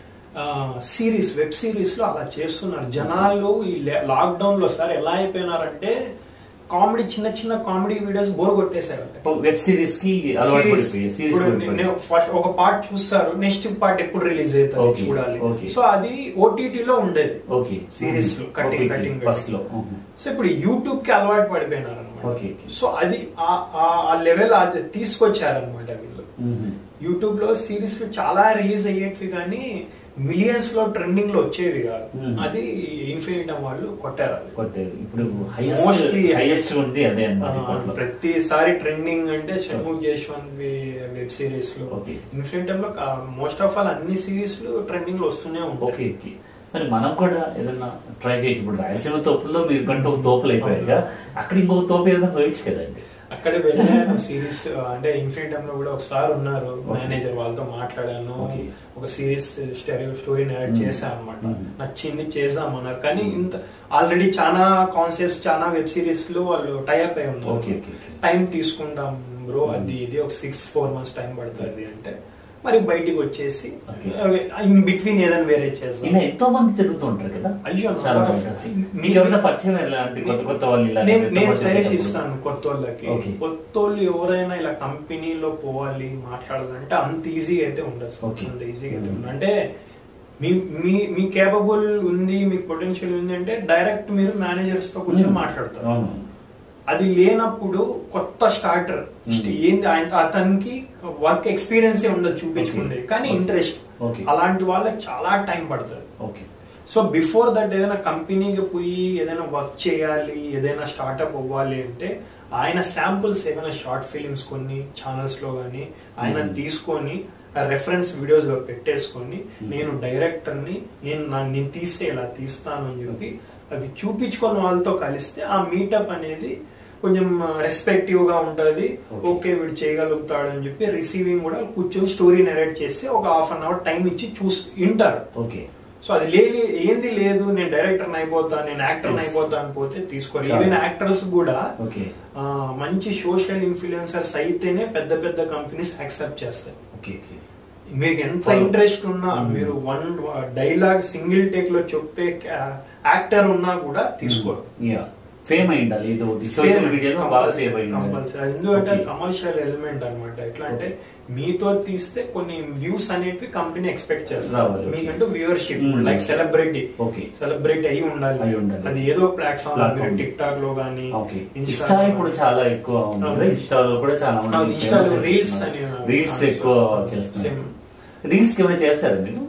సిరీస్ వెబ్ సిరీస్ లో అలా చేస్తున్నారు జనాలు ఈ లాక్డౌన్ లో సార్ ఎలా అయిపోయినారంటే కామెడీ చిన్న చిన్న కామెడీ వీడియోస్ బోర్ కొట్టేశారు
వెబ్ సిరీస్ కి అలవాటు
Series.
పడిపోయి
ఇప్పుడు
సిరీస్
నేను first ఒక పార్ట్ చూస్తారు నెక్స్ట్ పార్ట్ ఎప్పుడు రిలీజ్ అవుతుంది
Okay.
చూడాలి
Okay.
సో అది ఓటీటీ లో ఉండేది
ఓకే
Series లో, cutting, cutting,
ఫస్ట్ లో
సో ఇప్పుడు యూట్యూబ్ కి అలవాటు పడిపోయినారు అనమాట
Okay, okay.
సో అది ఆ- ఆ- ఆ లెవెల్ అది తీసుకొచ్చారనమాట వీళ్ళు యూట్యూబ్ లో సిరీస్ చాలా రిలీజ్ అయ్యేటివి కానీ మిలియన్స్ లో ట్రెండింగ్ లో వచ్చేవి కాదు
Mhm.
అది ఇన్ఫినిటమ్ వాళ్ళు కొట్టారు అది
కొట్టారు ఇప్పుడు హైయెస్ట్
Mostly
హైయెస్ట్ ఉంది అదే
ఆ,
అన్నమాట
ప్రతిసారి ట్రెండింగ్ అంటే షణ్ముఖ్ జశ్వంత్ వెబ్ సిరీస్ లో
Okay.
ఇన్ఫినిటమ్ లో మోస్ట్ ఆఫ్ ఆల్ అన్ని సిరీస్ లు ట్రెండింగ్ లో వస్తూనే
ఓకే
ఉంటాయి
ఓకే మరి మనం కూడా ఏదన్నా ట్రై చేసి ఇప్పుడు రాయలసీమ తోపుల్లో మీరు కంటే ఒక తోపులు అయిపోయాయి కదా అక్కడ ఇంకొక తోపు ఏదైనా పోయచ్చు కదండి
అక్కడ వెళ్ళాను సిరీస్ అంటే ఇన్ఫినిటమ్ లో కూడా ఒకసారి ఉన్నారు
Okay.
మేనేజర్ వాళ్ళతో మాట్లాడాను
Okay.
ఒక సిరీస్ స్టెరియో స్టోరీని యాడ్
Mm.
చేశాను అనమాట
Mm.
నచ్చింది చేద్దామన్నారు కానీ ఇంత ఆల్రెడీ చాలా కాన్సెప్ట్స్ చాలా వెబ్ సిరీస్ లో వాళ్ళు టైఅప్ అయి ఉన్నారు
Okay, okay, okay.
టైం తీసుకుంటాం బ్రో
Mm.
అది ఇది ఒక సిక్స్ ఫోర్ మంత్స్ టైం పడుతుంది అంటే మరి బయటికి వచ్చేసి
Okay.
ఇన్ బిట్వీన్ ఏదైనా వేరే చేస్తాం
ఇలా ఎంతో మంది తిరుగుతూ ఉంటారు కదా
అయ్యో,
చాలా
number
మంది.
of-
మీకు ఎవరైనా పరిచయం ఇలాంటి కొత్త కొత్త వాళ్ళు ఇలా
నేను నేను
ఎంతమంది
సజెస్ట్
తిరుగుతారు?
ఇస్తాను కొత్త వాళ్ళకి
Okay.
కొత్త వాళ్ళు ఎవరైనా ఇలా కంపెనీలో పోవాలి మాట్లాడాలంటే అంత ఈజీగా అయితే ఉండదు సార్.
Okay.
అంత ఈజీగా అయితే
Hmm.
ఉండదు అంటే మీ మీ మీ కేపబుల్ ఉంది మీకు పొటెన్షియల్ ఉంది అంటే డైరెక్ట్ మీరు మేనేజర్స్ తో కూర్చొని
Hmm.
మాట్లాడతారు
అవును
అది లేనప్పుడు కొత్త స్టార్టర్
Hmm.
ఏంది ఆయన అతనికి వర్క్ ఎక్స్పీరియన్స్ ఉండదు చూపించుకుంటే
Okay.
కానీ
Okay.
Interest
Okay.
అలాంటి వాళ్ళకి చాలా టైం పడుతుంది
ఓకే
సో బిఫోర్ దట్ ఏదైనా కంపెనీకి పోయి ఏదైనా వర్క్ చేయాలి ఏదైనా స్టార్ట్అప్ అవ్వాలి అంటే ఆయన శాంపుల్స్ ఏమైనా షార్ట్ ఫిలిమ్స్ కొన్ని ఛానల్స్ లో కానీ ఆయన
Hmm.
తీసుకొని రెఫరెన్స్ వీడియోస్ గా పెట్టేసుకొని నేను డైరెక్టర్ ని నేను నా- నేను తీస్తే ఇలా తీస్తాను అని చెప్పి అవి చూపించుకొని వాళ్ళతో కలిస్తే ఆ మీటప్ అనేది కొంచెం రెస్పెక్టివ్ గా ఉంటది
Okay.
ఓకే వీడు చేయగలుగుతాడు అని చెప్పి రిసీవింగ్ కూడా కూర్చొని స్టోరీ నెరేట్ చేసి ఒక హాఫ్ అన్ అవర్ టైం ఇచ్చి చూసి వింటారు
ఓకే
సో అది లేదు ఏంది లేదు నేను డైరెక్టర్ అయిపోతా నేను యాక్టర్
Yes.
అయిపోతా అని పోతే తీసుకోరు
Yeah.
ఈవెన్ యాక్టర్స్ కూడా
ఓకే
ఆ, మంచి సోషల్ ఇన్ఫ్లుయెన్సర్స్ అయితేనే పెద్ద పెద్ద కంపెనీస్ యాక్సెప్ట్ చేస్తాయి
ఓకే ఓకే
మీకు ఎంత
Follow.
ఇంట్రెస్ట్ ఉన్నా
Hmm.
మీరు వన్ డైలాగ్ సింగిల్ టేక్ లో చెప్పే యాక్టర్ ఉన్నా కూడా తీసుకోరు
యా ఫేమ్ అయి ఉండాలి ఏదో ఒకటి సోషల్ మీడియాలో బాగా ఫేమ్ అయి ఉండాలి
కంపల్సరీ ఎందుకంటే
Okay.
కమర్షియల్ ఎలిమెంట్ అన్నమాట ఎట్లా అంటే మీతో తీస్తే కొన్ని వ్యూస్ అనేవి కంపెనీ ఎక్స్పెక్ట్
రావాలి,
చేస్తారు
okay.
మీకంటూ viewership
Hmm.
Like celebrity
okay
celebrity అయి ఉండాలి
అయి ఉండాలి.
అది ఏదో ప్లాట్ఫామ్
Platform.
టిక్ టాక్ లో గానీ
ఓకే
Insta
ఇన్స్టా
లో
ఇప్పుడు
గానీ.
చాలా ఎక్కువ ఉంది కదా
అవును.
ఇన్స్టాలో కూడా చాలా మంది
అవును, ఇన్స్టాలో రీల్స్ అని
రీల్స్ ఎక్కువ చేస్తున్నారు
Same.
రీల్స్ కి ఏమైనా చేస్తారా మీరు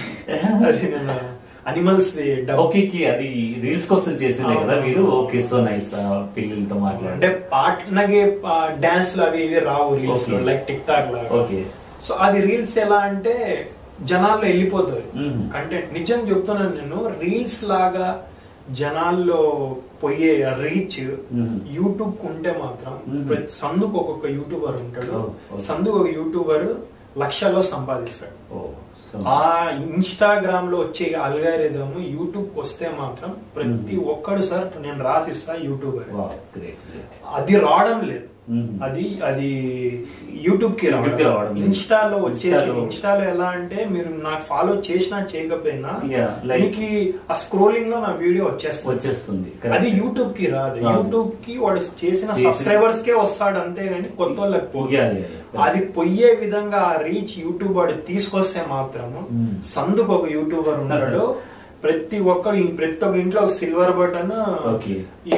అది నేను అనిమల్స్
ఓకే కి అది రీల్స్ కోసం చేసిందే కదా
అవును.
మీరు ఓకే సో నైస్ పిల్లలతో
అంటే
మాట్లాడే
పాటనగే డాన్స్ లో అవి ఇవి రావు రీల్స్ లో
Okay.
లైక్ టిక్ టాక్ లాగా
ఓకే
సో అది రీల్స్ ఎలా అంటే జనాల్లో వెళ్ళిపోతుంది
Mhm.
కంటెంట్ నిజం చెప్తున్నాను నేను రీల్స్ లాగా జనాల్లో పోయే రీచ్
Mhm.
యూట్యూబ్ ఉంటే మాత్రం
Mhm.
ప్రతి సందుకు ఒక్కొక్క యూట్యూబర్ ఉంటాడు
Oh, okay.
సందుకు ఒక యూట్యూబర్ లక్షల్లో సంపాదిస్తాడు
ఓ సో
ఆ ఇన్స్టాగ్రామ్ లో వచ్చే అల్గారిథం యూట్యూబ్ వస్తే మాత్రం ప్రతి
Mhm.
ఒక్కడు సార్ నేను రాసిస్తా యూట్యూబర్
వావ్ గ్రేట్ గ్రేట్
అది రావడం లేదు
Mhm.
అది అది యూట్యూబ్ కి
YouTube కి రావడం
రావడం
లేదు.
ఇన్స్టాలో వచ్చేసి
Insta లో-
ఇన్స్టాలో ఎలా అంటే మీరు నాకు ఫాలో చేసినా చేయకపోయినా
Yeah, like-
మీకు ఆ స్క్రోలింగ్ లో నా వీడియో వచ్చేస్తుంది
వచ్చేస్తుంది
అది యూట్యూబ్ కి రాదు
రాదు.
యూట్యూబ్ కి వాడు చేసిన
చేసిన-
సబ్స్క్రైబర్స్ కే వస్తాడు అంతే గాని కొత్త వాళ్ళకి పోదు
Yeah, yeah, yeah.
అది పోయే విధంగా ఆ రీచ్ యూట్యూబ్ వాడు తీసుకొస్తే మాత్రము
Hmm.
సందుకు ఒక యూట్యూబర్ ఉన్నాడు ప్రతి ఒక్కరు ఈ- ప్రతి ఒక్క ఇంట్లో ఒక సిల్వర్ బటన్
Okay.
ఈ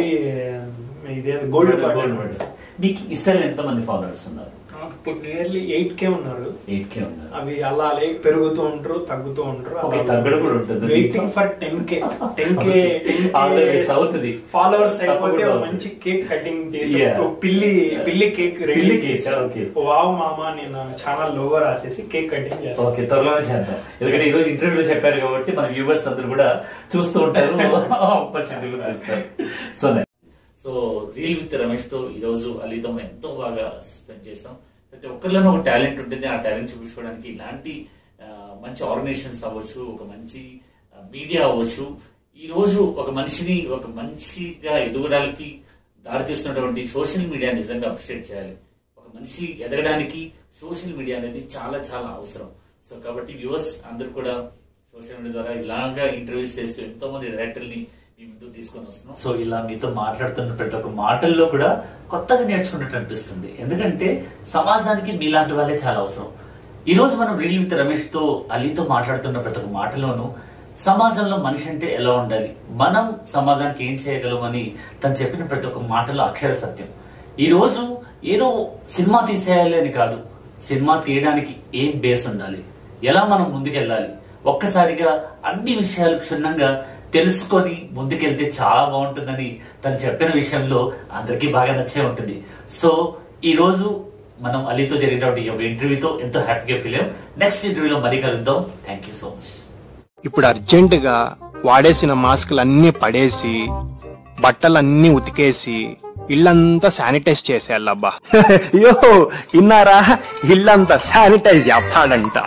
ఇదే గోల్డ్ బటన్
మీకు ఇస్రాయల్ ఎంత మంది ఫాలోవర్స్ ఉన్నారు
ఇప్పుడు నియర్లీ ఎయిట్ కే ఉన్నారు
ఎయిట్ కే ఉన్నారు
అవి అలా అలా పెరుగుతూ ఉంటారు తగ్గుతూ ఉంటారు
Okay, తగ్గడం కూడా ఉంటుంది.
Waiting for ten K ten K
All the way south ది.
ఫాలోవర్స్ అయిపోతే
తప్పకుండా
ఒక మంచి కేక్ కటింగ్ చేసి
Yeah.
ఒక పిల్లి పిల్లి కేక్ రెడీ
పిల్లి cake,
చేసి
okay.
వావ్ మామ నేను చాలా లోవర్ రాసేసి కేక్ కటింగ్ చేస్తాను
ఓకే త్వరలోనే చేద్దాం ఎందుకంటే ఈ రోజు ఇంటర్వ్యూలో చెప్పారు కాబట్టి మన వ్యూవర్స్ అందరూ కూడా చూస్తూ ఉంటారు ఆపర్చునిటీ చూస్తారు so so reel with Ramesh తో ఈ రోజు అలీతో మనం ఎంతో బాగా స్పెండ్ చేసాం ప్రతి ఒక్కరిలోనూ ఒక టాలెంట్ ఉంటుంది ఆ టాలెంట్ చూపించుకోవడానికి ఇలాంటి ఆ, మంచి ఆర్గనైజేషన్స్ అవ్వచ్చు ఒక మంచి మీడియా అవ్వచ్చు ఈ రోజు ఒక మనిషిని ఒక మనిషిగా ఎదగడానికి దారితీస్తున్నటువంటి సోషల్ మీడియా నిజంగా అప్రిషియేట్ చేయాలి ఒక మనిషి ఎదగడానికి సోషల్ మీడియా అనేది చాలా చాలా అవసరం సో కాబట్టి వ్యూవర్స్ అందరూ కూడా సోషల్ మీడియా ద్వారా ఇలాగా ఇంటర్వ్యూస్ చేస్తూ ఎంతో మంది డైరెక్టర్ని మీ ముందు తీసుకొని వస్తున్నాం సో ఇలా మీతో మాట్లాడుతున్న ప్రతి ఒక్క మాటల్లో కూడా కొత్తగా నేర్చుకున్నట్టు అనిపిస్తుంది ఎందుకంటే సమాజానికి మీలాంటి వాళ్ళే చాలా అవసరం ఈ రోజు మనం రీల్ విత్ రమేష్ తో అలీతో మాట్లాడుతున్న ప్రతి ఒక్క మాటలోనూ సమాజంలో మనిషి అంటే ఎలా ఉండాలి మనం సమాజానికి ఏం చేయగలమని తను చెప్పిన ప్రతి ఒక్క మాటలో అక్షర సత్యం ఈ రోజు ఏదో సినిమా తీసేయాలి అని కాదు సినిమా తీయడానికి ఏం బేస్ ఉండాలి ఎలా మనం ముందుకెళ్ళాలి ఒక్కసారిగా అన్ని విషయాలు క్షుణ్ణంగా తెలుసుకొని ముందుకెళ్తే చాలా బాగుంటుందని తను చెప్పిన విషయంలో అందరికీ బాగా నచ్చే ఉంటుంది సో ఈ రోజు మనం అలీతో జరిగినటువంటి ఈ యొక్క ఇంటర్వ్యూతో ఎంతో హ్యాపీగా ఫీల్ అయ్యాం నెక్స్ట్ ఇంటర్వ్యూలో మరీ కలుద్దాం థ్యాంక్ యూ సో మచ్
ఇప్పుడు అర్జెంటుగా వాడేసిన మాస్కులన్నీ పడేసి బట్టలన్నీ ఉతికేసి ఇల్లంతా శానిటైజ్ చేసేయాలబ్బా యో ఇన్నారా ఇల్లంతా శానిటైజ్ చేస్తాడంట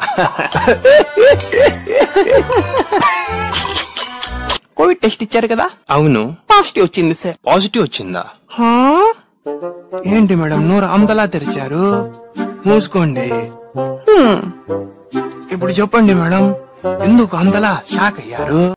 కోవిడ్ టెస్ట్ ఇచ్చారు కదా అవును పాజిటివ్ వచ్చింది సార్ పాజిటివ్ వచ్చిందా హా? ఏంటి మేడం నోరు అంతలా తెరిచారు మూసుకోండి హ్మ్. ఇప్పుడు చెప్పండి మేడం ఎందుకు అంతలా షాక్ అయ్యారు